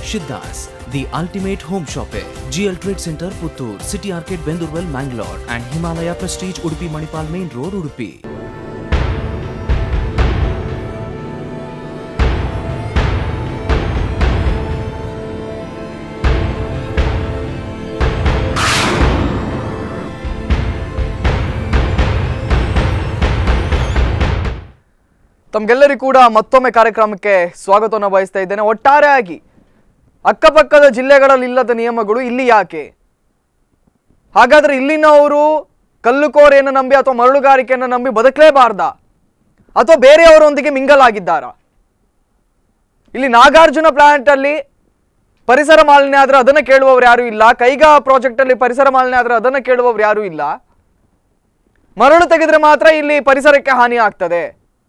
Shiddas, the ultimate home shopper. GL Trade Center, Puttur, City Arcade, Bendurwell, Mangalore, and Himalaya Prestige, Udupi Manipal Main Road, Udupi. ತಮ್ಗೆಲ್ಲರಿಗೂ ಕೂಡ ಮತ್ತೊಮ್ಮೆ ಕಾರ್ಯಕ್ರಮಕ್ಕೆ ಸ್ವಾಗತವನ್ನು ಬಯಸ್ತಾ ಇದ್ದೇನೆ ಒಟ್ಟಾರೆಯಾಗಿ ಅಕ್ಕಪಕ್ಕದ ಜಿಲ್ಲೆಗಳಲ್ಲಿ ಇಲ್ಲದ ನಿಯಮಗಳು ಇಲ್ಲಿ ಯಾಕೆ ಹಾಗಾದ್ರೆ ಇಲ್ಲಿನವರು ಕಲ್ಲುಕೋರೆಯನ್ನು ನಂಬಿ ಅಥವಾ ಮರಳುಗಾರಿಕೆಯನ್ನು ನಂಬಿ ಬದುಕಲೇಬಾರ್ದ ಅಥವಾ ಬೇರೆಯವರೊಂದಿಗೆ ಮಿಂಗಲ್ ಆಗಿದ್ದಾರಾ ಇಲ್ಲಿ ನಾಗಾರ್ಜುನ ಪ್ಲಾಂಟ್ ಅಲ್ಲಿ ಪರಿಸರ ಮಾಲಿನ್ಯ ಆದ್ರೆ ಅದನ್ನ ಕೇಳುವವರು ಯಾರು ಇಲ್ಲ ಕೈಗಾ ಪ್ರಾಜೆಕ್ಟ್ ಅಲ್ಲಿ ಪರಿಸರ ಮಾಲಿನ್ಯ ಆದ್ರೆ ಅದನ್ನ ಕೇಳುವವರು ಯಾರು ಇಲ್ಲ ಮರಳು ತೆಗೆದ್ರೆ ಮಾತ್ರ ಇಲ್ಲಿ ಪರಿಸರಕ್ಕೆ ಹಾನಿ ಆಗ್ತದೆ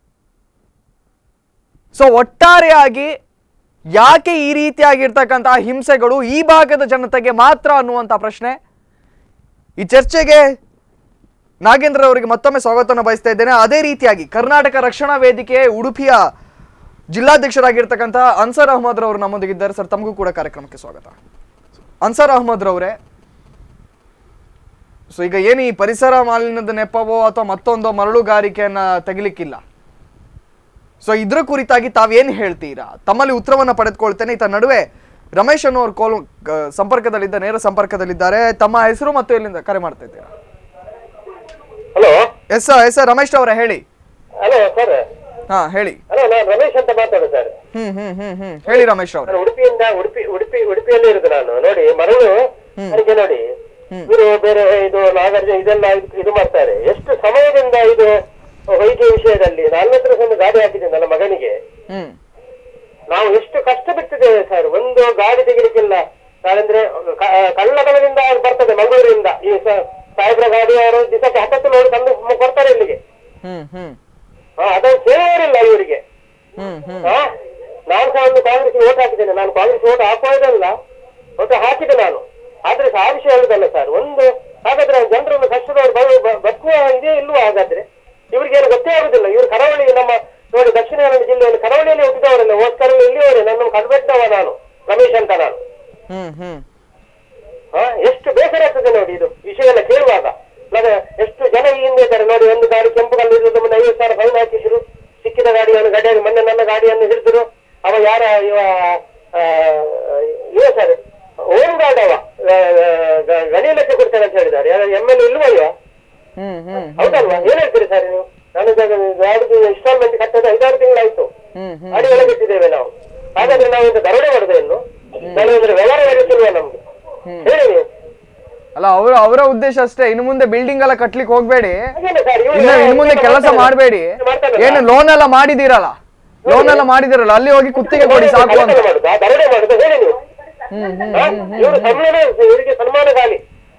ಸೊ ಒಟ್ಟಾರೆಯಾಗಿ ಯಾಕೆ ಈ ರೀತಿಯಾಗಿರ್ತಕ್ಕಂತಹ ಹಿಂಸೆಗಳು ಈ ಭಾಗದ ಜನತೆಗೆ ಮಾತ್ರ ಅನ್ನುವಂಥ ಪ್ರಶ್ನೆ ಈ ಚರ್ಚೆಗೆ ನಾಗೇಂದ್ರ ಅವರಿಗೆ ಮತ್ತೊಮ್ಮೆ ಸ್ವಾಗತವನ್ನು ಬಯಸ್ತಾ ಇದ್ದೇನೆ ಅದೇ ರೀತಿಯಾಗಿ ಕರ್ನಾಟಕ ರಕ್ಷಣಾ ವೇದಿಕೆ ಉಡುಪಿಯ ಜಿಲ್ಲಾಧ್ಯಕ್ಷರಾಗಿರ್ತಕ್ಕಂಥ ಅನ್ಸರ್ ಅಹಮದ್ ರವರು ನಮ್ಮೊಂದಿಗಿದ್ದಾರೆ ಸರ್ ತಮಗೂ ಕೂಡ ಕಾರ್ಯಕ್ರಮಕ್ಕೆ ಸ್ವಾಗತ ಅನ್ಸರ್ ಅಹಮದ್ ರವರೇ ಸೊ ಈಗ ಏನು ಈ ಪರಿಸರ ಮಾಲಿನ್ಯದ ನೆಪವೋ ಅಥವಾ ಮತ್ತೊಂದೋ ಮರಳುಗಾರಿಕೆಯನ್ನ ತೆಗಿಲಿಕ್ಕಿಲ್ಲ ಸೊ ಇದ್ರ ಕುರಿತಾಗಿ ತಾವೇನು ಹೇಳ್ತೀರಾ ತಮ್ಮಲ್ಲಿ ಉತ್ತರವನ್ನ ಪಡೆದುಕೊಳ್ತೇನೆ ಈತ ನಡುವೆ ರಮೇಶ್ ಅನ್ನೋರು ಕೋಲ್ ಕ- ಸಂಪರ್ಕದಲ್ಲಿದ್ದ ನೇರ ಸಂಪರ್ಕದಲ್ಲಿದ್ದಾರೆ ತಮ್ಮ ಹೆಸರು ಮತ್ತು ಎಲ್ಲಿಂದ ಕರೆ ಮಾಡ್ತಾ ಇದ್ದೀರಾ ಹಲೋ ಎಸ್ ಎಸ್ ರಮೇಶ್ ಅವರೇ ಹೇಳಿ ಹಲೋ ಸರ್ ಹಾ ಹೇಳಿ ಹಲೋ ನಾನು ರಮೇಶ್ ಅಂತ ಮಾತಾಡೋದು ಸರ್ ಹ್ಮ್ ಹ್ಮ್ ಹ್ಮ್ ಹ್ಮ್ ಹೇಳಿ ರಮೇಶ್ ಅವರೇ ನಾನು ಉಡುಪಿಯಿಂದ ಉಡುಪಿ ಉಡುಪಿ ಉಡುಪಿಯಲ್ಲಿ ಇರುದು ನಾನು ನೋಡಿ ಮರಳು ನನಗೆ ನೋಡಿ ಇವರು ಬೇರೆ ಇದು ನಾಗಾರ್ಜುನ ಇದೆಲ್ಲ ಇದು- ಇದು ಮಾಡ್ತಾರೆ ಎಷ್ಟು ಸಮಯದಿಂದ ಇದು ಹೊಯ್ಗೆ ವಿಷಯದಲ್ಲಿ ನನ್ನ ಹತ್ರ ಒಂದು ಗಾಡಿ ಹಾಕಿದ್ದೀನಿ ನನ್ನ ಮಗನಿಗೆ ಹ್ಮ್ ನಾವು ಎಷ್ಟು ಕಷ್ಟ ಬಿಟ್ಟಿದ್ದೇವೆ ಸರ್ ಒಂದು ಗಾಡಿ ತೆಗಿಲಿಕ್ಕಿಲ್ಲ ಯಾಕಂದ್ರೆ ಕ- ಕಳ್ಳತನದಿಂದ ಅವ್ರು ಬರ್ತದೆ ಮಂಗಳೂರಿಂದ ಈ ಸ- ಸಾಹೇಬ್ರ ಗಾಡಿ ಅವರು ದಿವಸಕ್ಕೆ ಹತ್ತತ್ತು ಲೋಡ್ ತಂದು ಕೊಡ್ತಾರೆ ಇಲ್ಲಿಗೆ ಹ್ಮ್ ಹ್ಮ್ ಹಾ, ಅದನ್ನು ಕೇಳುವವರಿಲ್ಲ ಇವರಿಗೆ ಹ್ಮ್ ಹ್ಮ್ ಹಾ? ನಾನು ಸಹ ಒಂದು ಕಾಂಗ್ರೆಸ್ ಓಟ್ ಹಾಕಿದ್ದೇನೆ ನಾನು ಕಾಂಗ್ರೆಸ್ ಓಟ್ ಹಾಕುವುದಲ್ಲ ಓಟ್ ಹಾಕಿದೆ ನಾನು ಆದ್ರೆ ಸಹ ಆ ವಿಷಯ ಹೇಳುದಲ್ಲ ಸರ್ ಒಂದು ಹಾಗಾದ್ರೆ ಜನರನ್ನು ಕಷ್ಟದವರು ಬ- ಬ- ಬದುಕುವ ಇದೇ ಇಲ್ವಾ ಹಾಗಾದ್ರೆ ಇವ್ರಿಗೇನು ಗೊತ್ತೇ ಆಗುದಿಲ್ಲ ಇವರು ಕರಾವಳಿ ನಮ್ಮ ನೋಡಿ ದಕ್ಷಿಣ ಕನ್ನಡ ಜಿಲ್ಲೆಯಲ್ಲಿ ಕರಾವಳಿಯಲ್ಲಿ ಹುಟ್ಟಿದವರಲ್ಲ ಓಸ್ಕರ ಇಲ್ಲಿಯವರೇ ನನ್ನ ಕಡ್ಬೆಟ್ಟವ ನಾನು ರಮೇಶ್ ಅಂತ ನಾನು ಹ್ಮ್ ಹ್ಮ್ ಹಾ? ಎಷ್ಟು ಬೇಸರ ಆಗ್ತದೆ ನೋಡಿ ಇದು ವಿಷಯ ಎಲ್ಲ ಕೇಳುವಾಗ ಮತ್ತೆ ಎಷ್ಟು ಜನ ಈ ಹಿಂದೆ ಇದ್ದಾರೆ ನೋಡಿ ಒಂದು ಗಾಡಿ ಕೆಂಪು ಕಲ್ಲು ಇರೋದು ಮೊನ್ನೆ ಐವತ್ತು ಸಾವಿರ ಫೈನ್ ಹಾಕಿಸಿರು ಸಿಕ್ಕಿದ ಗಾಡಿಯನ್ನು ಗಾಡಿಯನ್ನು ಮೊನ್ನೆ ನನ್ನ ಗಾಡಿಯನ್ನು ಹಿಡಿದ್ರು ಅವ ಯಾರ ಇವ ಆ, ಇವ ಸರ್ ಓಮ್ ಗಾರ್ಡ್ ಅವ ಆ, ಗ- ಗಣಿಯಲಕ್ಕೆ ಕೊಡ್ತೇನೆ ಅಂತ ಹೇಳಿದ್ದಾರೆ ಎಮ್ ಎಲ್ ಇಲ್ವಾ ಇವ ಹ್ಮ್ ಹ್ಮ್ ಹೌದಲ್ವಾ ಏನ್ ಹೇಳ್ತೀರಿ ಸರ್ ನೀವು ನಾನು ಗಾಡಿಗೆ ಇನ್ಸ್ಟಾಲ್ಮೆಂಟ್ ಕಟ್ಟೋದು ಐದಾರು ತಿಂಗಳಾಯ್ತು ಹ್ಮ್ ಹ್ಮ್ ಗಾಡಿ ಒಳಗಿಟ್ಟಿದ್ದೇವೆ ನಾವು ಹಾಗಾದ್ರೆ ನಾವು ಇದು ದರೋಡೆ ಮಾಡುದು ಇನ್ನು ನಾನು ಇದ್ರ ವ್ಯವಹಾರ ನಡೆಸಿಲ್ವಾ ನಮ್ಗೆ ಹೇಳಿ ನೀವು ಅಲ್ಲ ಅವರ ಅವರ ಉದ್ದೇಶ ಅಷ್ಟೇ ಇನ್ನು ಮುಂದೆ ಬಿಲ್ಡಿಂಗ್ ಎಲ್ಲ ಕಟ್ಲಿಕ್ಕೆ ಹೋಗ್ಬೇಡಿ ಹಾಗೇನೆ ಸರ್, ಇವ್ರು ಇನ್ನು ಇನ್ನು ಮುಂದೆ ಕೆಲಸ ಮಾಡಬೇಡಿ ಮಾಡ್ತಾರಲ್ಲ. ಏನು ಲೋನ್ ಎಲ್ಲ ಮಾಡಿದಿರಲ್ಲ ಲೋನ್ ಎಲ್ಲ ಮಾಡಿದಿರಲ್ಲ ಅಲ್ಲಿ ಹೋಗಿ ಕುತ್ತಿಗೆ ಕೊಡಿ ಸಾಕು ಅಂತ ಕಳ್ಳತನ ಮಾಡುದಾ? ದರೋಡೆ ಮಾಡುದು ಹೇಳಿ ನೀವು ಹಾ? ಇವರು ಸನ್ಮಾನ ಇವರಿಗೆ ಸನ್ಮಾನ ಖಾಲಿ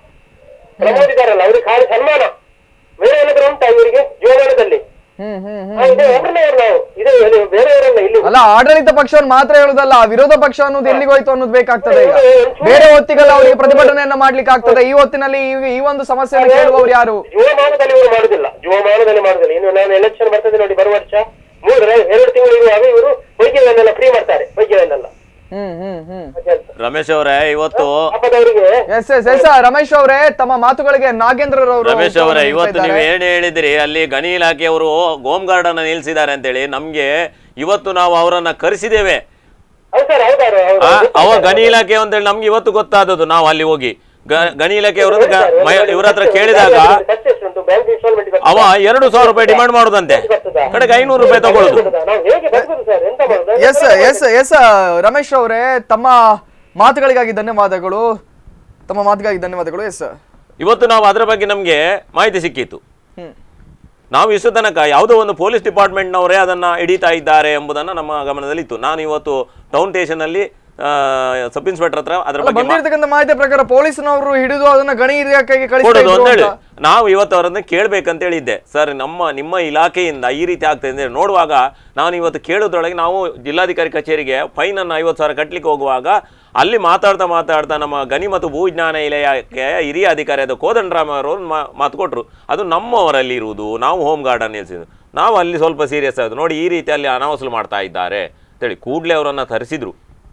ಪ್ರಮೋದ್ ಇದ್ದಾರಲ್ಲ ಅವ್ರಿಗೆ ಖಾಲಿ ಸನ್ಮಾನ ಬೇರೆ ಏನಾದ್ರು ಉಂಟಾ ಇವರಿಗೆ ಜೀವಮಾನದಲ್ಲಿ ಹ್ಮ್ ಹ್ಮ್ ಹ್ಮ್ ಹಾ, ಇದೇ ಒಬ್ಬರನ್ನೇ ಇವ್ರು ನಾವು ಇದೇ ಇದು ಬೇರೆಯವರಲ್ಲ ಇಲ್ಲಿ ಅಲ್ಲ ಆಡಳಿತ ಪಕ್ಷವನ್ನು ಮಾತ್ರ ಹೇಳುದಲ್ಲ ಆ ವಿರೋಧ ಪಕ್ಷ ಅನ್ನೋದು ಎಲ್ಲಿಗೆ ಹೋಯ್ತು ಅನ್ನೋದು ಬೇಕಾಗ್ತದೆ ಈಗ ಬೇರೆ ಹೊತ್ತಿಗೆಲ್ಲ ಅವರಿಗೆ ಪ್ರತಿಭಟನೆಯನ್ನ ಮಾಡ್ಲಿಕ್ಕೆ ಆಗ್ತದೆ ಈ ಹೊತ್ತಿನಲ್ಲಿ ಈ- ಈ ಒಂದು ಸಮಸ್ಯೆಯನ್ನು ಕೇಳುವವರು ಯಾರು ಜೀವಮಾನದಲ್ಲಿ ಇವರು ಮಾಡುದಿಲ್ಲ ಜೀವಮಾನದಲ್ಲಿ ಮಾಡುದಿಲ್ಲ ಇನ್ನು ನಾನು ಎಲೆಕ್ಷನ್ ಬರ್ತದೆ ನೋಡಿ ಬರುವ ವರ್ಷ ಮೂರು ಎರಡು ತಿಂಗಳು ಇರುವಾಗ ಇವರು ವೈದ್ಯವನ್ನೆಲ್ಲ ಫ್ರೀ ಮಾಡ್ತಾರೆ ವೈದ್ಯವನ್ನೆಲ್ಲ ಹ್ಮ್ ಹ್ಮ್ ಹ್ಮ್ ರಮೇಶ್ ಅವರೇ ಇವತ್ತು ಪಾಪದವರಿಗೆ ಎಸ್ ಎಸ್ ಎಸ್ ರಮೇಶ್ ಅವರೇ ತಮ್ಮ ಮಾತುಗಳಿಗೆ ನಾಗೇಂದ್ರರವರು ರಮೇಶ್ ಅವರೇ ಉತ್ತರವನ್ನು ಇವತ್ತು ನೀಡ್ತಾ ನೀವು ಇದ್ದಾರೆ. ಏನ್ ಹೇಳಿದಿರಿ ಅಲ್ಲಿ ಗಣಿ ಇಲಾಖೆಯವರು ಹೋಮ್ ಗಾರ್ಡ್ ಅನ್ನ ನಿಲ್ಸಿದ್ದಾರೆ ಅಂತೇಳಿ ನಮ್ಗೆ ಇವತ್ತು ನಾವು ಅವರನ್ನ ಕರೆಸಿದ್ದೇವೆ ಹೌದು ಸರ್ ಹೌದಾರು ಹೌದು ಆ, ಅವ ಗಣಿ ಇಲಾಖೆ ಅಂತೇಳಿ ನಮ್ಗೆ ಇವತ್ತು ಗೊತ್ತಾದದ್ದು ನಾವು ಅಲ್ಲಿ ಹೋಗಿ ಗ- ಗಣಿ ಇಲಾಖೆಯವರು ಇವ್ರ ಹತ್ರ ಕೇಳಿದಾಗ ಖರ್ಚು ಎಷ್ಟು ಉಂಟು ಬ್ಯಾಂಕ್ ಇನ್ಸ್ಟಾಲ್ಮೆಂಟ್ ಅವ ಎರಡು ಸಾವಿರ ರೂಪಾಯಿ ಡಿಮಾಂಡ್ ಮಾಡುದಂತೆ ಕಡೆಗೆ ಐನೂರು ರೂಪಾಯಿ ತಗೊಳುದು ನಾವು ಹೇಗೆ ಬದುಕುದು ಸರ್ ಎಂತ ಮಾಡುದು ಎಸ್ ಎಸ್ ಎಸ್ ರಮೇಶ್ ಅವರೇ ತಮ್ಮ ಮಾತುಗಳಿಗಾಗಿ ಧನ್ಯವಾದಗಳು ತಮ್ಮ ಮಾತಿಗಾಗಿ ಧನ್ಯವಾದಗಳು ಎಸ್ ಇವತ್ತು ನಾವು ಅದರ ಬಗ್ಗೆ ನಮ್ಗೆ ಮಾಹಿತಿ ಸಿಕ್ಕಿತ್ತು ಹ್ಮ್ ನಾವು ಇಷ್ಟು ತನಕ ಯಾವುದೋ ಒಂದು ಪೊಲೀಸ್ ಡಿಪಾರ್ಟ್ಮೆಂಟ್ನವರೇ ಅದನ್ನ ಹಿಡಿತಾ ಇದ್ದಾರೆ ಎಂಬುದನ್ನು ನಮ್ಮ ಗಮನದಲ್ಲಿತ್ತು ನಾನು ಇವತ್ತು ಟೌನ್ ಸ್ಟೇಷನಲ್ಲಿ ಸಬ್ ಇನ್ಸ್ಪೆಕ್ಟರ್ ಹತ್ರ ಅದರ ಅಲ್ಲ, ಬಗ್ಗೆ ಮಾ- ಬಂದಿರತಕ್ಕಂಥ ಮಾಹಿತಿ ಪ್ರಕಾರ ಪೊಲೀಸ್ನವರು ಹಿಡಿದು ಅದನ್ನ ಗಣಿ ಇಲಾಖೆಗೆ ಕಳಿಸ್ತಾ ಕೊಡೋದು ಇದ್ರು ಅಂತ ಹೇಳಿ ಅಂತ. ನಾವು ಇವತ್ತು ಅವರನ್ನ ಕೇಳ್ಬೇಕಂತ ಹೇಳಿದ್ದೆ ಸರ್ ನಮ್ಮ ನಿಮ್ಮ ಇಲಾಖೆಯಿಂದ ಈ ರೀತಿ ಆಗ್ತದೆ ಅಂತ ಹೇಳಿ ನೋಡುವಾಗ ನಾನು ಇವತ್ತು ಕೇಳೋದ್ರೊಳಗೆ ನಾವು ಜಿಲ್ಲಾಧಿಕಾರಿ ಕಚೇರಿಗೆ ಫೈನ್ ಅನ್ನು ಐವತ್ತು ಸಾವಿರ ಕಟ್ಲಿಕ್ಕೆ ಹೋಗುವಾಗ ಅಲ್ಲಿ ಮಾತಾಡ್ತಾ ಮಾತಾಡ್ತಾ ನಮ್ಮ ಗಣಿ ಮತ್ತು ಭೂವಿಜ್ಞಾನ ಇಲಾಖೆಯ ಹಿರಿಯ ಅಧಿಕಾರಿಯಾದ ಕೋದಂಡರಾಮ ಅವರು ಮಾ- ಮಾತು ಕೊಟ್ಟರು ಅದು ನಮ್ಮವರಲ್ಲಿ ಇರುವುದು ನಾವು ಹೋಮ್ ಗಾರ್ಡನ್ ನಿಲ್ಸಿದ್ದು ನಾವು ಅಲ್ಲಿ ಸ್ವಲ್ಪ ಸೀರಿಯಸ್ ಆಯ್ತು ನೋಡಿ ಈ ರೀತಿ ಅಲ್ಲಿ ಅನಾವಸಲು ಮಾಡ್ತಾ ಇದ್ದಾರೆ ಅಂತೇಳಿ ಕೂಡಲೇ ಅವರನ್ನು ತರಿಸಿದ್ರು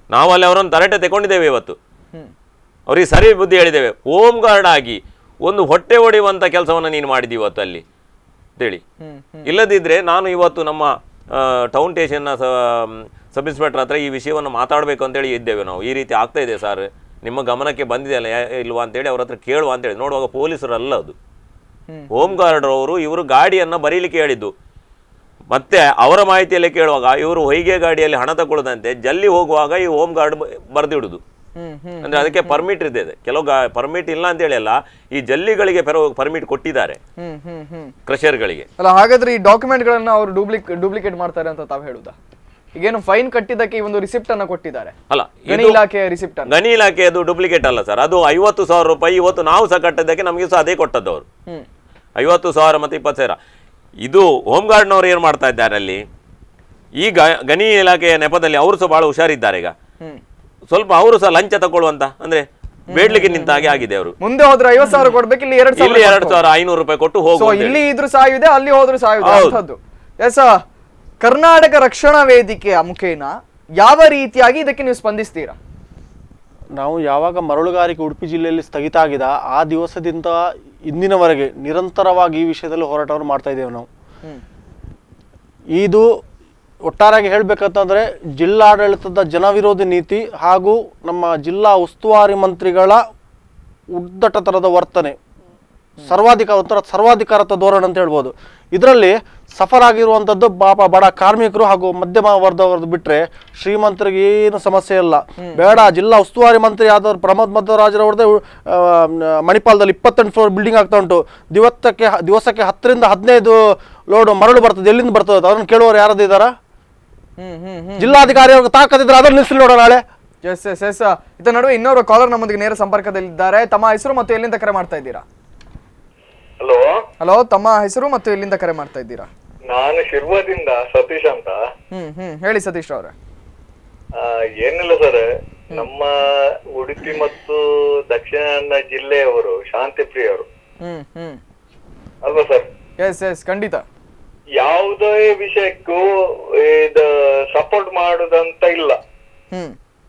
ನಾವು ಅಲ್ಲಿ ಅವರನ್ನು ತರಟೆ ತಗೊಂಡಿದ್ದೇವೆ ಇವತ್ತು ಹ್ಮ್ ಅವರಿಗೆ ಸರಿ ಬುದ್ಧಿ ಹೇಳಿದ್ದೇವೆ ಹೋಮ್ ಗಾರ್ಡ್ ಆಗಿ ಒಂದು ಹೊಟ್ಟೆ ಹೊಡೆಯುವಂಥ ಕೆಲಸವನ್ನು ನೀನು ಮಾಡಿದಿ ಇವತ್ತು ಅಲ್ಲಿ ಅಂತೇಳಿ ಹ್ಮ್ ಇಲ್ಲದಿದ್ದರೆ ನಾನು ಇವತ್ತು ನಮ್ಮ ಆ, ಟೌನ್ ಸ್ಟೇಷನ್ನ ಸಬ್ ಇನ್ಸ್ಪೆಕ್ಟರ್ ಹತ್ರ ಈ ವಿಷಯವನ್ನು ಮಾತಾಡಬೇಕು ಅಂತೇಳಿ ಇದ್ದೇವೆ ನಾವು ಈ ರೀತಿ ಆಗ್ತಾ ಇದೆ ಸರ್ ನಿಮ್ಮ ಗಮನಕ್ಕೆ ಬಂದಿದೆಯಲ್ಲ ಯಾ- ಇಲ್ವಾ ಅಂತೇಳಿ ಅವ್ರ ಹತ್ರ ಕೇಳುವ ಅಂತೇಳಿ ನೋಡುವಾಗ ಪೊಲೀಸರು ಅಲ್ಲ ಅದು ಹ್ಮ್. ಹೋಮ್ ಗಾರ್ಡ್ ಅವರು ಇವರು ಗಾಡಿಯನ್ನು ಬರೀಲಿಕ್ಕೆ ಹೇಳಿದ್ದು ಮತ್ತೆ ಅವರ ಮಾಹಿತಿಯಲ್ಲಿ ಕೇಳುವಾಗ ಇವರು ಹೊಯ್ಗೆ ಗಾಡಿಯಲ್ಲಿ ಹಣ ತಗೊಳ್ಳದಂತೆ ಜಲ್ಲಿ ಹೋಗುವಾಗ ಈ ಹೋಮ್ ಗಾರ್ಡ್ ಬರೆದಿಡುದು ಹ್ಮ್ ಹ್ಮ್ ಅಂದ್ರೆ ಅದಕ್ಕೆ ಪರ್ಮಿಟ್ ಇದೆ ಕೆಲವು ಪರ್ಮಿಟ್ ಇಲ್ಲ ಅಂತೇಳಿ ಅಲ್ಲ ಈ ಜಲ್ಲಿಗಳಿಗೆ ಪರ್ಮಿಟ್ ಕೊಟ್ಟಿದ್ದಾರೆ ಹ್ಮ್ ಹ್ಮ್ ಹ್ಮ್ ಕ್ರಷರ್ಗಳಿಗೆ ಅಲ್ಲ ಹಾಗಾದ್ರೆ ಈ ಡಾಕ್ಯುಮೆಂಟ್ ಗಳನ್ನ ಅವರು ಡೂಪ್ಲಿಕ್ ಡೂಪ್ಲಿಕೇಟ್ ಮಾಡ್ತಾರೆ ಅಂತ ತಾವು ಹೇಳುದಾ ಈಗೇನು ಫೈನ್ ಕಟ್ಟಿದ್ದಕ್ಕೆ ಈ ಒಂದು ರಿಸಿಪ್ಟ್ ಅನ್ನ ಕೊಟ್ಟಿದ್ದಾರೆ ಅಲ್ಲ ಗಣಿ ಇದು ಇಲಾಖೆಯ ರಿಸಿಪ್ಟ್ ಅನ್ನ ಗಣಿ ಇಲಾಖೆಯದು ಡೂಪ್ಲಿಕೇಟ್ ಅಲ್ಲ ಸರ್ ಅದು ಐವತ್ತು ಸಾವಿರ ರೂಪಾಯಿ ಇವತ್ತು ನಾವು ಸಹ ಕಟ್ಟಿದ್ದಕ್ಕೆ ನಮಗೆ ಸಹ ಅದೇ ಕೊಟ್ಟದ್ದು ಅವರು ಹ್ಮ್ ಐವತ್ತು ಸಾವಿರ ಮತ್ತು ಇಪ್ಪತ್ತು ಸಾವಿರ ಇದು ಹೋಮ್ ಗಾರ್ಡ್ನವ್ರು ಏನು ಮಾಡ್ತಾ ಇದ್ದಾರೆ ಅಲ್ಲಿ ಈ ಗ- ಗಣಿ ಇಲಾಖೆಯ ನೆಪದಲ್ಲಿ ಅವರು ಸಹ ಭಾಳ ಹುಷಾರಿದ್ದಾರೆ ಈಗ ಹ್ಮ್ ಸ್ವಲ್ಪ ಅವರು ಸಹ ಲಂಚ ತಗೊಳ್ಳುವಂತ ಅಂದ್ರೆ ಬೇಡ್ಲಿಕ್ಕೆ ನಿಂತ ಹಾಗೆ ಆಗಿದೆ ಅವರು ಮುಂದೆ ಹೋದ್ರೆ ಐವತ್ ಸಾವಿರ ಕೊಡ್ಬೇಕು ಇಲ್ಲಿ ಎರಡ್ ಇಲ್ಲಿ ಸಾವಿರ ಎರಡು ಸಾವಿರ ಐನೂರು ರೂಪಾಯಿ ಕೊಟ್ಟು ಸೊ ಹೋಗು ಇಲ್ಲಿ ಇದ್ರು ಸಾಯುದೆ ಅಲ್ಲಿ ಹೋದ್ರು ಸಾಯುದೆ ಹೌದು. ಅಂಥದ್ದು ಎಸ್ ಕರ್ನಾಟಕ ರಕ್ಷಣಾ ವೇದಿಕೆಯ ಮುಖೇನ ಯಾವ ರೀತಿಯಾಗಿ ಇದಕ್ಕೆ ನೀವು ಸ್ಪಂದಿಸ್ತೀರಾ ನಾವು ಯಾವಾಗ ಮರಳುಗಾರಿಕೆ ಉಡುಪಿ ಜಿಲ್ಲೆಯಲ್ಲಿ ಸ್ಥಗಿತ ಆಗಿದೆ ಆ ದಿವಸದಿಂದ ಇಂದಿನವರೆಗೆ ನಿರಂತರವಾಗಿ ಈ ವಿಷಯದಲ್ಲಿ ಹೋರಾಟವನ್ನು ಮಾಡ್ತಾ ಇದ್ದೇವೆ ನಾವು ಹ್ಮ್ ಇದು ಒಟ್ಟಾರೆಯಾಗಿ ಹೇಳಬೇಕಂತಂದರೆ ಜಿಲ್ಲಾಡಳಿತದ ಜನವಿರೋಧಿ ನೀತಿ ಹಾಗೂ ನಮ್ಮ ಜಿಲ್ಲಾ ಉಸ್ತುವಾರಿ ಮಂತ್ರಿಗಳ ಉದ್ದಟತನದ ವರ್ತನೆ ಸರ್ವಾಧಿಕಾರ ಒಂಥರ ಸರ್ವಾಧಿಕಾರತ ಧೋರಣೆ ಅಂತ ಹೇಳ್ಬೋದು ಇದರಲ್ಲಿ ಸಫರ್ ಆಗಿರುವಂಥದ್ದು ಪಾಪ ಬಡ ಕಾರ್ಮಿಕರು ಹಾಗೂ ಮಧ್ಯಮ ವರ್ಗದವ್ರದ್ದು ಬಿಟ್ಟರೆ ಶ್ರೀಮಂತರಿಗೆ ಏನು ಸಮಸ್ಯೆ ಇಲ್ಲ ಬೇಡ ಜಿಲ್ಲಾ ಉಸ್ತುವಾರಿ ಮಂತ್ರಿ ಆದವ್ರು ಪ್ರಮೋದ್ ಮಧ್ವರಾಜರವ್ರದ್ದೇ ಆ, ಮಣಿಪಾಲದಲ್ಲಿ ಇಪ್ಪತ್ತೆಂಟು ಫ್ಲೋರ್ ಬಿಲ್ಡಿಂಗ್ ಆಗ್ತಾ ಉಂಟು ದಿವಸಕ್ಕೆ ದಿವಸಕ್ಕೆ ಹತ್ತರಿಂದ ಹದಿನೈದು ಲೋಡ್ ಮರಳು ಬರ್ತದೆ ಎಲ್ಲಿಂದ ಬರ್ತದೆ ಅದನ್ನು ಕೇಳುವವರು ಯಾರದ್ದು ಇದ್ದಾರಾ ಹ್ಮ್ ಹ್ಮ್ ಹ್ಮ್ ಜಿಲ್ಲಾಧಿಕಾರಿ ಅವ್ರಿಗೆ ತಾಕತ್ತಿದ್ರೆ ಅದನ್ನು ನಿಲ್ಲಿಸಿ ನೋಡೋಣ ನಾಳೆ ಎಸ್ ಎಸ್ ಎಸ್ ಇದರ ನಡುವೆ ಇನ್ನೋರು ಕಾಲರ್ ನಮ್ಮೊಂದಿಗೆ ನೇರ ಸಂಪರ್ಕದಲ್ಲಿದ್ದಾರೆ ತಮ್ಮ ಹೆಸರು ಮತ್ತು ಎಲ್ಲಿಂದ ಕರೆ ಮಾಡ್ತಾ ಇದ್ದೀರಾ ಹಲೋ ಹಲೋ ತಮ್ಮ ಹೆಸರು ಮತ್ತು ಎಲ್ಲಿಂದ ಕರೆ ಮಾಡ್ತಾ ಇದ್ದೀರಾ ನಾನು ಶಿರ್ವದಿಂದ ಸತೀಶ್ ಅಂತ ಹ್ಮ್ ಹ್ಮ್ ಹೇಳಿ ಸತೀಶ್ ಅವರೇ ಆ, ಏನಿಲ್ಲ ಸರ್ ನಮ್ಮ ಉಡುಪಿ ಮತ್ತು ದಕ್ಷಿಣ ಕನ್ನಡ ಜಿಲ್ಲೆಯವರು ಶಾಂತಿ ಪ್ರಿಯರು ಹ್ಮ್ ಹ್ಮ್ ಅಲ್ವಾ ಸರ್ ಎಸ್ ಎಸ್ ಖಂಡಿತ ಯಾವುದೇ ವಿಷಯಕ್ಕೂ ಇದು ಸಪೋರ್ಟ್ ಮಾಡುದಂತ ಇಲ್ಲ ಹ್ಮ್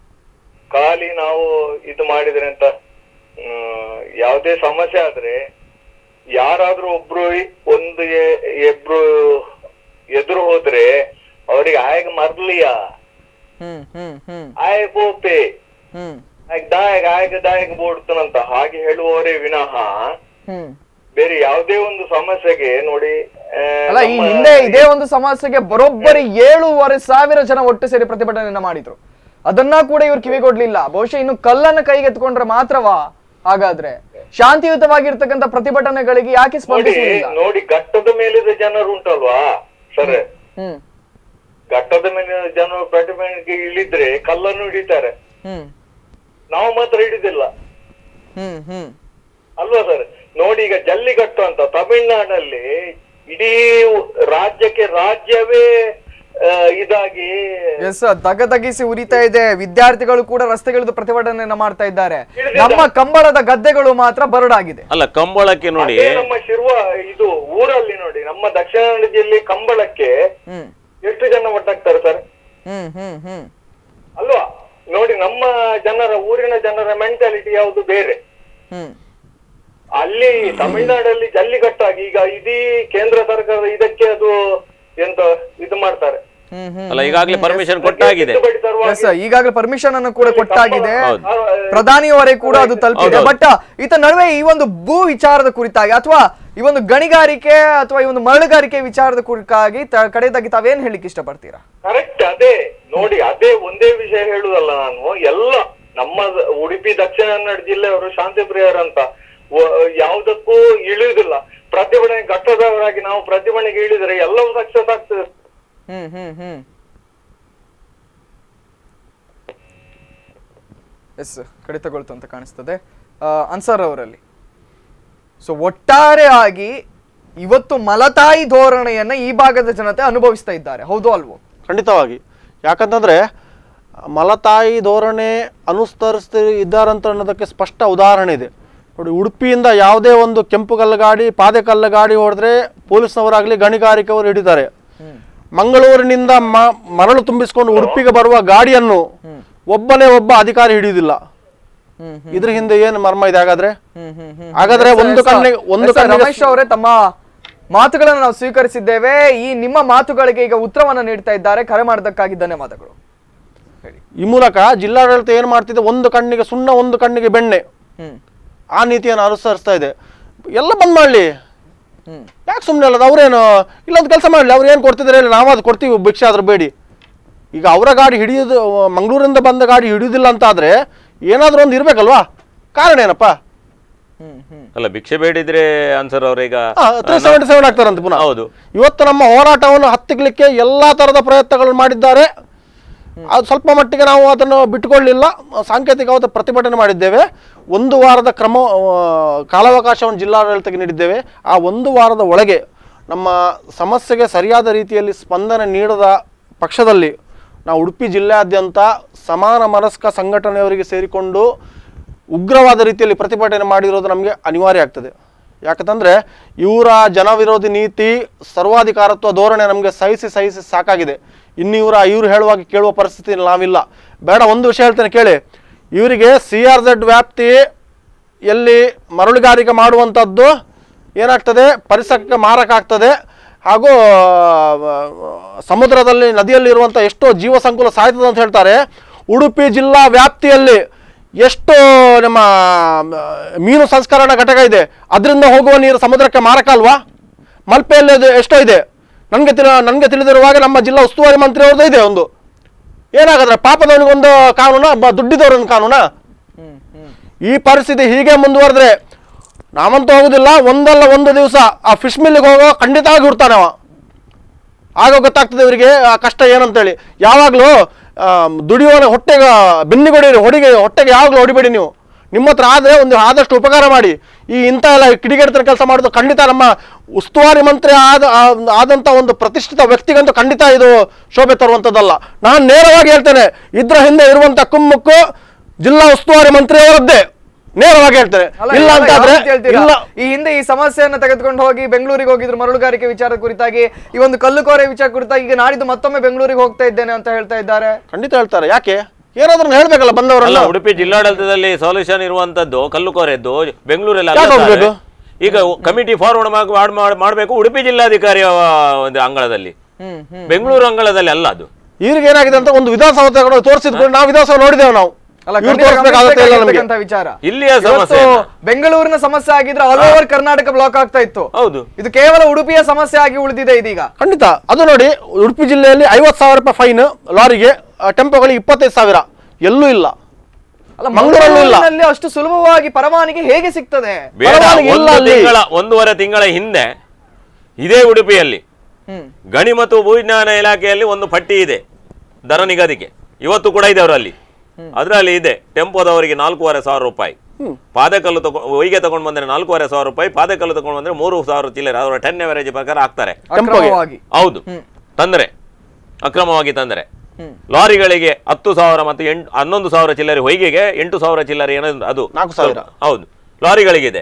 ಖಾಲಿ ನಾವು ಇದು ಮಾಡಿದ್ರೆ ಅಂತ ಹ್ಮ್, ಯಾವುದೇ ಸಮಸ್ಯೆ ಆದ್ರೆ ಯಾರಾದ್ರೂ ಒಬ್ರು ಒಂದು ಎ- ಇಬ್ರು ಎದುರು ಹೋದ್ರೆ ಅವ್ರಿಗೆ ಆಯ್ಗ ಮರ್ಲಿಯಾ ಹ್ಮ್ ಹ್ಮ್ ಹ್ಮ್ ಆಯ್ ಪೋಪೆ ಹ್ಮ್ ಆಯ್ಗ ದಾಯಗ ಆಯ್ಗ ದಾಯಗ ಬೋಡ್ತಾನಂತ ಹಾಗೆ ಹೇಳುವವರೇ ವಿನಃ ಹ್ಮ್ ಬೇರೆ ಯಾವುದೇ ಒಂದು ಸಮಸ್ಯೆಗೆ ನೋಡಿ ಆ, ಅಲ್ಲ ಈ ನಮ್ಮ- ಹಿಂದೆ ಇದೇ ಒಂದು ಸಮಸ್ಯೆಗೆ ಬರೋಬ್ಬರಿ ಏಳೂವರೆ ಸಾವಿರ ಜನ ಒಟ್ಟು ಸೇರಿ ಪ್ರತಿಭಟನೆಯನ್ನ ಮಾಡಿದ್ರು ಅದನ್ನ ಕೂಡ ಇವ್ರು ಕಿವಿಗೊಡ್ಲಿಲ್ಲ ಬಹುಶಃ ಇನ್ನು ಕಲ್ಲನ್ನ ಕೈಗೆತ್ಕೊಂಡ್ರೆ ಮಾತ್ರವಾ ಹಾಗಾದ್ರೆ ಶಾಂತಿಯುತವಾಗಿರ್ತಕ್ಕಂಥ ಪ್ರತಿಭಟನೆಗಳಿಗೆ ಯಾಕೆ ನೋಡಿ ಸ್ಪಂದಿಸುವುದಿಲ್ಲ ನೋಡಿ ಘಟ್ಟದ ಮೇಲಿದ ಜನರು ಉಂಟಲ್ವಾ ಸರ್ ಹ್ಮ್ ಘಟ್ಟದ ಮೇಲಿನ ಜನರು ಪ್ರತಿಭಟನೆಗೆ ಇಳಿದ್ರೆ ಕಲ್ಲನ್ನು ಹಿಡಿತಾರೆ ಹ್ಮ್ ನಾವು ಮಾತ್ರ ಹಿಡಿದಿಲ್ಲ ಹ್ಮ್ ಹ್ಮ್ ಅಲ್ವಾ ಸರ್ ನೋಡಿ ಈಗ ಜಲ್ಲಿಗಟ್ಟು ಅಂತ ತಮಿಳ್ನಾಡಲ್ಲಿ ಇಡೀ ರಾಜ್ಯಕ್ಕೆ ರಾಜ್ಯವೇ ಆ, ಇದಾಗಿ ಎಸ್ ತಗ ತಗಿಸಿ ಉರಿತಾ ಇದೆ ವಿದ್ಯಾರ್ಥಿಗಳು ಕೂಡ ರಸ್ತೆಗಿಳಿದು ಪ್ರತಿಭಟನೆಯನ್ನ ಮಾಡ್ತಾ ಇದ್ದಾರೆ ಹಿಡಿದಿಲ್ಲ. ನಮ್ಮ ಕಂಬಳದ ಗದ್ದೆಗಳು ಮಾತ್ರ ಬರಡಾಗಿದೆ ಅಲ್ಲ ಕಂಬಳಕ್ಕೆ ನೋಡಿ ಅದೇ ನಮ್ಮ ಶಿರುವ ಇದು ಊರಲ್ಲಿ ನೋಡಿ ನಮ್ಮ ದಕ್ಷಿಣ ಕನ್ನಡ ಜಿಲ್ಲೆ ಕಂಬಳಕ್ಕೆ ಹ್ಮ್ ಎಷ್ಟು ಜನ ಒಟ್ಟಾಗ್ತಾರೆ ಸರ್ ಹ್ಮ್ ಹ್ಮ್ ಹ್ಮ್ ಅಲ್ವಾ ನೋಡಿ ನಮ್ಮ ಜನರ ಊರಿನ ಜನರ ಮೆಂಟಾಲಿಟಿ ಯಾವುದು ಬೇರೆ ಹ್ಮ್ ಅಲ್ಲಿ ತಮಿಳ್ನಾಡಲ್ಲಿ ಜಲ್ಲಿಕಟ್ಟಾಗಿ ಈಗ ಇಡೀ ಕೇಂದ್ರ ಸರ್ಕಾರ ಇದಕ್ಕೆ ಅದು ಎಂತ ಇದು ಮಾಡ್ತಾರೆ ಹ್ಮ್ ಹ್ಮ್ ಅಲ್ಲ ಈಗಾಗಲೇ ಪರ್ಮಿಷನ್ ಕೊಟ್ಟಾಗಿದೆ ತಿದ್ದುಪಡಿ ತರುವಾಗ ಎಸ್ ಈಗಾಗಲೇ ಪರ್ಮಿಷನ್ ಅನ್ನು ಕೂಡ ಕೊಟ್ಟಾಗಿದೆ ಹೌದು. ಪ್ರಧಾನಿಯವರೇ ಕೂಡ ಅದು ತಲುಪಿದೆ ಹೌದು. ಬಟ್ ಈತ ನಡುವೆ ಈ ಒಂದು ಭೂ ವಿಚಾರದ ಕುರಿತಾಗಿ ಅಥವಾ ಈ ಒಂದು ಗಣಿಗಾರಿಕೆ ಅಥವಾ ಈ ಒಂದು ಮರಳುಗಾರಿಕೆ ವಿಚಾರದ ಕುರಿತಾಗಿ ತ- ಕಡೆಯದಾಗಿ ತಾವೇನ್ ಹೇಳಿಕ್ಕೆ ಇಷ್ಟಪಡ್ತೀರಾ ಕರೆಕ್ಟ್ ಅದೇ ನೋಡಿ ಅದೇ ಒಂದೇ ವಿಷಯ ಹೇಳುದಲ್ಲ ನಾನು ಎಲ್ಲ ನಮ್ಮ ಉಡುಪಿ ದಕ್ಷಿಣ ಕನ್ನಡ ಜಿಲ್ಲೆಯವರು ಶಾಂತಿ ಪ್ರಿಯರಂತ ವ- ಯಾವುದಕ್ಕೂ ಇಳಿಯುವುದಿಲ್ಲ ಪ್ರತಿಭಟನೆ ಘಟ್ಟದವರಾಗಿ ನಾವು ಪ್ರತಿಭಟನೆಗೆ ಇಳಿದ್ರೆ ಎಲ್ಲವೂ ಸಕ್ಸಸ್ ಆಗ್ತದೆ ಹ್ಮ್ ಹ್ಮ್ ಹ್ಮ್ ಎಸ್ ಕಡಿತಗೊಳ್ತು ಅಂತ ಕಾಣಿಸ್ತದೆ ಆ, ಅನ್ಸರ್ ಅವರಲ್ಲಿ ಸೊ ಒಟ್ಟಾರೆಯಾಗಿ ಇವತ್ತು ಮಲತಾಯಿ ಧೋರಣೆಯನ್ನ ಈ ಭಾಗದ ಜನತೆ ಅನುಭವಿಸ್ತಾ ಇದ್ದಾರೆ ಹೌದು ಅಲ್ವೋ ಖಂಡಿತವಾಗಿ ಯಾಕಂತಂದರೆ ಮಲತಾಯಿ ಧೋರಣೆ ಅನುಸರಿಸ್ತಿ ಇದ್ದಾರಂತ ಅನ್ನೋದಕ್ಕೆ ಸ್ಪಷ್ಟ ಉದಾಹರಣೆ ಇದೆ ನೋಡಿ ಉಡುಪಿಯಿಂದ ಯಾವುದೇ ಒಂದು ಕೆಂಪು ಕಲ್ಲು ಗಾಡಿ ಪಾದೆ ಕಲ್ಲು ಗಾಡಿ ಹೊಡೆದ್ರೆ ಪೊಲೀಸ್ನವರಾಗಲಿ ಗಣಿಗಾರಿಕೆಯವರು ಹಿಡಿತಾರೆ ಮಂಗಳೂರಿನಿಂದ ಮ- ಮರಳು ತುಂಬಿಸಿಕೊಂಡು ಉಡುಪಿಗೆ ಬರುವ ಗಾಡಿಯನ್ನು ಒಬ್ಬನೇ ಒಬ್ಬ ಅಧಿಕಾರಿ ಹಿಡಿಯುವುದಿಲ್ಲ ಹ್ಮ್ ಇದ್ರ ಹಿಂದೆ ಏನು ಮರ್ಮ ಇದೆ ಹಾಗಾದ್ರೆ ಹ್ಮ್ ಹ್ಮ್ ಹ್ಮ್ ಹಾಗಾದ್ರೆ ಎಸ್ ಒಂದು ಎಸ್ ಕಣ್ಣಿಗೆ ಒಂದು ಎಸ್ ಕಣ್ಣಿಗೆ ರಮೇಶ್ ಅವರೇ ತಮ್ಮ ಮಾತುಗಳನ್ನು ನಾವು ಸ್ವೀಕರಿಸಿದ್ದೇವೆ ಈ ನಿಮ್ಮ ಮಾತುಗಳಿಗೆ ಈಗ ಉತ್ತರವನ್ನ ನೀಡ್ತಾ ಇದ್ದಾರೆ ಕರೆ ಮಾಡೋದಕ್ಕಾಗಿ ಧನ್ಯವಾದಗಳು ಈ ಮೂಲಕ ಜಿಲ್ಲಾಡಳಿತ ಏನು ಮಾಡ್ತಿದೆ ಒಂದು ಕಣ್ಣಿಗೆ ಸುಣ್ಣ ಒಂದು ಕಣ್ಣಿಗೆ ಬೆಣ್ಣೆ ಹ್ಮ್ ಆ ನೀತಿಯನ್ನು ಅನುಸರಿಸ್ತಾ ಇದೆ ಎಲ್ಲ ಬಂದ್ ಮಾಡಲಿ ಹ್ಮ್ ಯಾಕೆ ಸುಮ್ಮನೆ ಅಲ್ಲದ ಅವ್ರೇನು ಇಲ್ಲೊಂದು ಕೆಲಸ ಮಾಡಲಿ ಅವ್ರು ಏನು ಕೊಡ್ತಿದ್ದಾರೆ ಹೇಳಿ ನಾವು ಅದು ಕೊಡ್ತೀವಿ ಭಿಕ್ಷೆ ಆದ್ರೂ ಬೇಡಿ ಈಗ ಅವರ ಗಾಡಿ ಹಿಡಿಯೋದು ಮಂಗಳೂರಿಂದ ಬಂದ ಗಾಡಿ ಹಿಡಿಯೋದಿಲ್ಲ ಅಂತ ಆದ್ರೆ ಏನಾದರೂ ಒಂದು ಇರಬೇಕಲ್ವಾ ಕಾರಣ ಏನಪ್ಪ ಹ್ಮ್ ಹ್ಮ್ ಅಲ್ಲ ಭಿಕ್ಷೆ ಬೇಡಿದ್ರೆ ಅನ್ಸರ್ ಅವ್ರೀಗ ತ್ರೀ ಸೆವೆಂಟಿ ಸೆವೆನ್ ಆಗ್ತಾರಂತೆ ಪುನಃ ಹೌದು ಇವತ್ತು ನಮ್ಮ ಹೋರಾಟವನ್ನು ಹತ್ತಿಕ್ಕಲಿಕ್ಕೆ ಎಲ್ಲಾ ತರದ ಪ್ರಯತ್ನಗಳನ್ನು ಮಾಡಿದ್ದಾರೆ ಅದು ಸ್ವಲ್ಪ ಮಟ್ಟಿಗೆ ನಾವು ಅದನ್ನು ಬಿಟ್ಟುಕೊಳ್ಳಿಲ್ಲ ಸಾಂಕೇತಿಕವಾದ ಪ್ರತಿಭಟನೆ ಮಾಡಿದ್ದೇವೆ ಒಂದು ವಾರದ ಕ್ರಮ ಆ, ಕಾಲಾವಕಾಶವನ್ನು ಜಿಲ್ಲಾಡಳಿತಕ್ಕೆ ನೀಡಿದ್ದೇವೆ ಆ ಒಂದು ವಾರದ ಒಳಗೆ ನಮ್ಮ ಸಮಸ್ಯೆಗೆ ಸರಿಯಾದ ರೀತಿಯಲ್ಲಿ ಸ್ಪಂದನೆ ನೀಡದ ಪಕ್ಷದಲ್ಲಿ ನಾವು ಉಡುಪಿ ಜಿಲ್ಲೆಯಾದ್ಯಂತ ಸಮಾನ ಮನಸ್ಕ ಸಂಘಟನೆಯವರಿಗೆ ಸೇರಿಕೊಂಡು ಉಗ್ರವಾದ ರೀತಿಯಲ್ಲಿ ಪ್ರತಿಭಟನೆ ಮಾಡಿರೋದು ನಮಗೆ ಅನಿವಾರ್ಯ ಆಗ್ತದೆ ಯಾಕಂತಂದ್ರೆ ಇವರ ಜನವಿರೋಧಿ ನೀತಿ ಸರ್ವಾಧಿಕಾರತ್ವ ಧೋರಣೆ ನಮಗೆ ಸಹಿಸಿ ಸಹಿಸಿ ಸಾಕಾಗಿದೆ ಇನ್ನು ಇವರ ಇವ್ರು ಹೇಳುವಾಗ ಕೇಳುವ ಪರಿಸ್ಥಿತಿ ನಾವಿಲ್ಲ ಬೇಡ ಒಂದು ವಿಷಯ ಹೇಳ್ತೇನೆ ಕೇಳಿ ಇವರಿಗೆ ಸಿ ಆರ್ ಝೆಡ್ ವ್ಯಾಪ್ತಿ ಎಲ್ಲಿ ಮರಳುಗಾರಿಕೆ ಮಾಡುವಂಥದ್ದು ಏನಾಗ್ತದೆ ಪರಿಸರಕ್ಕೆ ಮಾರಕ ಆಗ್ತದೆ ಹಾಗೂ ಆ, ಸಮುದ್ರದಲ್ಲಿ ನದಿಯಲ್ಲಿ ಇರುವಂಥ ಎಷ್ಟೋ ಜೀವ ಸಂಕುಲ ಸಾಯ್ತದೆ ಅಂತ ಹೇಳ್ತಾರೆ ಉಡುಪಿ ಜಿಲ್ಲಾ ವ್ಯಾಪ್ತಿಯಲ್ಲಿ ಎಷ್ಟು ನಮ್ಮ ಆ, ಮೀನು ಸಂಸ್ಕರಣಾ ಘಟಕ ಇದೆ ಅದರಿಂದ ಹೋಗುವ ನೀರು ಸಮುದ್ರಕ್ಕೆ ಮಾರಕ ಅಲ್ವಾ ಮಲ್ಪೆಯಲ್ಲಿ ಅದು ಎಷ್ಟೋ ಇದೆ ನನಗೆ ತಿಳಿ ನನಗೆ ತಿಳಿದಿರುವಾಗ ನಮ್ಮ ಜಿಲ್ಲಾ ಉಸ್ತುವಾರಿ ಮಂತ್ರಿ ಅವ್ರದ್ದು ಇದೆ ಒಂದು ಏನಾಗದ್ರೆ ಪಾಪದವನಿಗೊಂದು ಕಾನೂನ ಬ- ದುಡ್ಡಿದವರೊಂದು ಕಾನೂನಾ ಹ್ಮ್ ಹ್ಮ್ ಈ ಪರಿಸ್ಥಿತಿ ಹೀಗೆ ಮುಂದುವರೆದ್ರೆ ನಾವಂತೂ ಹೋಗುದಿಲ್ಲ ಒಂದಲ್ಲ ಒಂದು ದಿವಸ ಆ ಫಿಶ್ ಮಿಲ್ಗೆ ಹೋಗೋ ಖಂಡಿತವಾಗಿ ಹುಡ್ತಾನೆ ಅವ ಆಗ ಗೊತ್ತಾಗ್ತದೆ ಇವರಿಗೆ ಆ ಕಷ್ಟ ಏನಂತೇಳಿ ಯಾವಾಗಲೂ ದುಡಿಯೋನ ಹೊಟ್ಟೆಗೆ ಬೆನ್ನಿಗೊಡಿ ಹೊಡಿಗೆ ಹೊಟ್ಟೆಗೆ ಯಾವಾಗಲೂ ಹೊಡಿಬೇಡಿ ನೀವು ನಿಮ್ಮ ಹತ್ರ ಆದರೆ ಒಂದು ಆದಷ್ಟು ಉಪಕಾರ ಮಾಡಿ ಈ ಇಂಥ ಎಲ್ಲ ಕಿಡಿಗೇಡಿತನ ಕೆಲಸ ಮಾಡೋದು ಖಂಡಿತ ನಮ್ಮ ಉಸ್ತುವಾರಿ ಮಂತ್ರಿ ಆದ ಆ- ಆದಂಥ ಒಂದು ಪ್ರತಿಷ್ಠಿತ ವ್ಯಕ್ತಿಗಂತೂ ಖಂಡಿತ ಇದು ಶೋಭೆ ತರುವಂಥದ್ದಲ್ಲ ನಾನು ನೇರವಾಗಿ ಹೇಳ್ತೇನೆ ಇದ್ರ ಹಿಂದೆ ಇರುವಂಥ ಕುಮ್ಮಕ್ಕು ಜಿಲ್ಲಾ ಉಸ್ತುವಾರಿ ಮಂತ್ರಿ ಅವರದ್ದೇ ನೇರವಾಗಿ ಹೇಳ್ತೇನೆ ಅಲ್ಲ, ಇಲ್ಲ ಯಾವ ಅಂತಾದ್ರೆ ರೀತಿ ಹೇಳ್ತೀರಾ? ಇಲ್ಲ ಈ ಹಿಂದೆ ಈ ಸಮಸ್ಯೆಯನ್ನ ತೆಗೆದುಕೊಂಡು ಹೋಗಿ ಬೆಂಗಳೂರಿಗೆ ಹೋಗಿದ್ರು ಮರಳುಗಾರಿಕೆ ವಿಚಾರದ ಕುರಿತಾಗಿ ಈ ಒಂದು ಕಲ್ಲುಕೋರೆ ವಿಚಾರ ಕುರಿತಾಗಿ ಈಗ ನಾಡಿದ್ದು ಮತ್ತೊಮ್ಮೆ ಬೆಂಗಳೂರಿಗೆ ಹೋಗ್ತಾ ಇದ್ದೇನೆ ಅಂತ ಹೇಳ್ತಾ ಇದ್ದಾರೆ ಖಂಡಿತ ಹೇಳ್ತಾರೆ ಯಾಕೆ ಏನಾದ್ರೂ ಹೇಳ್ಬೇಕಲ್ಲ ಅಲ್ಲ ಬಂದವರಲ್ಲ ಉಡುಪಿ ಜಿಲ್ಲಾಡಳಿತದಲ್ಲಿ ಸೊಲ್ಯೂಷನ್ ಇರುವಂತದ್ದು ಕಲ್ಲುಕೋರೆದ್ದು ಬೆಂಗಳೂರಲ್ಲಿ ಯಾಕೆ ಅಲ್ಲ ಹೋಗ್ಬೇಕು? ಸರ್. ಈಗ ಕಮಿಟಿ ಫಾರ್ವರ್ಡ್ ಮಾಡಬೇಕು ಉಡುಪಿ ಜಿಲ್ಲಾಧಿಕಾರಿ ಒಂದು ಅಂಗಳದಲ್ಲಿ ಹ್ಮ್ ಹ್ಮ್ ಬೆಂಗಳೂರು ಅಂಗಳದಲ್ಲಿ ಅಲ್ಲ ಅದು ಇವ್ರಿಗೆ ಏನಾಗಿದೆ ಅಂತ ಒಂದು ವಿಧಾನಸೌಧ ತೋರಿಸಿದ್ಕೊಂಡು ನಾವು ವಿಧಾನಸೌಧ ನೋಡಿದ್ದೇವೆ ನಾವು ಅಲ್ಲ ಇವ್ರು ಖಂಡಿತ ತೋರಿಸ್ಬೇಕಾಗತ್ತೆ ಇಲ್ಲ ನಮಗೆ ಗಮನಿಸ್ಬೇಕಾಗಿರ್ತಕ್ಕಂಥ ವಿಚಾರ ಇಲ್ಲಿಯ ಇವತ್ತು ಸಮಸ್ಯೆ ಬೆಂಗಳೂರಿನ ಸಮಸ್ಯೆ ಆಗಿದ್ರೆ ಆಲ್ ಓವರ್ ಕರ್ನಾಟಕ ಬ್ಲಾಕ್ ಆಗ್ತಾ ಇತ್ತು ಹೌದು ಇದು ಕೇವಲ ಉಡುಪಿಯ ಸಮಸ್ಯೆ ಆಗಿ ಉಳಿದಿದೆ ಇದೀಗ ಖಂಡಿತ ಅದು ನೋಡಿ ಉಡುಪಿ ಜಿಲ್ಲೆಯಲ್ಲಿ ಐವತ್ತು ಸಾವಿರ ರೂಪಾಯಿ ಫೈನ್ ಲಾರಿಗೆ ಆ, ಟೆಂಪೋಗಳಿಗೆ ಇಪ್ಪತ್ತೈದು ಸಾವಿರ ಎಲ್ಲೂ ಇಲ್ಲ ಅಲ್ಲ ಮಂಗಳೂರಲ್ಲೂ ಇಲ್ಲ. ಮಂಗಳೂರಿನಲ್ಲಿ ಅಷ್ಟು ಸುಲಭವಾಗಿ ಪರವಾನಗಿ ಹೇಗೆ ಸಿಗ್ತದೆ ಬೇಡ ಪರವಾನಗಿ ಇಲ್ಲ ಒಂದು ಅಲ್ಲಿ. ತಿಂಗಳ ಒಂದೂವರೆ ತಿಂಗಳ ಹಿಂದೆ ಇದೇ ಉಡುಪಿಯಲ್ಲಿ ಹ್ಮ್ ಗಣಿ ಮತ್ತು ಭೂವಿಜ್ಞಾನ ಇಲಾಖೆಯಲ್ಲಿ ಒಂದು ಪಟ್ಟಿ ಇದೆ ದರ ನಿಗದಿಗೆ ಇವತ್ತು ಕೂಡ ಇದೆ ಅವರಲ್ಲಿ ಅದರಲ್ಲಿ ಇದೆ ಟೆಂಪೋದವರಿಗೆ ನಾಲ್ಕೂವರೆ ಸಾವಿರ ರೂಪಾಯಿ ಪಾದಕಲ್ಲು ತಗೊ ಒಯ್ಗೆ ತಗೊಂಡು ಬಂದ್ರೆ ನಾಲ್ಕೂವರೆ ಸಾವಿರ ರೂಪಾಯಿ ಪಾದಕಲ್ಲು ತಗೊಂಡು ಬಂದ್ರೆ ಮೂರು ಸಾವಿರ ಚಿಲ್ಲರೆ ಅವರ ಟೆನ್ ಅವರೇಜ್ ಪ್ರಕಾರ ಹಾಕ್ತಾರೆ ಅಕ್ರಮವಾಗಿ ಹೌದು ತಂದರೆ ಅಕ್ರಮವಾಗಿ ತಂದರೆ ಲಾರಿಗಳಿಗೆ ಹತ್ತು ಸಾವಿರ ಮತ್ತು ಎಂಟು ಹನ್ನೊಂದು ಸಾವಿರ ಚಿಲ್ಲರೆ ಹೊಯ್ಗೆಗೆ ಎಂಟು ಸಾವಿರ ಚಿಲ್ಲರೆ ಏನದು ಅದು ನಾಲ್ಕು ಸಾವಿರ. ಹೌದು ಲಾರಿಗಳಿಗಿದೆ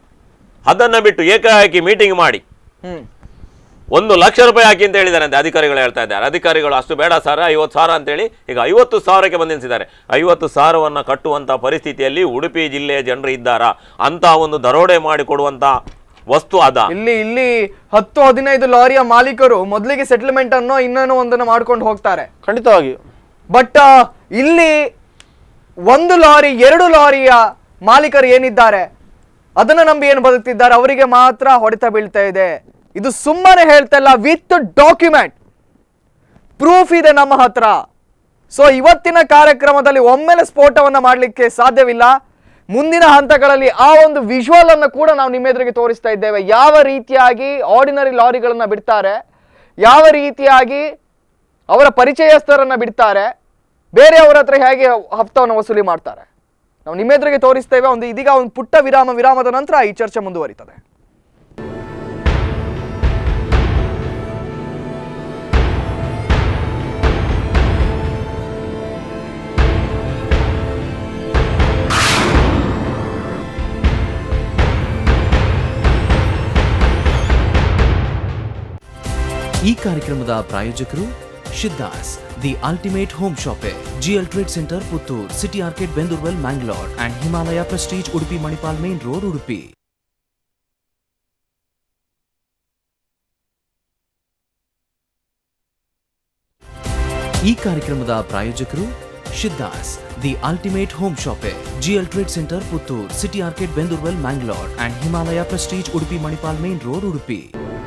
ಅದನ್ನ ಬಿಟ್ಟು ಏಕಾಏಕಿ ಮೀಟಿಂಗ್ ಮಾಡಿ ಹ್ಮ್ ಒಂದು ಲಕ್ಷ ರೂಪಾಯಿ ಹಾಕಿ ಅಂತ ಹೇಳಿದಾರಂತೆ ಅಧಿಕಾರಿಗಳು ಹೇಳ್ತಾ ಇದ್ದಾರೆ ಅಧಿಕಾರಿಗಳು ಅಷ್ಟು ಬೇಡ ಸರ್ ಐವತ್ತು ಸಾವಿರ ಅಂತೇಳಿ ಈಗ ಐವತ್ತು ಸಾವಿರಕ್ಕೆ ಬಂಧಿಸಿದ್ದಾರೆ ಐವತ್ತು ಸಾವಿರವನ್ನ ಕಟ್ಟುವಂತ ಪರಿಸ್ಥಿತಿಯಲ್ಲಿ ಉಡುಪಿ ಜಿಲ್ಲೆಯ ಜನರು ಇದ್ದಾರಾ ಅಂತ ಒಂದು ದರೋಡೆ ಮಾಡಿ ಕೊಡುವಂತ ವಸ್ತು ಅದ ಇಲ್ಲಿ ಇಲ್ಲಿ ಹತ್ತು ಹದಿನೈದು ಲಾರಿಯ ಮಾಲೀಕರು ಮೊದಲಿಗೆ ಸೆಟಲ್ಮೆಂಟ್ ಅನ್ನೋ ಇನ್ನೇನೋ ಒಂದನ್ನು ಮಾಡ್ಕೊಂಡು ಹೋಗ್ತಾರೆ ಖಂಡಿತವಾಗಿ ಬಟ್ ಇಲ್ಲಿ ಒಂದು ಲಾರಿ ಎರಡು ಲಾರಿಯ ಮಾಲೀಕರು ಏನಿದ್ದಾರೆ ಅದನ್ನ ನಂಬಿ ಏನು ಬದುಕ್ತಿದ್ದಾರೆ ಅವರಿಗೆ ಮಾತ್ರ ಹೊಡೆತ ಬೀಳ್ತಾ ಇದೆ ಇದು ಸುಮ್ಮನೆ ಹೇಳ್ತಾ ಇಲ್ಲ ವಿತ್ ಡಾಕ್ಯುಮೆಂಟ್ ಪ್ರೂಫ್ ಇದೆ ನಮ್ಮ ಹತ್ರ ಸೊ ಇವತ್ತಿನ ಕಾರ್ಯಕ್ರಮದಲ್ಲಿ ಒಮ್ಮೆಲೆ ಸ್ಫೋಟವನ್ನ ಮಾಡಲಿಕ್ಕೆ ಸಾಧ್ಯವಿಲ್ಲ ಮುಂದಿನ ಹಂತಗಳಲ್ಲಿ ಆ ಒಂದು ವಿಜುವಲ್ ಅನ್ನು ಕೂಡ ನಾವು ನಿಮ್ಮ ಎದುರಿಗೆ ತೋರಿಸ್ತಾ ಇದ್ದೇವೆ ಯಾವ ರೀತಿಯಾಗಿ ಆರ್ಡಿನರಿ ಲಾರಿಗಳನ್ನ ಬಿಡ್ತಾರೆ ಯಾವ ರೀತಿಯಾಗಿ ಅವರ ಪರಿಚಯಸ್ಥರನ್ನ ಬಿಡ್ತಾರೆ ಬೇರೆಯವರ ಹತ್ರ ಹೇಗೆ ಹಫ್ತವನ್ನು ವಸೂಲಿ ಮಾಡ್ತಾರೆ ನಾವು ನಿಮ್ಮ ಎದುರಿಗೆ ತೋರಿಸ್ತೇವೆ ಒಂದು ಇದೀಗ ಒಂದು ಪುಟ್ಟ ವಿರಾಮ ವಿರಾಮದ ನಂತರ ಈ ಚರ್ಚೆ ಮುಂದುವರಿತದೆ ಈ ಕಾರ್ಯಕ್ರಮದ ಪ್ರಾಯೋಜಕರು Siddhas the ultimate home shoppe GL trade centre Puttur city arcade Bendurwell Mangalore and Himalaya prestige Udupi Manipal main road Udupi ಈ ಕಾರ್ಯಕ್ರಮದ ಪ್ರಾಯೋಜಕರು Siddhas the ultimate home shoppe GL trade centre Puttur city arcade Bendurwell Mangalore and Himalaya prestige Udupi Manipal main road Udupi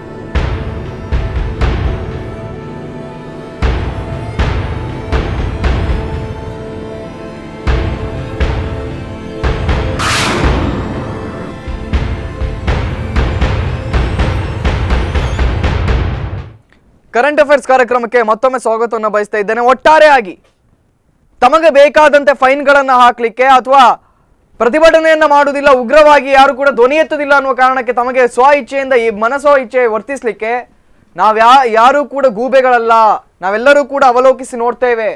current affairs ಕಾರ್ಯಕ್ರಮಕ್ಕೆ ಮತ್ತೊಮ್ಮೆ ಸ್ವಾಗತವನ್ನು ಬಯಸ್ತಾ ಇದ್ದೇನೆ ಒಟ್ಟಾರೆಯಾಗಿ ತಮಗೆ ಬೇಕಾದಂತೆ ಫೈನ್ಗಳನ್ನ ಹಾಕ್ಲಿಕ್ಕೆ ಅಥವಾ ಪ್ರತಿಭಟನೆಯನ್ನ ಮಾಡುವುದಿಲ್ಲ ಉಗ್ರವಾಗಿ ಯಾರು ಕೂಡ ಧ್ವನಿ ಎತ್ತುವುದಿಲ್ಲ ಅನ್ನುವ ಕಾರಣಕ್ಕೆ ತಮಗೆ ಸ್ವ ಇಚ್ಛೆಯಿಂದ ಈ ಮನಸ್ಸೋ ಇಚ್ಛೆ ವರ್ತಿಸ್ಲಿಕ್ಕೆ ನಾವ್ ಯಾ ಯಾರು ಕೂಡ ಗೂಬೆಗಳಲ್ಲ ನಾವೆಲ್ಲರೂ ಕೂಡ ಅವಲೋಕಿಸಿ ನೋಡ್ತೇವೆ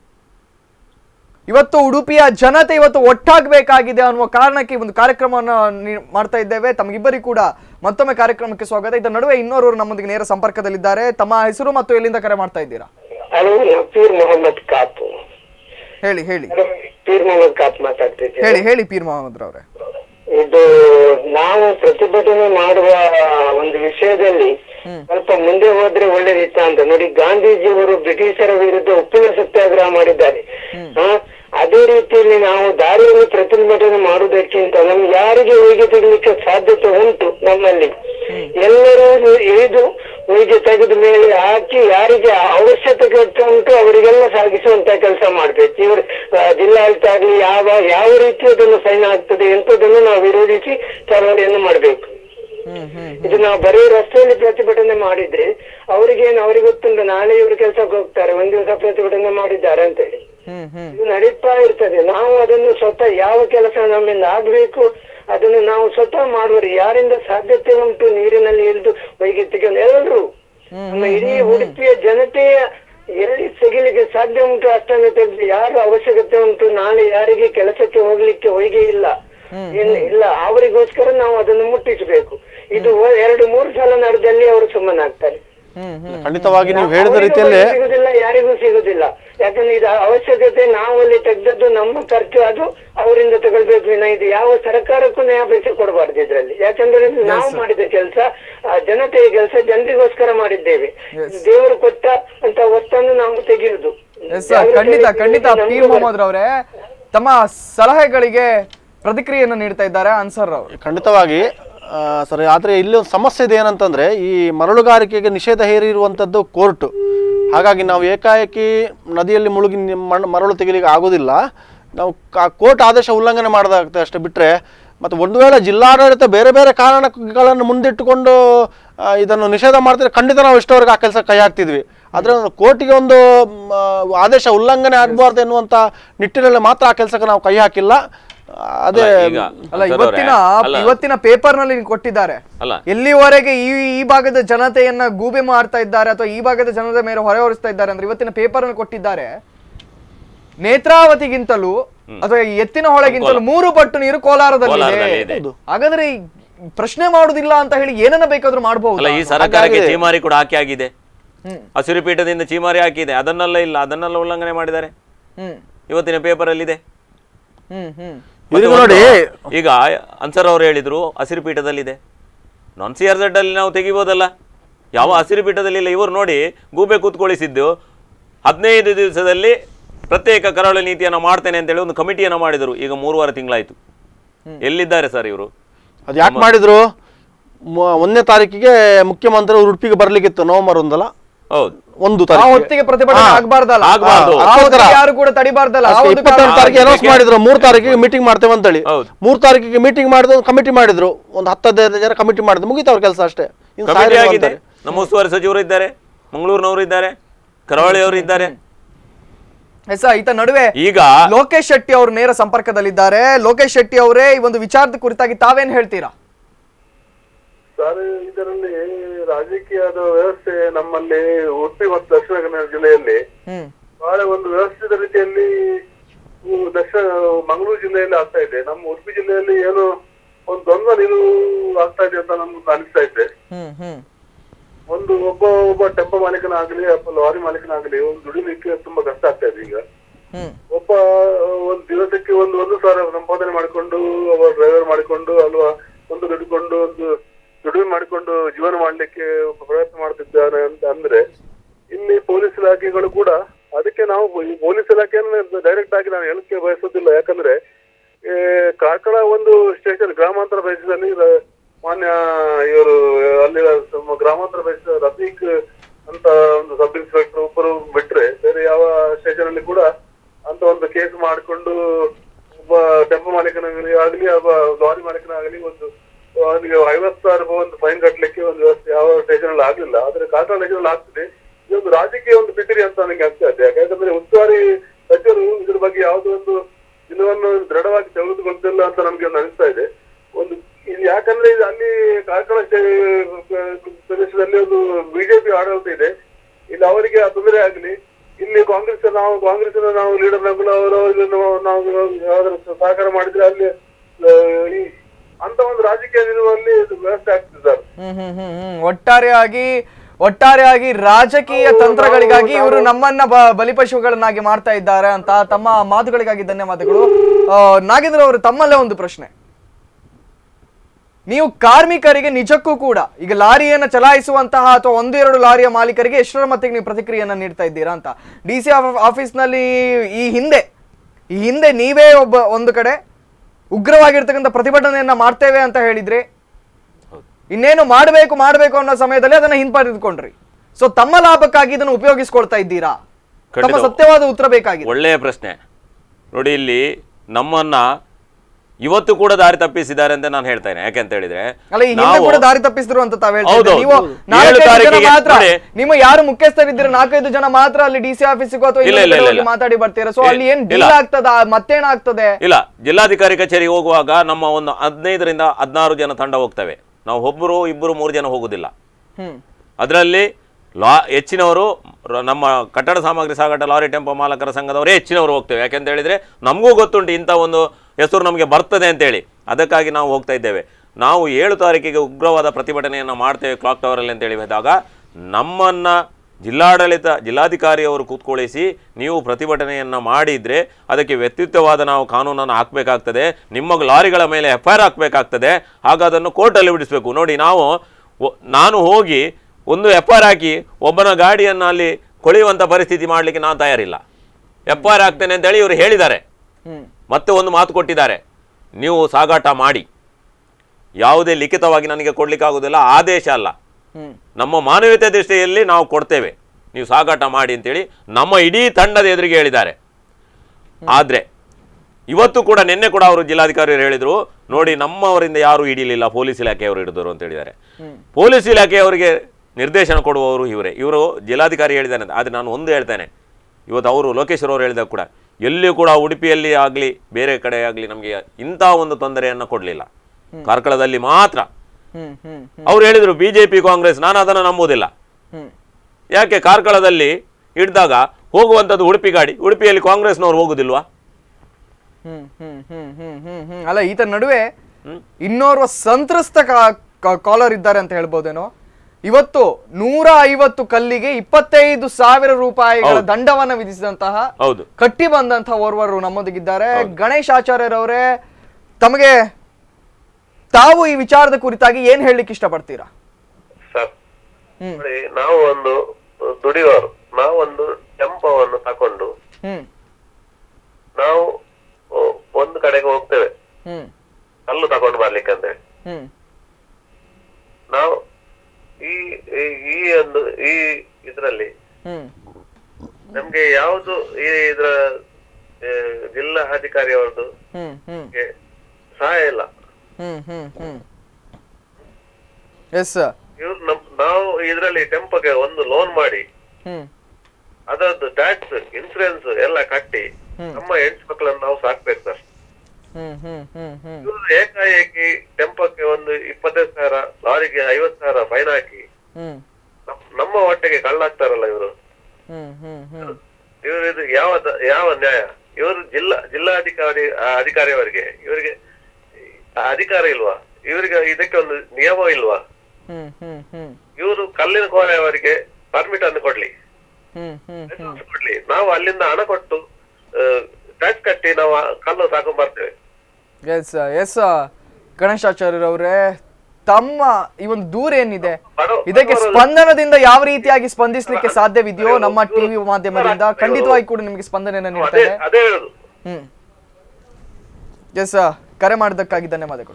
ಇವತ್ತು ಉಡುಪಿಯ ಜನತೆ ಇವತ್ತು ಒಟ್ಟಾಗಬೇಕಾಗಿದೆ ಅನ್ನುವ ಕಾರಣಕ್ಕೆ ಈ ಒಂದು ಕಾರ್ಯಕ್ರಮವನ್ನು ನೀ- ಮಾಡ್ತಾ ಇದ್ದೇವೆ ತಮಗಿಬ್ಬರಿಗೂ ಕೂಡ ಮತ್ತೊಮ್ಮೆ ಕಾರ್ಯಕ್ರಮಕ್ಕೆ ಸ್ವಾಗತ ಇದರ ನಡುವೆ ಇನ್ನೋರ್ವರು ನಮ್ಮೊಂದಿಗೆ ನೇರ ಸಂಪರ್ಕದಲ್ಲಿದ್ದಾರೆ ತಮ್ಮ ಹೆಸರು ಮತ್ತು ಎಲ್ಲಿಂದ ಕರೆ ಮಾಡ್ತಾ ಇದ್ದೀರಾ ಹಲೋ ನಾನು ಪೀರ್ ಮೊಹಮ್ಮದ್ ಕಾಪ್ ಹೇಳಿ ಹೇಳಿ ಪೀರ್ ಮೊಹಮ್ಮದ್ ಕಾಪ್ ಮಾತಾಡ್ತಿದ್ದೀನಿ ಹೇಳಿ ಹೇಳಿ ಪೀರ್ ಮೊಹಮ್ಮದ್ ರವರೇ ಇದು ನಾವು ಪ್ರತಿಭಟನೆ ಮಾಡುವ ಒಂದು ವಿಷಯದಲ್ಲಿ ಸ್ವಲ್ಪ ಮುಂದೆ ಹೋದ್ರೆ ಒಳ್ಳೇದಿತ್ತ ಅಂತ ನೋಡಿ ಗಾಂಧೀಜಿಯವರು ಬ್ರಿಟಿಷರ ವಿರುದ್ಧ ಉಪ್ಪಿನ ಸತ್ಯಾಗ್ರಹ ಮಾಡಿದ್ದಾರೆ ಹ? ಅದೇ ರೀತಿಯಲ್ಲಿ ನಾವು ದಾರಿಯಲ್ಲಿ ಪ್ರತಿಭಟನೆ ಮಾಡುವುದಕ್ಕಿಂತ ನಮ್ಗೆ ಯಾರಿಗೆ ಹೊಯ್ಗೆ ತೆಗಲಿಕ್ಕೆ ಸಾಧ್ಯತೆ ಉಂಟು ನಮ್ಮಲ್ಲಿ ಎಲ್ಲರೂ ಇಳಿದು ಹೊಯ್ಗೆ ತೆಗೆದ ಮೇಲೆ ಹಾಕಿ ಯಾರಿಗೆ ಅವಶ್ಯಕತೆ ಉಂಟು ಅವರಿಗೆಲ್ಲ ಸಾಗಿಸುವಂತ ಕೆಲಸ ಮಾಡ್ಬೇಕು ಇವರು ಆ, ಜಿಲ್ಲಾಡಳಿತ ಆಗ್ಲಿ ಯಾವ ಯಾವ ರೀತಿ ಅದನ್ನು ಸೈನ್ ಆಗ್ತದೆ ಎಂತದನ್ನು ನಾವು ವಿರೋಧಿಸಿ ಚಳವಳಿಯನ್ನು ಮಾಡಬೇಕು ಇದು ನಾವು ಬರೀ ರಸ್ತೆಯಲ್ಲಿ ಪ್ರತಿಭಟನೆ ಮಾಡಿದ್ರೆ ಅವ್ರಿಗೇನು ಅವ್ರಿಗೆ ಗೊತ್ತುಂಟು ನಾಳೆ ಇವರು ಕೆಲಸಕ್ಕೆ ಹೋಗ್ತಾರೆ ಒಂದ್ ದಿವಸ ಪ್ರತಿಭಟನೆ ಮಾಡಿದ್ದಾರೆ ಅಂತ ಹೇಳಿ ಹ್ಮ್ ಹ್ಮ್ ಇದು ನಡೀತಾ ಇರ್ತದೆ ನಾವು ಅದನ್ನು ಸ್ವತಃ ಯಾವ ಕೆಲಸ ನಮ್ಮಿಂದ ಆಗ್ಬೇಕು ಅದನ್ನು ನಾವು ಸ್ವತಃ ಮಾಡುವರು ಯಾರಿಂದ ಸಾಧ್ಯತೆ ಉಂಟು ನೀರಿನಲ್ಲಿ ಇಳಿದು ವೈಗಿತ್ತಿಗೆ ಎಲ್ಲರೂ ನಮ್ಮ ಇಡೀ ಉಡುಪಿಯ ಜನತೆಯ ಎಲ್ಲಿ ತೆಗಿಲಿಕ್ಕೆ ಸಾಧ್ಯ ಉಂಟು ಅಷ್ಟನ್ನು ತೆಗೆದು ಯಾರು ಅವಶ್ಯಕತೆ ಉಂಟು ನಾಳೆ ಯಾರಿಗೆ ಕೆಲಸಕ್ಕೆ ಹೋಗ್ಲಿಕ್ಕೆ ಹೊಯ್ಗೆ ಇಲ್ಲ ಏನ್ ಇಲ್ಲ ಅವರಿಗೋಸ್ಕರ ನಾವು ಅದನ್ನು ಮುಟ್ಟಿಸಬೇಕು ಇದು ಒ- ಎರಡು ಮೂರು ಸಲ ನಡೆದಲ್ಲಿ ಅವರು ಸುಮ್ಮನಾಗ್ತಾರೆ ಹ್ಮ್ ಹ್ಮ್ ಖಂಡಿತವಾಗಿ ನೀವು ಹೇಳಿದ ಅವರಿಗೂ ರೀತಿಯಲ್ಲೇ ಸಿಗುದಿಲ್ಲ ಯಾರಿಗೂ ಸಿಗುದಿಲ್ಲ ಯಾಕಂದ್ರೆ ಇದು ಅವಶ್ಯಕತೆ ನಾವು ಅಲ್ಲಿ ತೆಗೆದದ್ದು ನಮ್ಮ ಖರ್ಚು ಅದು ಅವರಿಂದ ತಗೊಳ್ಬೇಕು ವಿನ ಇದು ಯಾವ ಸರ್ಕಾರಕ್ಕೂ ನ್ಯಾಯ ಪೈಸೆ ಕೊಡಬಾರ್ದು ಇದ್ರಲ್ಲಿ ಯಾಕಂದ್ರೆ ಇದು ನಾವು ಮಾಡಿದ ಕೆಲಸ ಜನತೆಯ ಕೆಲಸ ಜನರಿಗೋಸ್ಕರ ಮಾಡಿದ್ದೇವೆ ದೇವರು ಕೊಟ್ಟ ಅಂತ ವಸ್ತನ್ನು ನಾವು ತೆಗೆಯುವುದು ಎಸ್ ಸರ್, ಖಂಡಿತ ಖಂಡಿತ ಪೀರ್ ಮೊಹಮ್ಮದ್ ರವರೇ ತಮ್ಮ ಸಲಹೆಗಳಿಗೆ ಪ್ರತಿಕ್ರಿಯೆಯನ್ನು ನೀಡ್ತಾ ಇದ್ದಾರೆ ಅನ್ಸರ್ ಅವರು ಖಂಡಿತವಾಗಿ ಆ, ಸರಿ ಆದರೆ ಇಲ್ಲಿ ಒಂದು ಸಮಸ್ಯೆ ಇದೆ ಏನಂತಂದರೆ ಈ ಮರಳುಗಾರಿಕೆಗೆ ನಿಷೇಧ ಹೇರಿರುವಂಥದ್ದು ಕೋರ್ಟು ಹಾಗಾಗಿ ನಾವು ಏಕಾಏಕಿ ನದಿಯಲ್ಲಿ ಮುಳುಗಿ ನಿ- ಮಣ್ಣು ಮರಳು ತೆಗಿಲಿಕ್ಕೆ ಆಗೋದಿಲ್ಲ ನಾವು ಆ ಕೋರ್ಟ್ ಆದೇಶ ಉಲ್ಲಂಘನೆ ಮಾಡೋದಾಗುತ್ತೆ ಅಷ್ಟೇ ಬಿಟ್ಟರೆ ಮತ್ತು ಒಂದು ವೇಳೆ ಜಿಲ್ಲಾಡಳಿತ ಬೇರೆ ಬೇರೆ ಕಾರಣಗಳನ್ನು ಮುಂದಿಟ್ಟುಕೊಂಡು ಆ, ಇದನ್ನು ನಿಷೇಧ ಮಾಡ್ತಿದ್ರೆ ಖಂಡಿತ ನಾವು ಇಷ್ಟವರೆಗೆ ಆ ಕೆಲಸ ಕೈ ಹಾಕ್ತಿದ್ವಿ ಆದರೆ ಕೋರ್ಟಿಗೆ ಒಂದು ಮ್, ಆ, ಆದೇಶ ಉಲ್ಲಂಘನೆ ಆಗಬಾರ್ದು ಎನ್ನುವಂಥ ನಿಟ್ಟಿನಲ್ಲಿ ಮಾತ್ರ ಆ ಕೆಲಸಕ್ಕೆ ನಾವು ಕೈ ಹಾಕಿಲ್ಲ ಆ, ಅದೇ ಅಲ್ಲ, ಈಗ ಅಲ್ಲ ಸರ್ ಇವತ್ತಿನ ಅವ್ರೆ, ಅಲ್ಲ, ಇವತ್ತಿನ ಪೇಪರ್ ನಲ್ಲಿ ಕೊಟ್ಟಿದ್ದಾರೆ ಅಲ್ಲ. ಎಲ್ಲಿವರೆಗೆ ಈ ಈ ಭಾಗದ ಜನತೆಯನ್ನ ಗೂಬೆ ಮಾಡ್ತಾ ಇದ್ದಾರೆ ಅಥವಾ ಈ ಭಾಗದ ಜನತೆ ಮೇಲೆ ಹೊರೆ ಹೊರಿಸ್ತಾ ಇದ್ದಾರೆ ಅಂದ್ರೆ ಇವತ್ತಿನ ಪೇಪರ್ ಅನ್ನು ಕೊಟ್ಟಿದ್ದಾರೆ ನೇತ್ರಾವತಿಗಿಂತಲೂ ಅಥವಾ ಈ ಎತ್ತಿನ ಹೊಳೆಗಿಂತಲೂ ಮೂರು ಪಟ್ಟು ನೀರು ಕೋಲಾರದಲ್ಲಿ ಕೋಲಾರದಲ್ಲಿ ಇದೆ ಇದೆ. ಹಾಗಾದ್ರೆ ಈ ಪ್ರಶ್ನೆ ಮಾಡುದಿಲ್ಲ ಅಂತ ಹೇಳಿ ಏನನ್ನ ಬೇಕಾದ್ರೂ ಮಾಡಬಹುದು ಅಲ್ಲ ಈ ಸರ್ಕಾರಕ್ಕೆ ಹಾಗಾಗಿ- ಚೀಮಾರಿ ಕೂಡ ಹಾಕಿ ಆಗಿದೆ ಹ್ಮ್. ಹಸಿರು ಪೀಠದಿಂದ ಚೀಮಾರಿ ಹಾಕಿದೆ ಅದನ್ನೆಲ್ಲ ಇಲ್ಲ ಅದನ್ನೆಲ್ಲ ಉಲ್ಲಂಘನೆ ಮಾಡಿದ್ದಾರೆ ಹ್ಮ್ ಇವತ್ತಿನ ಪೇಪರ್ ಅಲ್ಲಿ ಇದೆ ಹ್ಮ್ ಹ್ಮ್ ಮತ್ತೆ ಇದು ನೋಡಿ ಒಂದು- ಈಗ ಅನ್ಸರ್ ಅವರು ಹೇಳಿದ್ರು ಹಸಿರು ಪೀಠದಲ್ಲಿದೆ ನಾನ್ ಸಿ ಆರ್ ಅಲ್ಲಿ ನಾವು ತೆಗಿಬೋದಲ್ಲ ಯಾವ ಹಸಿರು ಪೀಠದಲ್ಲಿ ಇಲ್ಲ ಇವರು ನೋಡಿ ಗೂಬೆ ಕೂತ್ಕೊಳಿಸಿದ್ದು ಹದಿನೈದು ದಿವಸದಲ್ಲಿ ಪ್ರತ್ಯೇಕ ಕರಾವಳಿ ನೀತಿಯನ್ನು ಮಾಡ್ತೇನೆ ಅಂತೇಳಿ ಒಂದು ಕಮಿಟಿಯನ್ನು ಮಾಡಿದರು ಈಗ ಮೂರುವರೆ ತಿಂಗಳಾಯ್ತು ಎಲ್ಲಿದ್ದಾರೆ ಸರ್ ಇವರು ಅದು ಯಾಕೆ ಮಾಡಿದ್ರು ಮ- ಒಂದನೇ ತಾರೀಕಿಗೆ ಮುಖ್ಯಮಂತ್ರಿ ಉಡುಪಿಗೆ ಬರ್ಲಿಕ್ಕಿತ್ತು ನವೆಂಬರ್ ಒಂದಲ್ಲ ಹೌದು ಒಂದು ಆ ತಾರೀಕು ಹೊತ್ತಿಗೆ ಪ್ರತಿಭಟನೆ ಆಗ್ಬಾರ್ದಲ್ಲ ಆಗ್ಬಾರ್ದು. ಆ ಹೊತ್ತಿಗೆ ಯಾರು ಕೂಡ ತಡಿಬಾರ್ದಲ್ಲ ಆ ಒಂದು ಇಪ್ಪತ್ತೆಂಟು ಕಾರಣ- ತಾರೀಕಿಗೆ ಅನೌನ್ಸ್ ಮಾಡಿದ್ರು ಮೂರು ತಾರೀಕಿಗೆ ಮೀಟಿಂಗ್ ಮಾಡ್ತೇವೆ ಅಂತೇಳಿ ಹೌದು. ಮೂರು ತಾರೀಕಿಗೆ ಮೀಟಿಂಗ್ ಮಾಡಿದ್ರು ಒಂದು ಕಮಿಟಿ ಮಾಡಿದ್ರು ಒಂದು ಹತ್ತು ಹದಿನೈದು ಜನ ಕಮಿಟಿ ಮಾಡಿದ್ರು ಮುಗೀತು ಅವ್ರ ಕೆಲಸ ಅಷ್ಟೇ ಇನ್ನು ಕಮಿಟಿ ಸಾಯಲ್ಲ ಆಗಿದೆ ಅಂತಾರೆ. ನಮ್ಮ ಉಸ್ತುವಾರಿ ಸಚಿವರು ಇದ್ದಾರೆ ಮಂಗಳೂರಿನವರು ಇದ್ದಾರೆ ಕರಾವಳಿಯವರು ಇದ್ದಾರೆ ಎಸ್ ಈತ ನಡುವೆ ಈಗ ಲೋಕೇಶ್ ಶೆಟ್ಟಿ ಅವರು ನೇರ ಸಂಪರ್ಕದಲ್ಲಿದ್ದಾರೆ ಲೋಕೇಶ್ ಶೆಟ್ಟಿ ಅವರೇ ಈ ಒಂದು ವಿಚಾರದ ಕುರಿತಾಗಿ ತಾವೇನ್ ಹೇಳ್ತೀರಾ ಸರ್ ಇದರಲ್ಲಿ ರಾಜಕೀಯದ ವ್ಯವಸ್ಥೆ ನಮ್ಮಲ್ಲಿ ಉಡುಪಿ ಮತ್ತು ದಕ್ಷಿಣ ಕನ್ನಡ ಜಿಲ್ಲೆಯಲ್ಲಿ ಹ್ಮ್ ಬಹಳ ಒಂದು ವ್ಯವಸ್ಥಿತ ರೀತಿಯಲ್ಲಿ ಹ್ಮ್, ದಕ್ಷಿಣ ಮಂಗಳೂರು ಜಿಲ್ಲೆಯಲ್ಲಿ ಆಗ್ತಾ ಇದೆ ನಮ್ಮ ಉಡುಪಿ ಜಿಲ್ಲೆಯಲ್ಲಿ ಏನು ಒಂದು ದ್ವಂದ್ವ ನೀರು ಆಗ್ತಾ ಇದೆ ಅಂತ ನಮ್ಗೆ ಅನಿಸ್ತಾ ಇದೆ ಹ್ಮ್ ಹ್ಮ್ ಒಂದು ಒಬ್ಬ ಒಬ್ಬ ಟೆಂಪೋ ಮಾಲೀಕನಾಗ್ಲಿ ಅಥವಾ ಲಾರಿ ಮಾಲೀಕನಾಗ್ಲಿ ಒಂದು ದುಡಿಲಿಕ್ಕೆ ತುಂಬಾ ಕಷ್ಟ ಆಗ್ತಾ ಇದೆ ಈಗ ಹ್ಮ್ ಒಬ್ಬ ಒಂದು ದಿವಸಕ್ಕೆ ಒಂದು ಒಂದು ಸಾವಿರ ಸಂಪಾದನೆ ಮಾಡಿಕೊಂಡು ಒಬ್ಬ ಡ್ರೈವರ್ ಮಾಡಿಕೊಂಡು ಅಲ್ವಾ ಒಂದು ದುಡ್ಕೊಂಡು ಒಂದು ದುಡಿಮೆ ಮಾಡಿಕೊಂಡು ಜೀವನ ಮಾಡ್ಲಿಕ್ಕೆ ಒಬ್ಬ ಪ್ರಯತ್ನ ಮಾಡ್ತಿದ್ದಾನೆ ಅಂತ ಅಂದ್ರೆ ಇಲ್ಲಿ ಪೊಲೀಸ್ ಇಲಾಖೆಗಳು ಕೂಡ ಅದಕ್ಕೆ ನಾವು ಈ ಪೊಲೀಸ್ ಇಲಾಖೆಯನ್ನು ಡೈರೆಕ್ಟ್ ಆಗಿ ನಾನು ಹೇಳಕ್ಕೆ ಬಯಸೋದಿಲ್ಲ ಯಾಕಂದ್ರೆ ಈ ಕಾರ್ಕಳ ಒಂದು ಸ್ಟೇಷನ್ ಗ್ರಾಮಾಂತರ ಪ್ರದೇಶದಲ್ಲಿ ರ- ಮಾನ್ಯ ಇವರು ಅಲ್ಲಿ ನಮ್ಮ ಗ್ರಾಮಾಂತರ ಪ್ರದೇಶದ ರಫೀಕ್ ಅಂತ ಒಂದು ಸಬ್ ಇನ್ಸ್ಪೆಕ್ಟರ್ ಒಬ್ಬರು ಬಿಟ್ರೆ ಬೇರೆ ಯಾವ ಸ್ಟೇಷನ್ ಅಲ್ಲಿ ಕೂಡ ಅಂತ ಒಂದು ಕೇಸ್ ಮಾಡಿಕೊಂಡು ಒಬ್ಬ ಟೆಂಪೋ ಮಾಲೀಕನಾಗಲಿ ಆಗ್ಲಿ ಒಬ್ಬ ಲಾರಿ ಮಾಲೀಕನಾಗಲಿ ಒಂದು ಅವನಿಗೆ ಐವತ್ತು ಸಾವಿರ ರೂಪಾಯಿ ಒಂದು ಫೈನ್ ಕಟ್ಟಲಿಕ್ಕೆ ಒಂದು ವ್ಯವಸ್ಥೆ ಯಾವ ಸ್ಟೇಷನ್ ಅಲ್ಲಿ ಆಗ್ಲಿಲ್ಲ ಆದ್ರೆ ಕಾರ್ಕಳ ಸ್ಟೇಷನ್ ಅಲ್ಲಿ ಆಗ್ತಿದೆ ಇದೊಂದು ರಾಜಕೀಯ ಒಂದು ಪಿತಿರಿ ಅಂತ ನನಗೆ ಆಗ್ತಾ ಇದೆ ಯಾಕಂದ್ರೆ ಉಸ್ತುವಾರಿ ಸಚಿವರು ಇದ್ರ ಬಗ್ಗೆ ಯಾವುದೋ ಒಂದು ದಿನವನ್ನು ದೃಢವಾಗಿ ತೆಗೆದುಕೊಳ್ತಿಲ್ಲ ಅಂತ ನಮ್ಗೆ ಒಂದು ಅನಿಸ್ತಾ ಇದೆ ಒಂದು ಇದು ಯಾಕಂದ್ರೆ ಇದು ಅಲ್ಲಿ ಕಾರ್ಕಳ ಸ್ಟೇ- ಪ್ರದೇಶದಲ್ಲಿ ಒಂದು ಬಿಜೆಪಿ ಆಡಳಿತ ಇದೆ ಇಲ್ಲಿ ಅವರಿಗೆ ಆ ತೊಂದರೆ ಆಗಲಿ ಇಲ್ಲಿ ಕಾಂಗ್ರೆಸ್ ನಾವು ಕಾಂಗ್ರೆಸ್ ನಾವು ಲೀಡರ್ ಅವರವರಿಗೆ ನಾವು ಯಾವ್ದಾದ್ರು ಸಹಕಾರ ಮಾಡಿದ್ರೆ ಅಲ್ಲಿ ಆ, ಈ ಅಂತ ಒಂದು ರಾಜಕೀಯ ನಿಲುವಲ್ಲಿ ಇದು ವ್ಯವಸ್ಥೆ ಆಗ್ತಿದ್ದಾರೆ ಹ್ಮ್ ಹ್ಮ್ ಹ್ಮ್ ಹ್ಮ್ ಒಟ್ಟಾರೆಯಾಗಿ ಒಟ್ಟಾರೆಯಾಗಿ ರಾಜಕೀಯ ತಂತ್ರಗಳಿಗಾಗಿ ಇವರು ನಮ್ಮನ್ನ ಬ- ಬಲಿಪಶುಗಳನ್ನಾಗಿ ಮಾಡ್ತಾ ಇದ್ದಾರೆ ಅಂತ ತಮ್ಮ ಮಾತುಗಳಿಗಾಗಿ ಧನ್ಯವಾದಗಳು ಆ, ನಾಗೇಂದ್ರ ಅವರು ತಮ್ಮಲ್ಲೇ ಒಂದು ಪ್ರಶ್ನೆ ನೀವು ಕಾರ್ಮಿಕರಿಗೆ ನಿಜಕ್ಕೂ ಕೂಡ ಈಗ ಲಾರಿಯನ್ನ ಚಲಾಯಿಸುವಂತಹ ಅಥವಾ ಒಂದು ಎರಡು ಲಾರಿಯ ಮಾಲೀಕರಿಗೆ ಎಷ್ಟರ ಮಟ್ಟಿಗೆ ನೀವು ಪ್ರತಿಕ್ರಿಯೆಯನ್ನ ನೀಡ್ತಾ ಇದ್ದೀರಾ ಅಂತ ಡಿ ಸಿ ಆಫೀಸ್ನಲ್ಲಿ ಈ ಹಿಂದೆ ಈ ಹಿಂದೆ ನೀವೇ ಒಬ್ಬ ಒಂದು ಕಡೆ ಉಗ್ರವಾಗಿರ್ತಕ್ಕಂಥ ಪ್ರತಿಭಟನೆಯನ್ನ ಮಾಡ್ತೇವೆ ಅಂತ ಹೇಳಿದ್ರೆ ಇನ್ನೇನು ಮಾಡಬೇಕು ಮಾಡಬೇಕು ಅನ್ನೋ ಸಮಯದಲ್ಲಿ ಅದನ್ನ ಹಿಂಪಡೆದುಕೊಂಡ್ರಿ ಸೊ ತಮ್ಮ ಲಾಭಕ್ಕಾಗಿ ಇದನ್ನು ಉಪಯೋಗಿಸ್ಕೊಳ್ತಾ ಇದ್ದೀರಾ ತಮ್ಮ ಖಂಡಿತ. ಸತ್ಯವಾದ ಉತ್ತರ ಬೇಕಾಗಿದೆ ಒಳ್ಳೆಯ ಪ್ರಶ್ನೆ ನೋಡಿ ಇಲ್ಲಿ ನಮ್ಮನ್ನ ಇವತ್ತು ಕೂಡ ದಾರಿ ತಪ್ಪಿಸಿದ್ದಾರೆ ಅಂತ ನಾನು ಹೇಳ್ತೇನೆ ಯಾಕೆಂತ ಹೇಳಿದ್ರೆ ಅಲ್ಲ ಈ ಹಿಂದೆ ನಾವು- ಕೂಡ ದಾರಿ ತಪ್ಪಿಸಿದ್ರು ಅಂತ ತಾವ್ ಹೇಳ್ತಾ ಹೌದು, ಇದ್ದೀರಿ. ನೀವು ಹೌದು. ನಾಲ್ಕೈದು ಏಳು ಜನ ತಾರೀಕಿಗೆ ಮಾತ್ರ ನೋಡಿ. ನಿಮ್ಮ ಯಾರು ಮುಖ್ಯಸ್ಥರಿದ್ದೀರ ನಾಲ್ಕೈದು ಜನ ಮಾತ್ರ ಅಲ್ಲಿ ಡಿ ಸಿ ಆಫೀಸಿಗೂ ಅಥವಾ ಇಲ್ಲ, ಇನ್ನೊಂದು ಇಲ್ಲ, ಕಡೆ ಇಲ್ಲ. ಹೋಗಿ ಮಾತಾಡಿ ಬರ್ತೀರಾ ಸೊ ಇಲ್ಲ. ಅಲ್ಲಿ ಏನ್ ಇಲ್ಲ. ಡೀಲ್ ಆಗ್ತದ ಮತ್ತೇನಾಗ್ತದೆ ಇಲ್ಲ ಜಿಲ್ಲಾಧಿಕಾರಿ ಕಚೇರಿಗೆ ಹೋಗುವಾಗ ನಮ್ಮ ಒಂದು ಹದಿನೈದರಿಂದ ಹದಿನಾರು ಜನ ತಂಡ ಹೋಗ್ತವೆ ನಾವು ಒಬ್ಬರು ಇಬ್ಬರು ಮೂರು ಜನ ಹೋಗುದಿಲ್ಲ ಹ್ಮ್ ಅದರಲ್ಲಿ ಲಾ ಹೆಚ್ಚಿನವರು ರ- ನಮ್ಮ ಕಟ್ಟಡ ಸಾಮಗ್ರಿ ಸಾಗಾಟ ಲಾರಿ ಟೆಂಪೋ ಮಾಲಕರ ಸಂಘದವರೇ ಹೆಚ್ಚಿನವರು ಹೋಗ್ತೇವೆ ಯಾಕೆಂತ ಹೇಳಿದ್ರೆ ನಮಗೂ ಗೊತ್ತುಂಟು ಇಂಥ ಒಂದು ಹೆಸರು ನಮಗೆ ಬರ್ತದೆ ಅಂತೇಳಿ ಅದಕ್ಕಾಗಿ ನಾವು ಹೋಗ್ತಾ ಇದ್ದೇವೆ ನಾವು ಏಳು ತಾರೀಕಿಗೆ ಉಗ್ರವಾದ ಪ್ರತಿಭಟನೆಯನ್ನು ಮಾಡ್ತೇವೆ ಕ್ಲಾಕ್ ಟವರಲ್ಲಿ ಅಂತೇಳಿ ಹೇಳಿದಾಗ ನಮ್ಮನ್ನ ಜಿಲ್ಲಾಡಳಿತ ಜಿಲ್ಲಾಧಿಕಾರಿಯವರು ಕೂತ್ಕೊಳ್ಳಿಸಿ ನೀವು ಪ್ರತಿಭಟನೆಯನ್ನು ಮಾಡಿದರೆ ಅದಕ್ಕೆ ವ್ಯತಿರಿಕ್ತವಾದ ನಾವು ಕಾನೂನನ್ನು ಹಾಕಬೇಕಾಗ್ತದೆ ನಿಮ್ಮ ಲಾರಿಗಳ ಮೇಲೆ ಎಫ್ ಐ ಆರ್ ಹಾಕಬೇಕಾಗ್ತದೆ ಆಗ ಅದನ್ನು ಕೋರ್ಟಲ್ಲಿ ಬಿಡಿಸಬೇಕು ನೋಡಿ ನಾವು ಒ- ನಾನು ಹೋಗಿ ಒಂದು ಎಫ್ ಐ ಆರ್ ಹಾಕಿ ಒಬ್ಬನ ಗಾಡಿಯನ್ನು ಅಲ್ಲಿ ಕೊಳೆಯುವಂಥ ಪರಿಸ್ಥಿತಿ ಮಾಡಲಿಕ್ಕೆ ನಾನು ತಯಾರಿಲ್ಲ ಎಫ್ ಐ ಆರ್ ಹಾಕ್ತೇನೆ ಅಂತೇಳಿ ಇವರು ಹೇಳಿದ್ದಾರೆ ಹ್ಮ್ ಮತ್ತೆ ಒಂದು ಮಾತು ಕೊಟ್ಟಿದ್ದಾರೆ ನೀವು ಸಾಗಾಟ ಮಾಡಿ ಯಾವುದೇ ಲಿಖಿತವಾಗಿ ನನಗೆ ಕೊಡ್ಲಿಕ್ಕಾಗೋದಿಲ್ಲ ಆದೇಶ ಅಲ್ಲ ಹ್ಮ್ ನಮ್ಮ ಮಾನವೀಯತೆ ದೃಷ್ಟಿಯಲ್ಲಿ ನಾವು ಕೊಡ್ತೇವೆ ನೀವು ಸಾಗಾಟ ಮಾಡಿ ಅಂತೇಳಿ ನಮ್ಮ ಇಡೀ ತಂಡದ ಎದುರಿಗೆ ಹೇಳಿದ್ದಾರೆ ಆದರೆ ಇವತ್ತು ಕೂಡ ನಿನ್ನೆ ಕೂಡ ಅವರು ಜಿಲ್ಲಾಧಿಕಾರಿಯವರು ಹೇಳಿದರು ನೋಡಿ ನಮ್ಮವರಿಂದ ಯಾರು ಹಿಡಿಲಿಲ್ಲ ಪೊಲೀಸ್ ಇಲಾಖೆಯವರು ಹಿಡಿದರು ಅಂತ ಹೇಳಿದ್ದಾರೆ ಪೊಲೀಸ್ ಇಲಾಖೆಯವರಿಗೆ ನಿರ್ದೇಶನ ಕೊಡುವವರು ಇವರೇ ಇವರು ಜಿಲ್ಲಾಧಿಕಾರಿ ಹೇಳಿದ್ದಾನೆ ಅಂತ. ಆದರೆ ನಾನು ಒಂದು ಹೇಳ್ತೇನೆ ಇವತ್ತು ಅವರು ಲೋಕೇಶ್ವರ್ ಅವರು ಹೇಳಿದಾಗ ಕೂಡ ಎಲ್ಲಿಯೂ ಕೂಡ ಉಡುಪಿಯಲ್ಲಿ ಆಗಲಿ ಬೇರೆ ಕಡೆ ಆಗಲಿ ನಮಗೆ ಇಂಥ ಒಂದು ತೊಂದರೆಯನ್ನು ಕೊಡಲಿಲ್ಲ ಕಾರ್ಕಳದಲ್ಲಿ ಮಾತ್ರ ಹ್ಮ್ ಹ್ಮ್ ಅವ್ರು ಹೇಳಿದರು ಬಿ ಜೆ ಪಿ ಕಾಂಗ್ರೆಸ್ ನಾನು ಅದನ್ನು ನಂಬುವುದಿಲ್ಲ ಹ್ಮ್ ಯಾಕೆ ಕಾರ್ಕಳದಲ್ಲಿ ಹಿಡಿದಾಗ ಹೋಗುವಂಥದ್ದು ಉಡುಪಿ ಗಾಡಿ ಉಡುಪಿಯಲ್ಲಿ ಕಾಂಗ್ರೆಸ್ನವ್ರು ಹೋಗುದಿಲ್ವಾ ಹ್ಮ್ ಹ್ಮ್ ಹ್ಮ್ ಹ್ಮ್ ಹ್ಮ್ ಹ್ಮ್ ಅಲ್ಲ ಈತ ನಡುವೆ ಇನ್ನೋರ್ವ ಸಂತ್ರಸ್ತ ಕಾಲರ್ ಇದ್ದಾರೆ ಅಂತ ಹೇಳ್ಬೋದೇನೋ ಇವತ್ತು ನೂರ ಐವತ್ತು ಕಲ್ಲಿಗೆ ಇಪ್ಪತ್ತೈದು ಸಾವಿರ ರೂಪಾಯಿಗಳ ಹೌದು. ದಂಡವನ್ನ ವಿಧಿಸಿದಂತಹ ಹೌದು ಕಟ್ಟಿ ಬಂದಂತಹ ಓರ್ವರು ನಮ್ಮೊಂದಿಗಿದ್ದಾರೆ ಗಣೇಶ್ ಆಚಾರ್ಯರವರೇ ತಮಗೆ ತಾವು ಈ ವಿಚಾರದ ಕುರಿತಾಗಿ ಏನ್ ಹೇಳಲಿಕ್ಕೆ ಇಷ್ಟಪಡ್ತೀರಾ ಸರ್ ಹ್ಮ್. ನೋಡಿ ನಾವು ಒಂದು ದುಡಿಯೋರು ನಾವೊಂದು ಟೆಂಪೋವನ್ನು ತಕೊಂಡು ಹ್ಮ್ ನಾವು ಒ- ಒಂದು ಕಡೆಗೆ ಹೋಗ್ತೇವೆ ಹ್ಮ್ ಕಲ್ಲು ತಗೊಂಡು ಬರ್ಲಿಕ್ಕೆ ಅಂತ ಹೇಳಿ ಹ್ಮ್ ನಾವು ಈ ಈ- ಈ ಒಂದು ಈ ಇದ್ರಲ್ಲಿ ಹ್ಮ್ ನಮ್ಗೆ ಯಾವುದು ಈ ಇದ್ರ ಆ, ಜಿಲ್ಲಾ ಅಧಿಕಾರಿ ಅವ್ರದ್ದು ಹ್ಮ್ ಹ್ಮ್ ಗೆ ಸಹಾಯ ಇಲ್ಲ ಹ್ಮ್ ಹ್ಮ್ ಹ್ಮ್ ಎಸ್ ಸರ್ ಇವ್ರು ನಮ್ ನಾವು ಇದ್ರಲ್ಲಿ ಟೆಂಪೋಗೆ ಒಂದು ಲೋನ್ ಮಾಡಿ ಹ್ಮ್ ಅದರದ್ದು ಟ್ಯಾಕ್ಸ್ ಇನ್ಸೂರೆನ್ಸ್ ಎಲ್ಲ ಕಟ್ಟಿ ನಮ್ಮ ಹೆಣ್ಣು ಮಕ್ಕಳನ್ನು ನಾವು ಸಾಕ್ಬೇಕು ಸರ್ ಹ್ಮ್ ಹ್ಮ್ ಹ್ಮ್ ಹ್ಮ್ ಇವ್ರು ಏಕಾಏಕಿ ಟೆಂಪೋಕ್ಕೆ ಒಂದು ಇಪ್ಪತ್ತೈದು ಸಾವಿರ ಲಾರಿಗೆ ಐವತ್ತು ಸಾವಿರ ಫೈನ್ ಹಾಕಿ ಹ್ಮ್ ನಮ್- ನಮ್ಮ ಹೊಟ್ಟೆಗೆ ಕಳ್ಳಾಗ್ತಾರಲ್ಲ ಇವರು ಹ್ಮ್ ಹ್ಮ್ ಹ್ಮ್ ಇವರು ಇದು ಯಾವ ದ- ಯಾವ ನ್ಯಾಯ ಇವರು ಜಿಲ್ಲಾ ಜಿಲ್ಲಾಧಿಕಾರಿ ಆ ಅಧಿಕಾರಿಯವರಿಗೆ ಇವರಿಗೆ ಆ ಅಧಿಕಾರ ಇಲ್ವಾ ಇವರಿಗೆ ಇದಕ್ಕೆ ಒಂದು ನಿಯಮ ಇಲ್ವಾ ಹ್ಮ್ ಹ್ಮ್ ಹ್ಮ್ ಇವರು ಕಲ್ಲಿನ ಕೋರೆಯವರಿಗೆ ಪರ್ಮಿಟ್ ಅನ್ನು ಕೊಡ್ಲಿ ಹ್ಮ್ ಹ್ಮ್ ಲೈಸೆನ್ಸ್ ಕೊಡ್ಲಿ ನಾವು ಅಲ್ಲಿಂದ ಹಣ ಕೊಟ್ಟು ಟ್ಯಾಕ್ಸ್ ಕಟ್ಟಿ ನಾವು ಆ ಕಲ್ಲು ತಗೊಂಡ್ ಬರ್ತೇವೆ ಎಸ್ ಎಸ್ ಗಣೇಶಾಚಾರ್ಯರವ್ರೆ ತಮ್ಮ ಈ ಒಂದು ದೂರ ಏನಿದೆ ಬಡವ- ಇದಕ್ಕೆ ಬಡವರ- ಸ್ಪಂದನದಿಂದ ಯಾವ ರೀತಿಯಾಗಿ ಸ್ಪಂದಿಸ್ಲಿಕ್ಕೆ ಸಾಧ್ಯವಿದೆಯೋ ನಮ್ಮ ಟಿವಿ ಮಾಧ್ಯಮದಿಂದ ಖಂಡಿತವಾಗಿ ಕೂಡ ನಿಮಗೆ ಸ್ಪಂದನೆಯನ್ನ ಅದೇ ನೀಡ್ತೇವೆ ಅದೇ ಹೇಳುದು ಹ್ಮ್ ಎಸ್ ಕರೆ ಮಾಡಿದ್ದಕ್ಕಾಗಿ ಧನ್ಯವಾದಗಳು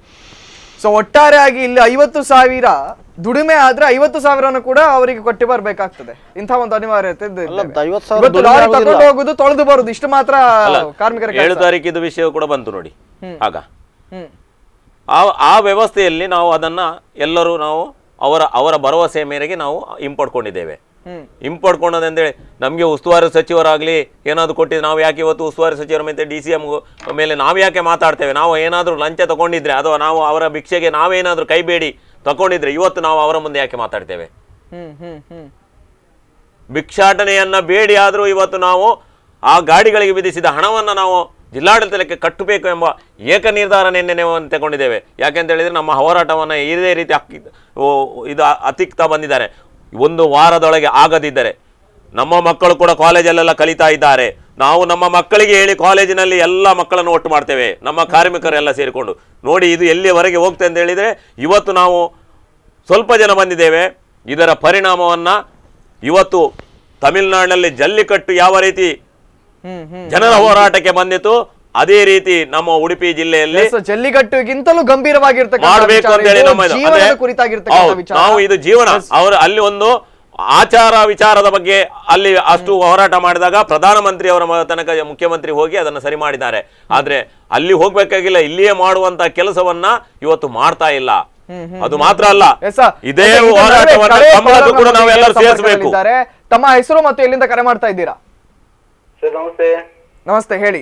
ಸೊ ಒಟ್ಟಾರೆಯಾಗಿ ಇಲ್ಲಿ ಐವತ್ತು ಸಾವಿರ ದುಡಿಮೆ ಆದ್ರೆ ಐವತ್ತು ಸಾವಿರನು ಕೂಡ ಅವರಿಗೆ ಕೊಟ್ಟು ಬರ್ಬೇಕಾಗ್ತದೆ ಇಂಥ ಒಂದು ಅನಿವಾರ್ಯತೆ ಇದೆ. ಅಲ್ಲ, ಐವತ್ತು ಸಾವಿರ ಇವತ್ತು ದುಡಿಮೆ ಲಾರಿ ಆಗೋದಿಲ್ಲ. ತಗೊಂಡು ಹೋಗುದು ತೊಳೆದು ಬರುದು ಇಷ್ಟು ಮಾತ್ರ ಅಲ್ಲ, ಕಾರ್ಮಿಕರ ಏಳು ಕೆಲಸ. ತಾರೀಕಿದು ವಿಷಯ ಕೂಡ ಬಂತು ನೋಡಿ ಆಗ ಹ್ಮ್ ಆ ಆ ವ್ಯವಸ್ಥೆಯಲ್ಲಿ ನಾವು ಅದನ್ನ ಎಲ್ಲರೂ ನಾವು ಅವರ ಅವರ ಭರವಸೆ ಮೇರೆಗೆ ನಾವು ಹಿಂಪಡ್ಕೊಂಡಿದ್ದೇವೆ ಹ್ಮ್ ಹಿಂಪಡ್ಕೊಂಡದಂತೇಳಿ ನಮಗೆ ಉಸ್ತುವಾರಿ ಸಚಿವರಾಗಲಿ ಏನಾದರೂ ಕೊಟ್ಟಿದ್ದು ನಾವು ಯಾಕೆ ಇವತ್ತು ಉಸ್ತುವಾರಿ ಸಚಿವರ ಮೇಲೆ ಡಿ ಸಿ ಎಮ್ ಮೇಲೆ ನಾವು ಯಾಕೆ ಮಾತಾಡ್ತೇವೆ ನಾವು ಏನಾದರೂ ಲಂಚ ತಗೊಂಡಿದ್ರೆ ಅಥವಾ ನಾವು ಅವರ ಭಿಕ್ಷೆಗೆ ನಾವೇನಾದರೂ ಕೈಬೇಡಿ ತಗೊಂಡಿದ್ರೆ ಇವತ್ತು ನಾವು ಅವರ ಮುಂದೆ ಯಾಕೆ ಮಾತಾಡ್ತೇವೆ ಹ್ಮ್ ಹ್ಮ್ ಹ್ಮ್ ಭಿಕ್ಷಾಟನೆಯನ್ನ ಬೇಡಿ ಆದರೂ ಇವತ್ತು ನಾವು ಆ ಗಾಡಿಗಳಿಗೆ ವಿಧಿಸಿದ ಹಣವನ್ನು ನಾವು ಜಿಲ್ಲಾಡಳಿತಕ್ಕೆ ಕಟ್ಟಬೇಕು ಎಂಬ ಏಕ ನಿರ್ಧಾರ ನಿನ್ನೆ ನಾವು ತಗೊಂಡಿದ್ದೇವೆ ಯಾಕೆಂತ ಹೇಳಿದ್ರೆ ನಮ್ಮ ಹೋರಾಟವನ್ನು ಇದೇ ರೀತಿ ಅಕ್ಕಿ ಓ, ಇದು ಅತಿಕ್ತಾ ಬಂದಿದ್ದಾರೆ ಒಂದು ವಾರದೊಳಗೆ ಆಗದಿದ್ದರೆ ನಮ್ಮ ಮಕ್ಕಳು ಕೂಡ ಕಾಲೇಜಲ್ಲೆಲ್ಲ ಕಲಿತಾ ಇದ್ದಾರೆ ನಾವು ನಮ್ಮ ಮಕ್ಕಳಿಗೆ ಹೇಳಿ ಕಾಲೇಜಿನಲ್ಲಿ ಎಲ್ಲ ಮಕ್ಕಳನ್ನು ಒಟ್ಟು ಮಾಡ್ತೇವೆ ನಮ್ಮ ಕಾರ್ಮಿಕರೆಲ್ಲ ಸೇರಿಕೊಂಡು ನೋಡಿ ಇದು ಎಲ್ಲಿಯವರೆಗೆ ಹೋಗ್ತದೆ ಅಂತ ಹೇಳಿದರೆ ಇವತ್ತು ನಾವು ಸ್ವಲ್ಪ ಜನ ಬಂದಿದ್ದೇವೆ ಇದರ ಪರಿಣಾಮವನ್ನ ಇವತ್ತು ತಮಿಳುನಾಡಿನಲ್ಲಿ ಜಲ್ಲಿಕಟ್ಟು ಯಾವ ರೀತಿ ಹ್ಮ್ ಹ್ಮ್ ಜನರ ಹೋರಾಟಕ್ಕೆ ಬಂದಿತ್ತು ಅದೇ ರೀತಿ ನಮ್ಮ ಉಡುಪಿ ಜಿಲ್ಲೆಯಲ್ಲಿ ಎಸ್, ಜಲ್ಲಿಕಟ್ಟುಗಿಂತಲೂ ಗಂಭೀರವಾಗಿರ್ತಕ್ಕಂಥ ಮಾಡಬೇಕು ವಿಚಾರ ಅಂತ ಹೇಳಿ ಇದು. ನಮ್ಮ ಇದು. ಜೀವನದ ಅದೇ- ಕುರಿತಾಗಿರ್ತಕ್ಕಂಥ ಹೌದು, ವಿಚಾರ ನಾವು ಇದು ಜೀವನ ಅವರು ಅಲ್ಲಿ ಒಂದು ಆಚಾರ ವಿಚಾರದ ಬಗ್ಗೆ ಅಲ್ಲಿ ಅಷ್ಟು ಹೋರಾಟ ಮಾಡಿದಾಗ ಪ್ರಧಾನಮಂತ್ರಿ ಅವರ ಮ- ತನಕ ಮುಖ್ಯಮಂತ್ರಿ ಹೋಗಿ ಅದನ್ನು ಸರಿ ಮಾಡಿದ್ದಾರೆ ಆದ್ರೆ ಅಲ್ಲಿ ಹೋಗ್ಬೇಕಾಗಿಲ್ಲ ಇಲ್ಲಿಯೇ ಮಾಡುವಂತ ಕೆಲಸವನ್ನ ಇವತ್ತು ಮಾಡ್ತಾ ಇಲ್ಲ ಅದು ಮಾತ್ರ ಅಲ್ಲ ಎಸ್, ಸರ್. ಇದೇ ಮತ್ತೆ ಇದರ ನಡುವೆ ಹೋರಾಟವನ್ನ ಕಡೆ ಕಮಲಕ್ಕೂ ಕೂಡ ಕಾಲರ್ನ ನಾವೆಲ್ಲರೂ ಬಗ್ಗೆ ಸೇರಿಸಬೇಕು ಸಂಪರ್ಕದಲ್ಲಿದ್ದಾರೆ. ತಮ್ಮ ಹೆಸರು ಮತ್ತು ಎಲ್ಲಿಂದ ಕರೆ ಮಾಡ್ತಾ ಇದ್ದೀರಾ ಸರ್ ನಮಸ್ತೆ ನಮಸ್ತೆ ಹೇಳಿ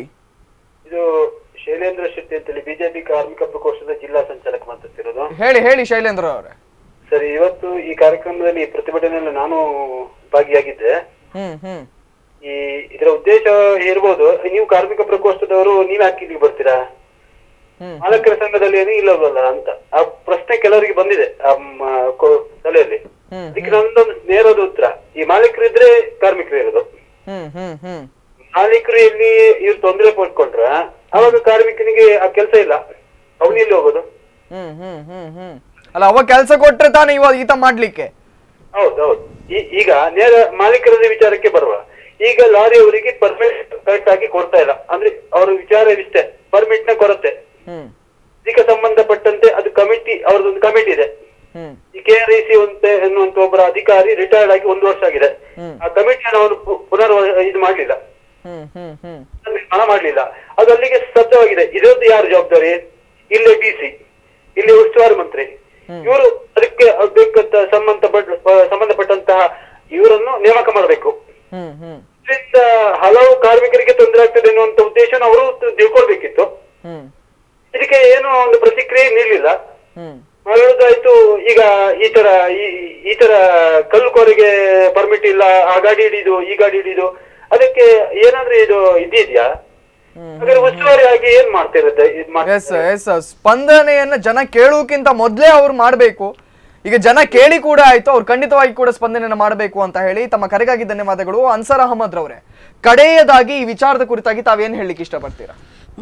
ಇದು ಶೈಲೇಂದ್ರ ಶೆಟ್ಟಿ ಅಂತೇಳಿ ಬಿಜೆಪಿ ಕಾರ್ಮಿಕ ಪ್ರಕೋಷ್ಠದ ಜಿಲ್ಲಾ ಸಂಚಾಲಕ ಮಾತಾಡ್ತಿರೋದು ಹೇಳಿ ಹೇಳಿ ಶೈಲೇಂದ್ರ ಅವರೇ ಸರ್ ಇವತ್ತು ಈ ಕಾರ್ಯಕ್ರಮದಲ್ಲಿ ಪ್ರತಿಭಟನೆಯಲ್ಲಿ ನಾನು ಭಾಗಿಯಾಗಿದ್ದೆ ಹ್ಮ್ ಹ್ಮ್ ಈ ಇದರ ಉದ್ದೇಶ ಇರ್ಬೋದು ನೀವು ಕಾರ್ಮಿಕ ಪ್ರಕೋಷ್ಠದವರು ನೀವ್ ಯಾಕೆ ಇಲ್ಲಿಗೆ ಬರ್ತೀರಾ ಹ್ಮ್. ಮಾಲಕರ ಸಂಘದಲ್ಲಿ ಏನು ಇಲ್ಲವಲ್ಲ ಅಂತ ಆ ಪ್ರಶ್ನೆ ಕೆಲವರಿಗೆ ಬಂದಿದೆ ಆ ಮ- ಕೊ- ತಲೆಯಲ್ಲಿ ಹ್ಮ್, ಅದಕ್ಕೆ ನಮ್ದೊಂದು ನೇರದ ಉತ್ತರ ಈ ಮಾಲೀಕರು ಇದ್ರೆ ಕಾರ್ಮಿಕರು ಇರೋದು ಹ್ಮ್ ಹ್ಮ್ ಹ್ಮ್ ಮಾಲೀಕರು ಎಲ್ಲಿ ಇವ್ರು ತೊಂದರೆ ಪಡ್ಕೊಂಡ್ರ ಅವಾಗ ಕಾರ್ಮಿಕನಿಗೆ ಆ ಕೆಲಸ ಇಲ್ಲ ಅವನು ಎಲ್ಲಿ ಹೋಗೋದು ಹ್ಮ್ ಹ್ಮ್ ಹ್ಮ್ ಹ್ಮ್ ಅಲ್ಲ ಅವ ಕೆಲಸ ಕೊಟ್ರೆ ತಾನೇ ಇವಾಗ ಈತ ಮಾಡ್ಲಿಕ್ಕೆ ಹೌದು ಹೌದು ಈ- ಈಗ ನೇರ ಮಾಲೀಕರ ವಿಚಾರಕ್ಕೆ ಬರುವ ಈಗ ಲಾರಿ ಅವರಿಗೆ ಪರ್ಮಿಟ್ ಕರೆಕ್ಟ್ ಆಗಿ ಕೊಡ್ತಾ ಇಲ್ಲ ಅಂದ್ರೆ ಅವ್ರ ವಿಚಾರವಿಷ್ಟೇ ಪರ್ಮಿಟ್ ನ ಕೊರತೆ ಹ್ಮ್ ಇದಕ್ಕೆ ಸಂಬಂಧಪಟ್ಟಂತೆ ಅದು ಕಮಿಟಿ ಅವ್ರದ್ದೊಂದು ಕಮಿಟಿ ಇದೆ ಹ್ಮ್ ಈ ಕೆ ಆರ್ ಸಿ ಅಂತ ಎನ್ನುವಂತ ಒಬ್ಬರ ಅಧಿಕಾರಿ ರಿಟೈರ್ಡ್ ಆಗಿ ಒಂದು ವರ್ಷ ಆಗಿದೆ ಹ್ಮ್. ಆ ಕಮಿಟಿಯನ್ನು ಅವರು ಪು- ಪುನರ್ ಇದು ಮಾಡ್ಲಿಲ್ಲ ಹ್ಮ್ ಹ್ಮ್ ಹ್ಮ್ ನಿರ್ಮಾಣ ಮಾಡ್ಲಿಲ್ಲ ಅದು ಅಲ್ಲಿಗೆ ಸ್ತಬ್ಧವಾಗಿದೆ ಇದರದ್ದು ಯಾರು ಜವಾಬ್ದಾರಿ ಇಲ್ಲೇ ಡಿ ಸಿ ಇಲ್ಲಿ ಉಸ್ತುವಾರಿ ಮಂತ್ರಿ ಇವರು ಅದಕ್ಕೆ ಬೇಕಂತ ಸಂಬಂಧಪಟ್ಟ ಸಂಬಂಧಪಟ್ಟಂತಹ ಇವರನ್ನು ನೇಮಕ ಮಾಡಬೇಕು ಹ್ಮ್ ಹ್ಮ್ ಇದರಿಂದ ಹಲವು ಕಾರ್ಮಿಕರಿಗೆ ತೊಂದರೆ ಆಗ್ತದೆ ಅನ್ನುವಂತ ಉದ್ದೇಶ ಅವರು ತಿಳ್ಕೊಳ್ಬೇಕಿತ್ತು ಹ್ಮ್ ಇದಕ್ಕೆ ಏನು ಒಂದು ಪ್ರತಿಕ್ರಿಯೆ ನೀಡಲಿಲ್ಲ ಹ್ಮ್ ಹೇಳುದಾಯ್ತು ಈಗ ಈ ತರ ಈ- ಈ ತರ ಕಲ್ಲು ಕೋರಿಗೆ ಪರ್ಮಿಟ್ ಇಲ್ಲ ಆ ಗಾಡಿ ಹಿಡಿದು ಈ ಗಾಡಿ ಹಿಡಿದು ಅದಕ್ಕೆ ಏನಾದ್ರೂ ಇದು ಇದಿದ್ಯಾ ಹಾಗಾದ್ರೆ ಉಸ್ತುವಾರಿ ಆಗಿ ಏನ್ ಮಾಡ್ತಿರುತ್ತೆ ಇದ್ ಎಸ್ ಎಸ್ ಸ್ಪಂದನೆಯನ್ನ ಜನ ಕೇಳುವುಕ್ಕಿಂತ ಮೊದಲೇ ಅವ್ರು ಮಾಡಬೇಕು ಈಗ ಜನ ಕೇಳಿ ಕೂಡ ಆಯ್ತು ಅವ್ರು ಖಂಡಿತವಾಗಿ ಕೂಡ ಸ್ಪಂದನೆಯನ್ನ ಮಾಡಬೇಕು ಅಂತ ಹೇಳಿ ತಮ್ಮ ಕರೆಗಾಗಿ ಧನ್ಯವಾದಗಳು ಅನ್ಸರ್ ಅಹಮದ್ ರವರೇ ಕಡೆಯದಾಗಿ ಈ ವಿಚಾರದ ಕುರಿತಾಗಿ ತಾವೇನ್ ಹೇಳಲಿಕ್ಕೆ ಇಷ್ಟಪಡ್ತೀರಾ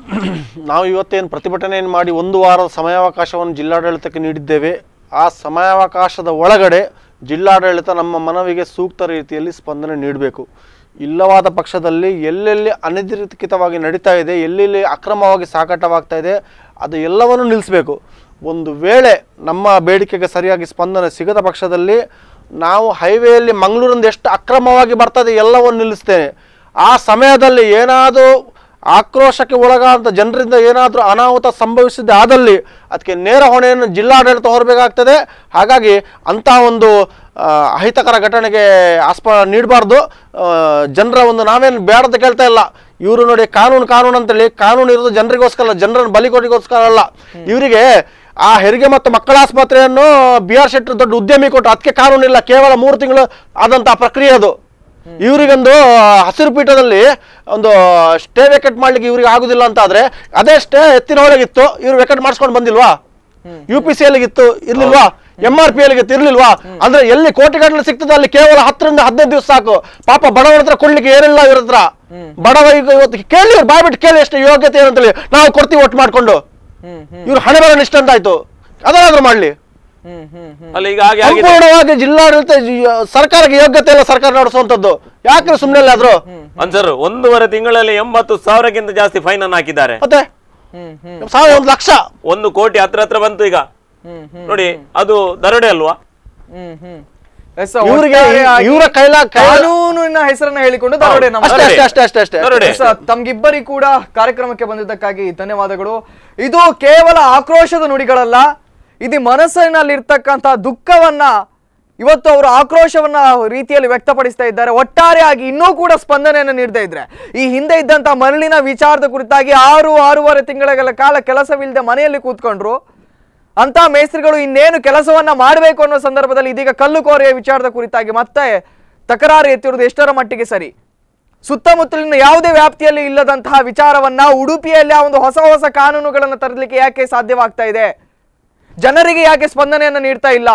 ನಾವು ಇವತ್ತೇನು ಪ್ರತಿಭಟನೆಯನ್ನು ಮಾಡಿ ಒಂದು ವಾರದ ಸಮಯಾವಕಾಶವನ್ನು ಜಿಲ್ಲಾಡಳಿತಕ್ಕೆ ನೀಡಿದ್ದೇವೆ ಆ ಸಮಯಾವಕಾಶದ ಒಳಗಡೆ ಜಿಲ್ಲಾಡಳಿತ ನಮ್ಮ ಮನವಿಗೆ ಸೂಕ್ತ ರೀತಿಯಲ್ಲಿ ಸ್ಪಂದನೆ ನೀಡಬೇಕು ಇಲ್ಲವಾದ ಪಕ್ಷದಲ್ಲಿ ಎಲ್ಲೆಲ್ಲಿ ಅನಧಿಕೃತವಾಗಿ ನಡೀತಾ ಇದೆ ಎಲ್ಲೆಲ್ಲಿ ಅಕ್ರಮವಾಗಿ ಸಾಗಾಟವಾಗ್ತಾ ಇದೆ ಅದು ಎಲ್ಲವನ್ನು ನಿಲ್ಲಿಸಬೇಕು ಒಂದು ವೇಳೆ ನಮ್ಮ ಬೇಡಿಕೆಗೆ ಸರಿಯಾಗಿ ಸ್ಪಂದನೆ ಸಿಗದ ಪಕ್ಷದಲ್ಲಿ ನಾವು ಹೈವೇಯಲ್ಲಿ ಮಂಗಳೂರಿಂದ ಎಷ್ಟು ಅಕ್ರಮವಾಗಿ ಬರ್ತದೆ ಎಲ್ಲವನ್ನು ನಿಲ್ಲಿಸ್ತೇನೆ ಆ ಸಮಯದಲ್ಲಿ ಏನಾದರೂ ಆಕ್ರೋಶಕ್ಕೆ ಒಳಗಾದ ಜನರಿಂದ ಏನಾದರೂ ಅನಾಹುತ ಸಂಭವಿಸಿದ್ದೆ ಆದಲ್ಲಿ ಅದಕ್ಕೆ ನೇರ ಹೊಣೆಯನ್ನು ಜಿಲ್ಲಾಡಳಿತ ಹೊರಬೇಕಾಗ್ತದೆ ಹಾಗಾಗಿ ಅಂತಹ ಒಂದು ಆ, ಅಹಿತಕರ ಘಟನೆಗೆ ಆಸ್ಪ ನೀಡಬಾರ್ದು ಜನರ ಒಂದು ನಾವೇನು ಬೇಡದ ಕೇಳ್ತಾ ಇಲ್ಲ ಇವರು ನೋಡಿ ಕಾನೂನು ಕಾನೂನು ಅಂತೇಳಿ ಕಾನೂನು ಇರೋದು ಜನರಿಗೋಸ್ಕರ ಜನರನ್ನು ಬಲಿಕೊಟ್ಟಿಗೋಸ್ಕರ ಅಲ್ಲ ಇವರಿಗೆ ಆ ಹೆರಿಗೆ ಮತ್ತು ಮಕ್ಕಳ ಆಸ್ಪತ್ರೆಯನ್ನು ಬಿ ಆರ್ ಶೆಟ್ಟಿ ದೊಡ್ಡ ಉದ್ಯಮಿ ಕೊಟ್ಟು ಅದಕ್ಕೆ ಕಾನೂನಿಲ್ಲ ಕೇವಲ ಮೂರು ತಿಂಗಳು ಆದಂತಹ ಪ್ರಕ್ರಿಯೆ ಅದು ಇವರಿಗೊಂದು ಹಸಿರು ಪೀಠದಲ್ಲಿ ಒಂದು ಸ್ಟೇ ವೆಕೆಟ್ ಮಾಡ್ಲಿಕ್ಕೆ ಇವ್ರಿಗೆ ಆಗುದಿಲ್ಲ ಅಂತ ಆದ್ರೆ ಅದೇ ಸ್ಟೇ ಎತ್ತಿನ ಒಳಗಿತ್ತು ಇವ್ರು ವೆಕೆಟ್ ಮಾಡಿಸ್ಕೊಂಡು ಬಂದಿಲ್ವಾ ಯು ಪಿ ಸಿ ಇತ್ತು ಇರ್ಲಿಲ್ವಾ ಎಂ ಆರ್ ಪಿ ಎಲ್ಗೆ ತಿರ್ಲಿಲ್ವಾ ಅಂದ್ರೆ ಎಲ್ಲಿ ಕೋಟಿಗಟ್ಟಲೆ ಸಿಗ್ತದೆ ಅಲ್ಲಿ ಕೇವಲ ಹತ್ತರಿಂದ ಹದಿನೈದು ದಿವಸ ಸಾಕು ಪಾಪ ಬಡವರ ಹತ್ರ ಕೊಡ್ಲಿಕ್ಕೆ ಏನಿಲ್ಲ ಇವ್ರ ಹತ್ರ ಬಡವ ಈಗ ಇವತ್ತು ಕೇಳಿ ಇವ್ರು ಬಾಯ್ಬಿಟ್ಟು ಕೇಳಿ ಎಷ್ಟು ಯೋಗ್ಯತೆ ಏನಂತೇಳಿ ನಾವು ಕೊಡ್ತೀವಿ ಒಟ್ಟು ಮಾಡ್ಕೊಂಡು ಇವ್ರು ಹಣೆ ಬರೋ ನಿಷ್ಠ ಅಂತಾಯ್ತು ಅದನ್ನಾದ್ರೂ ಮಾಡ್ಲಿ ಅಲ್ಲ ಈಗ ಹಾಗೆ ಆಗಿದೆ ಸಂಪೂರ್ಣವಾಗಿ ಜಿಲ್ಲಾಡಳಿತ ಜಿ- ಸರ್ಕಾರಕ್ಕೆ ಯೋಗ್ಯತೆ ಇಲ್ಲ ಸರ್ಕಾರ ನಡೆಸುವಂತದ್ದು ಯಾಕ್ರೆ ಸುಮ್ಮನೆ ಆದ್ರು ಅನ್ಸರ್ ಒಂದೂವರೆ ತಿಂಗಳಲ್ಲಿ ಎಂಬತ್ತು ಸಾವಿರಕ್ಕಿಂತ ಜಾಸ್ತಿ ಫೈನ್ ಅನ್ನು ಹಾಕಿದ್ದಾರೆ ಮತ್ತೆ ಸಾವಿರ ಒಂದು ಲಕ್ಷ ಒಂದು ಕೋಟಿ ಹತ್ರ ಹತ್ರ ಬಂತು ಈಗ ನೋಡಿ ಅದು ದರೋಡೆ ಅಲ್ವಾ ಎಸ್ ಇವ್ರಿಗೆ ಇವರ ಕೈಲ ಕೈ ಕಾನೂನಿನ ಹೆಸರನ್ನ ಹೇಳಿಕೊಂಡು ದರೋಡೆ ನಮ್ಮ ಅಷ್ಟೇ ಅಷ್ಟೇ ಅಷ್ಟೇ ಅಷ್ಟೇ ಅಷ್ಟೇ ದರೋಡೆ. ಎಸ್, ತಮ್ಗಿಬ್ಬರಿ ಕೂಡ ಕಾರ್ಯಕ್ರಮಕ್ಕೆ ಬಂದಿದ್ದಕ್ಕಾಗಿ ಧನ್ಯವಾದಗಳು ಇದು ಕೇವಲ ಆಕ್ರೋಶದ ನುಡಿಗಳಲ್ಲ ಇದು ಮನಸ್ಸಿನಲ್ಲಿರ್ತಕ್ಕಂಥ ದುಃಖವನ್ನ ಇವತ್ತು ಅವರು ಆಕ್ರೋಶವನ್ನ ರೀತಿಯಲ್ಲಿ ವ್ಯಕ್ತಪಡಿಸ್ತಾ ಇದ್ದಾರೆ ಒಟ್ಟಾರೆಯಾಗಿ ಇನ್ನೂ ಕೂಡ ಸ್ಪಂದನೆಯನ್ನು ನೀಡದೇ ಇದ್ರೆ ಈ ಹಿಂದೆ ಇದ್ದಂತ ಮರಳಿನ ವಿಚಾರದ ಕುರಿತಾಗಿ ಆರು ಆರೂವರೆ ತಿಂಗಳ ಕಾಲ ಕೆಲಸವಿಲ್ಲದೆ ಮನೆಯಲ್ಲಿ ಕೂತ್ಕೊಂಡ್ರು ಅಂತ ಮೇಸ್ತ್ರಿಗಳು ಇನ್ನೇನು ಕೆಲಸವನ್ನ ಮಾಡಬೇಕು ಅನ್ನೋ ಸಂದರ್ಭದಲ್ಲಿ ಇದೀಗ ಕಲ್ಲು ಕೋರೆಯ ವಿಚಾರದ ಕುರಿತಾಗಿ ಮತ್ತೆ ತಕರಾರು ಎತ್ತಿರುವುದು ಎಷ್ಟರ ಮಟ್ಟಿಗೆ ಸರಿ ಸುತ್ತಮುತ್ತಲಿನ ಯಾವುದೇ ವ್ಯಾಪ್ತಿಯಲ್ಲಿ ಇಲ್ಲದಂತಹ ವಿಚಾರವನ್ನ ಉಡುಪಿಯಲ್ಲಿ ಆ ಒಂದು ಹೊಸ ಹೊಸ ಕಾನೂನುಗಳನ್ನು ತರಲಿಕ್ಕೆ ಯಾಕೆ ಸಾಧ್ಯವಾಗ್ತಾ ಇದೆ ಜನರಿಗೆ ಯಾಕೆ ಸ್ಪಂದನೆಯನ್ನು ನೀಡ್ತಾ ಇಲ್ಲ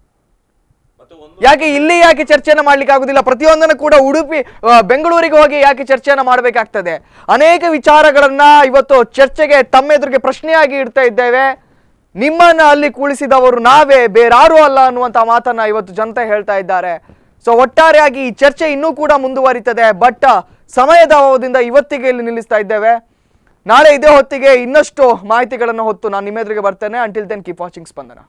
ಯಾಕೆ ಇಲ್ಲಿ ಯಾಕೆ ಚರ್ಚೆಯನ್ನು ಮಾಡ್ಲಿಕ್ಕೆ ಆಗುದಿಲ್ಲ ಪ್ರತಿಯೊಂದನ್ನು ಕೂಡ ಉಡುಪಿ ಆ, ಬೆಂಗಳೂರಿಗೆ ಹೋಗಿ ಯಾಕೆ ಚರ್ಚೆಯನ್ನು ಮಾಡಬೇಕಾಗ್ತದೆ ಅನೇಕ ವಿಚಾರಗಳನ್ನ ಇವತ್ತು ಚರ್ಚೆಗೆ ತಮ್ಮೆದುರಿಗೆ ಪ್ರಶ್ನೆಯಾಗಿ ಇಡ್ತಾ ಇದ್ದೇವೆ ನಿಮ್ಮನ್ನ ಅಲ್ಲಿ ಕೂಳಿಸಿದವರು ನಾವೇ ಬೇರಾರು ಅಲ್ಲ ಅನ್ನುವಂತ ಮಾತನ್ನ ಇವತ್ತು ಜನತೆ ಹೇಳ್ತಾ ಇದ್ದಾರೆ ಸೊ ಒಟ್ಟಾರೆಯಾಗಿ ಈ ಚರ್ಚೆ ಇನ್ನೂ ಕೂಡ ಮುಂದುವರಿತದೆ ಬಟ್ ಸಮಯದ ಅಭಾವದಿಂದ ಇವತ್ತಿಗೆ ಇಲ್ಲಿ ನಿಲ್ಲಿಸ್ತಾ ಇದ್ದೇವೆ ನಾಳೆ ಇದೇ ಹೊತ್ತಿಗೆ ಇನ್ನಷ್ಟು ಮಾಹಿತಿಗಳನ್ನು ಹೊತ್ತು ನಾನು ನಿಮ್ಮೆದುರಿಗೆ ಬರ್ತೇನೆ until then keep watching Spandana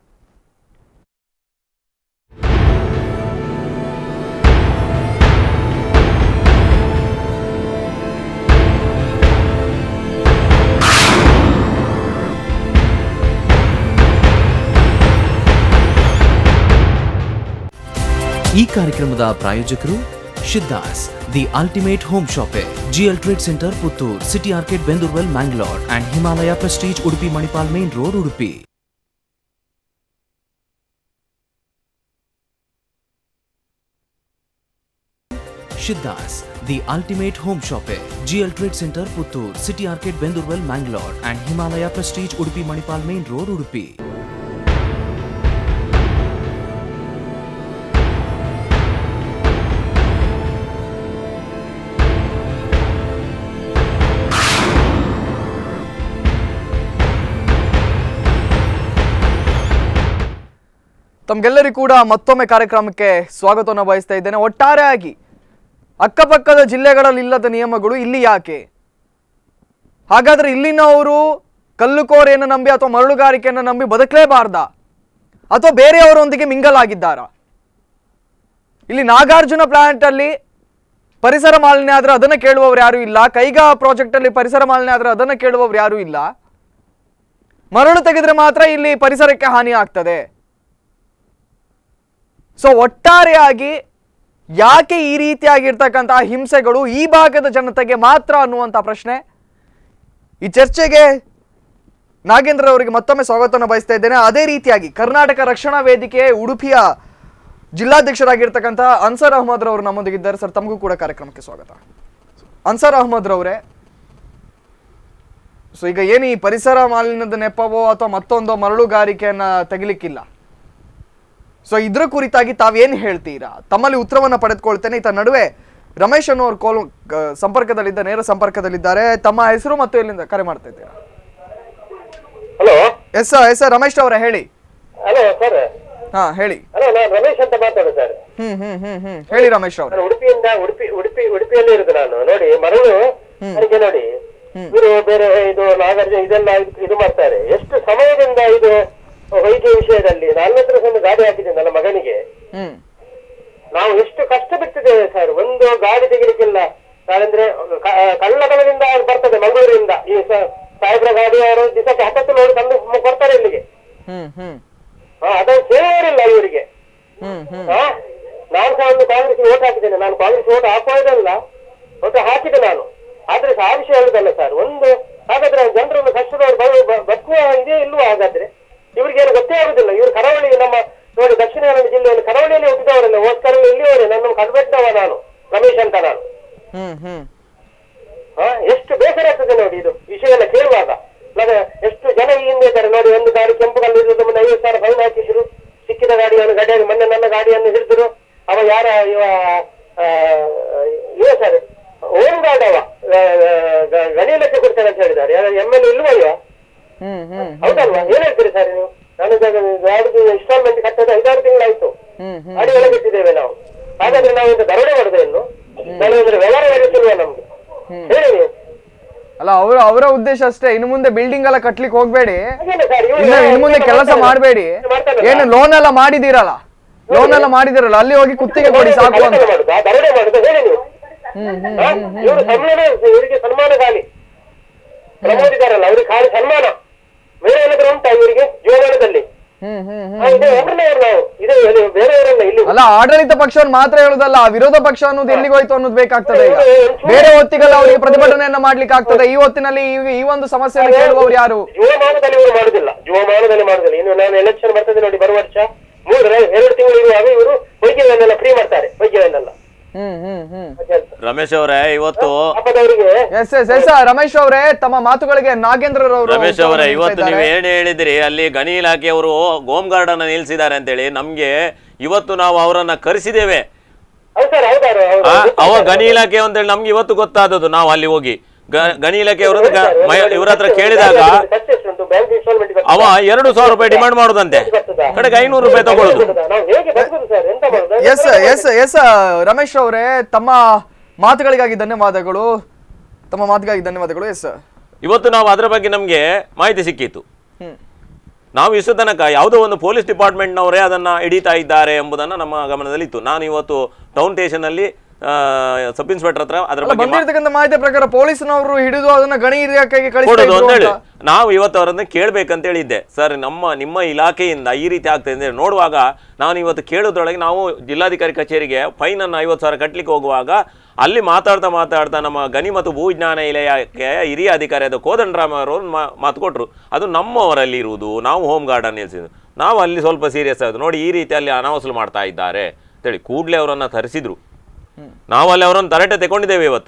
ಈ ಕಾರ್ಯಕ್ರಮದ ಪ್ರಾಯೋಜಕರು Siddhas the ultimate home shoppe GL trade centre Puttur city arcade Bendurwell Mangalore and Himalaya prestige Udupi Manipal main road Udupi Siddhas the ultimate home shoppe GL trade centre Puttur city arcade Bendurwell Mangalore and Himalaya prestige Udupi Manipal main road Udupi ತಮ್ಗೆಲ್ಲರಿಗೂ ಕೂಡ ಮತ್ತೊಮ್ಮೆ ಕಾರ್ಯಕ್ರಮಕ್ಕೆ ಸ್ವಾಗತವನ್ನು ಬಯಸ್ತಾ ಇದ್ದೇನೆ ಒಟ್ಟಾರೆಯಾಗಿ ಅಕ್ಕಪಕ್ಕದ ಜಿಲ್ಲೆಗಳಲ್ಲಿ ಇಲ್ಲದ ನಿಯಮಗಳು ಇಲ್ಲಿ ಯಾಕೆ ಹಾಗಾದ್ರೆ ಇಲ್ಲಿನವರು ಕಲ್ಲುಕೋರೆಯನ್ನು ನಂಬಿ ಅಥವಾ ಮರಳುಗಾರಿಕೆಯನ್ನು ನಂಬಿ ಬದುಕಲೇಬಾರ್ದ ಅಥವಾ ಬೇರೆಯವರೊಂದಿಗೆ ಮಿಂಗಲ್ ಆಗಿದ್ದಾರಾ ಇಲ್ಲಿ ನಾಗಾರ್ಜುನ ಪ್ಲಾಂಟ್ ಅಲ್ಲಿ ಪರಿಸರ ಮಾಲಿನ್ಯ ಆದ್ರೆ ಅದನ್ನ ಕೇಳುವವರು ಯಾರು ಇಲ್ಲ ಕೈಗಾ ಪ್ರಾಜೆಕ್ಟ್ ಅಲ್ಲಿ ಪರಿಸರ ಮಾಲಿನ್ಯ ಆದ್ರೆ ಅದನ್ನ ಕೇಳುವವರು ಯಾರು ಇಲ್ಲ ಮರಳು ತೆಗೆದ್ರೆ ಮಾತ್ರ ಇಲ್ಲಿ ಪರಿಸರಕ್ಕೆ ಹಾನಿ ಆಗ್ತದೆ ಸೊ ಒಟ್ಟಾರೆಯಾಗಿ ಯಾಕೆ ಈ ರೀತಿಯಾಗಿರ್ತಕ್ಕಂತಹ ಹಿಂಸೆಗಳು ಈ ಭಾಗದ ಜನತೆಗೆ ಮಾತ್ರ ಅನ್ನುವಂಥ ಪ್ರಶ್ನೆ ಈ ಚರ್ಚೆಗೆ ನಾಗೇಂದ್ರ ಅವರಿಗೆ ಮತ್ತೊಮ್ಮೆ ಸ್ವಾಗತವನ್ನು ಬಯಸ್ತಾ ಇದ್ದೇನೆ ಅದೇ ರೀತಿಯಾಗಿ ಕರ್ನಾಟಕ ರಕ್ಷಣಾ ವೇದಿಕೆ ಉಡುಪಿಯ ಜಿಲ್ಲಾಧ್ಯಕ್ಷರಾಗಿರ್ತಕ್ಕಂಥ ಅನ್ಸರ್ ಅಹಮದ್ ರವರು ನಮ್ಮೊಂದಿಗಿದ್ದಾರೆ ಸರ್ ತಮಗೂ ಕೂಡ ಕಾರ್ಯಕ್ರಮಕ್ಕೆ ಸ್ವಾಗತ ಅನ್ಸರ್ ಅಹಮದ್ ರವರೇ ಸೊ ಈಗ ಏನು ಈ ಪರಿಸರ ಮಾಲಿನ್ಯದ ನೆಪವೋ ಅಥವಾ ಮತ್ತೊಂದು ಮರಳುಗಾರಿಕೆಯನ್ನ ತೆಗಿಲಿಕ್ಕಿಲ್ಲ ಸೊ ಇದ್ರ ಕುರಿತಾಗಿ ತಾವೇನು ಹೇಳ್ತೀರಾ ತಮ್ಮಲ್ಲಿ ಉತ್ತರವನ್ನ ಪಡೆದುಕೊಳ್ತೇನೆ ಈತ ನಡುವೆ ರಮೇಶ್ ಅನ್ನೋರು ಕೋಲ್ ಕ- ಸಂಪರ್ಕದಲ್ಲಿದ್ದ ನೇರ ಸಂಪರ್ಕದಲ್ಲಿದ್ದಾರೆ ತಮ್ಮ ಹೆಸರು ಮತ್ತು ಎಲ್ಲಿಂದ ಕರೆ ಮಾಡ್ತಾ ಇದ್ದೀರಾ ಹಲೋ ಎಸ್ ಎಸ್ ರಮೇಶ್ ಅವರೇ ಹೇಳಿ ಹಲೋ ಸರ್ ಹಾ ಹೇಳಿ ಹಲೋ ನಾನು ರಮೇಶ್ ಅಂತ ಮಾತಾಡೋದು ಸರ್ ಹ್ಮ್ ಹ್ಮ್ ಹ್ಮ್ ಹ್ಮ್ ಹೇಳಿ ರಮೇಶ್ ಅವರೇ ನಾನು ಉಡುಪಿಯಿಂದ ಉಡುಪಿ ಉಡುಪಿ ಉಡುಪಿಯಲ್ಲಿ ಇರುದು ನಾನು ನೋಡಿ ಮರಳು ನನಗೆ ನೋಡಿ ಇವರು ಬೇರೆ ಇದು ನಾಗಾರ್ಜುನ ಇದೆಲ್ಲ ಇದು- ಇದು ಮಾಡ್ತಾರೆ ಎಷ್ಟು ಸಮಯದಿಂದ ಇದು ಹೊಯ್ಗೆ ವಿಷಯದಲ್ಲಿ ನನ್ನ ಹತ್ರ ಒಂದು ಗಾಡಿ ಹಾಕಿದ್ದೀನಿ ನನ್ನ ಮಗನಿಗೆ ಹ್ಮ್ ನಾವು ಎಷ್ಟು ಕಷ್ಟ ಬಿಟ್ಟಿದ್ದೇವೆ ಸರ್ ಒಂದು ಗಾಡಿ ತೆಗಿಲಿಕ್ಕಿಲ್ಲ ಯಾಕಂದ್ರೆ ಕ- ಕಳ್ಳತನದಿಂದ ಅವ್ರು ಬರ್ತದೆ ಮಂಗಳೂರಿಂದ ಈ ಸ- ಸಾಹೇಬ್ರ ಗಾಡಿ ಅವರು ದಿವಸಕ್ಕೆ ಹತ್ತತ್ತು ಲೋಡ್ ತಂದು ಕೊಡ್ತಾರೆ ಇಲ್ಲಿಗೆ ಹ್ಮ್ ಹ್ಮ್ ಹಾ, ಅದನ್ನು ಕೇಳೋರಿಲ್ಲ ಇವರಿಗೆ ಹ್ಮ್ ಹ್ಮ್ ಹಾ? ನಾನು ಸಹ ಒಂದು ಕಾಂಗ್ರೆಸ್ ಓಟ್ ಹಾಕಿದ್ದೇನೆ ನಾನು ಕಾಂಗ್ರೆಸ್ ಓಟ್ ಹಾಕೋದಲ್ಲ ಓಟ್ ಹಾಕಿದೆ ನಾನು ಆದ್ರೆ ಸಹ ಆ ವಿಷಯ ಹೇಳುದಲ್ಲ ಸರ್ ಒಂದು ಹಾಗಾದ್ರೆ ಜನರನ್ನು ಕಷ್ಟದವ್ರು ಬ- ಬ- ಬದುಕುವ ಇದೇ ಇಲ್ವಾ ಹಾಗಾದ್ರೆ ಇವ್ರಿಗೇನು ಗೊತ್ತೇ ಆಗುದಿಲ್ಲ ಇವ್ರು ಕರಾವಳಿ ನಮ್ಮ ನೋಡಿ ದಕ್ಷಿಣ ಕನ್ನಡ ಜಿಲ್ಲೆಯಲ್ಲಿ ಕರಾವಳಿಯಲ್ಲಿ ಹುಟ್ಟಿದವರಲ್ಲ ಓಸ್ಕರ ಇಲ್ಲಿಯವರೇ ನನ್ನ ಕಡ್ಬೆಟ್ಟವ ನಾನು ರಮೇಶ್ ಅಂತ ನಾನು ಹ್ಮ್ ಹ್ಮ್ ಹಾ? ಎಷ್ಟು ಬೇಸರ ಆಗ್ತದೆ ನೋಡಿ ಇದು ವಿಷಯ ಎಲ್ಲ ಕೇಳುವಾಗ ನಾನು ಎಷ್ಟು ಜನ ಈ ಹಿಂದೆ ಇದ್ದಾರೆ ನೋಡಿ ಒಂದು ಗಾಡಿ ಕೆಂಪು ಕಲ್ಲಿರೋದು ಮುಂದೆ ಐವತ್ತು ಸಾವಿರ ಫೈನ್ ಹಾಕಿಸಿರು ಸರ್ ಯಾರು ಎಮ್ ಎಲ್ ಇಲ್ವಾ ಹ್ಮ್ ಹ್ಮ್ ಹೌದಲ್ವಾ ಏನ್ ಹೇಳ್ತೀರಿ ಸರ್ ನೀವು ನಾನು ಗಾಡಿಗೆ ಇನ್ಸ್ಟಾಲ್ಮೆಂಟ್ ಕಟ್ಟೋದು ಐದಾರು ತಿಂಗಳಾಯ್ತು ಹ್ಮ್ ಹ್ಮ್ ಗಾಡಿ ಒಳಗಿಟ್ಟಿದ್ದೇವೆ ನಾವು ಹಾಗಾದ್ರೆ ನಾವು ಇದು ದರೋಡೆ ಮಾಡುದೇ ಇನ್ನು ನಾನು ಇದ್ರ ವ್ಯವಹಾರ ನಡೆಸಿಲ್ವಾ ನಮ್ಗೆ ಹೇಳಿ ನೀವು ಅಲ್ಲ ಅವರ ಅವರ ಉದ್ದೇಶ ಅಷ್ಟೇ ಇನ್ನು ಮುಂದೆ ಬಿಲ್ಡಿಂಗ್ ಎಲ್ಲ ಕಟ್ಲಿಕ್ಕೆ ಹೋಗ್ಬೇಡಿ ಹಾಗೇನೆ ಸರ್ ಇವ್ರು ಇನ್ನು ಇನ್ನು ಮುಂದೆ ಕೆಲಸ ಮಾಡಬೇಡಿ ಮಾಡ್ತಾರಲ್ಲ. ಏನು ಲೋನ್ ಎಲ್ಲ ಮಾಡಿದಿರಲ್ಲ ಲೋನ್ ಎಲ್ಲ ಮಾಡಿದಿರಲ್ಲ ಅಲ್ಲಿ ಹೋಗಿ ಕುತ್ತಿಗೆ ಕೊಡಿ ಸಾಕು ಅಂತ ಕಳ್ಳತನ ಮಾಡುದಾ? ದರೋಡೆ ಮಾಡುದು ಹೇಳಿ ನೀವು ಹಾ? ಇವರು ಸನ್ಮಾನ ಇವರಿಗೆ ಸನ್ಮಾನ ಖಾಲಿ ಪ್ರಮೋದ್ ಇದಾರಲ್ಲ ಅವ್ರಿಗೆ ಖಾಲಿ ಸನ್ಮಾನ ಬೇರೆ ಏನಾದ್ರು ಉಂಟಾ ಇವರಿಗೆ ಜೀವಮಾನದಲ್ಲಿ ಹ್ಮ್ ಹ್ಮ್ ಹ್ಮ್ ಹಾ, ಇದೆ ಒಬ್ರನ್ನೇ ಇವ್ರು ನಾವು ಇದೆ ಇದು ಬೇರೆಯವರಲ್ಲ ಇಲ್ಲಿ ಅಲ್ಲ ಆಡಳಿತ ಪಕ್ಷವನ್ನು ಮಾತ್ರ ಹೇಳುದಲ್ಲ ಆ ವಿರೋಧ ಪಕ್ಷ ಅನ್ನೋದು ಎಲ್ಲಿಗೆ ಹೋಯ್ತು ಅನ್ನೋದು ಬೇಕಾಗ್ತದೆ ಈಗ ಬೇರೆ ಹೊತ್ತಿಗೆಲ್ಲ ಅವರಿಗೆ ಪ್ರತಿಭಟನೆಯನ್ನ ಮಾಡ್ಲಿಕ್ಕೆ ಆಗ್ತದೆ ಈ ಹೊತ್ತಿನಲ್ಲಿ ಈ- ಈ ಒಂದು ಸಮಸ್ಯೆಯನ್ನು ಕೇಳುವವರು ಯಾರು ಜೀವಮಾನದಲ್ಲಿ ಇವರು ಮಾಡುದಿಲ್ಲ ಜೀವಮಾನದಲ್ಲಿ ಮಾಡುದಿಲ್ಲ ಇನ್ನು ನಾನು ಎಲೆಕ್ಷನ್ ಬರ್ತದೆ ನೋಡಿ ಬರುವ ವರ್ಷ ಮೂರು ಎರಡು ತಿಂಗಳು ಇರುವಾಗ ಇವರು ವೈದ್ಯವನ್ನೆಲ್ಲ ಫ್ರೀ ಮಾಡ್ತಾರೆ ವೈದ್ಯವನ್ನೆಲ್ಲ ಹ್ಮ್ ಹ್ಮ್ ಹ್ಮ್ ರಮೇಶ್ ಅವರೇ ಇವತ್ತು ಪಾಪದವರಿಗೆ ಎಸ್ ಎಸ್ ಎಸ್ ರಮೇಶ್ ಅವರೇ ತಮ್ಮ ಮಾತುಗಳಿಗೆ ನಾಗೇಂದ್ರರವರು ರಮೇಶ್ ಅವರೇ ಉತ್ತರವನ್ನು ಇವತ್ತು ನೀಡ್ತಾ ನೀವು ಇದ್ದಾರೆ. ಏನು ಹೇಳಿದಿರಿ ಅಲ್ಲಿ ಗಣಿ ಇಲಾಖೆಯವರು ಹೋಮ್ ಗಾರ್ಡ್ ಅನ್ನ ನಿಲ್ಸಿದ್ದಾರೆ ಅಂತೇಳಿ ನಮ್ಗೆ ಇವತ್ತು ನಾವು ಅವರನ್ನ ಕರೆಸಿದ್ದೇವೆ ಹೌದು ಸರ್ ಹೌದಾರು ಹೌದು. ಆ, ಅವ ಗಣಿ ಇಲಾಖೆ ಅಂತೇಳಿ ನಮ್ಗೆ ಇವತ್ತು ಗೊತ್ತಾದದ್ದು ನಾವು ಅಲ್ಲಿ ಹೋಗಿ ಗ- ಗಣಿ ಇಲಾಖೆಯವರು ಇವ್ರ ಹತ್ರ ಕೇಳಿದಾಗ ಖರ್ಚು ಎಷ್ಟು ಉಂಟು ಬ್ಯಾಂಕ್ ಇನ್ಸ್ಟಾಲ್ಮೆಂಟ್ ಅವ ಎರಡು ಸಾವಿರ ರೂಪಾಯಿ ಡಿಮಾಂಡ್ ಮಾಡುದಂತೆ ಕಡೆಗೆ ಐನೂರು ರೂಪಾಯಿ ತಗೊಳ್ಳುದು ನಾವು ಹೇಗೆ ಬದುಕುದು ಸರ್ ಎಂತ ಮಾಡುದು ಎಸ್ ಎಸ್ ಎಸ್ ರಮೇಶ್ ಅವರೇ ತಮ್ಮ ಮಾತುಗಳಿಗಾಗಿ ಧನ್ಯವಾದಗಳು ತಮ್ಮ ಮಾತಿಗಾಗಿ ಧನ್ಯವಾದಗಳು ಎಸ್ ಇವತ್ತು ನಾವು ಅದರ ಬಗ್ಗೆ ನಮಗೆ ಮಾಹಿತಿ ಸಿಕ್ಕಿತ್ತು ಹ್ಮ್ ನಾವು ಇಷ್ಟು ತನಕ ಯಾವುದೋ ಒಂದು ಪೊಲೀಸ್ ಡಿಪಾರ್ಟ್ಮೆಂಟ್ನವರೇ ಅದನ್ನ ಹಿಡಿತಾ ಇದ್ದಾರೆ ಎಂಬುದನ್ನು ನಮ್ಮ ಗಮನದಲ್ಲಿತ್ತು ನಾನು ಇವತ್ತು ಟೌನ್ ಸ್ಟೇಷನಲ್ಲಿ ಸಬ್ ಇನ್ಸ್ಪೆಕ್ಟರ್ ಹತ್ರ ಅದರ ಅಲ್ಲ, ಬಗ್ಗೆ ಮಾ- ಬಂದಿರತಕ್ಕಂತ ಮಾಹಿತಿ ಪ್ರಕಾರ ಪೊಲೀಸ್ನವರು ಹಿಡಿದು ಅದನ್ನ ಗಣಿ ಇಲಾಖೆಗೆ ಕಳಿಸ್ತಾ ಕೊಡೋದು ಇದ್ರು ಅಂತ ಹೇಳಿ ಅಂತ. ನಾವು ಇವತ್ತು ಅವರನ್ನ ಕೇಳ್ಬೇಕಂತ ಹೇಳಿದ್ದೆ ಸರ್ ನಮ್ಮ ನಿಮ್ಮ ಇಲಾಖೆಯಿಂದ ಈ ರೀತಿ ಆಗ್ತದೆ ಅಂತ ಹೇಳಿ ನೋಡುವಾಗ ನಾನು ಇವತ್ತು ಕೇಳೋದ್ರೊಳಗೆ ನಾವು ಜಿಲ್ಲಾಧಿಕಾರಿ ಕಚೇರಿಗೆ ಫೈನ್ ಅನ್ನು ಐವತ್ತು ಸಾವಿರ ಕಟ್ಟಲಿಕ್ಕೆ ಹೋಗುವಾಗ ಅಲ್ಲಿ ಮಾತಾಡ್ತಾ ಮಾತಾಡ್ತಾ ನಮ್ಮ ಗಣಿ ಮತ್ತು ಭೂವಿಜ್ಞಾನ ಇಲಾಖೆಯ ಹಿರಿಯ ಅಧಿಕಾರಿಯಾದ ಕೋದಂಡರಾಮ ಅವರು ಮಾ- ಮಾತು ಕೊಟ್ಟರು ಅದು ನಮ್ಮವರಲ್ಲಿ ಇರುವುದು ನಾವು ಹೋಮ್ ಗಾರ್ಡನ್ ನಿಲ್ಸಿದ್ದು ನಾವು ಅಲ್ಲಿ ಸ್ವಲ್ಪ ಸೀರಿಯಸ್ ಆಯ್ತು ನೋಡಿ ಈ ರೀತಿ ಅಲ್ಲಿ ಅನಾವಸಲು ಮಾಡ್ತಾ ಇದ್ದಾರೆ ಅಂತೇಳಿ ಕೂಡಲೇ ಅವರನ್ನು ತರಿಸಿದ್ರು ನಾವು ಅಲ್ಲಿ ಅವರನ್ನು ತರಟೆ ತಗೊಂಡಿದ್ದೇವೆ ಇವತ್ತು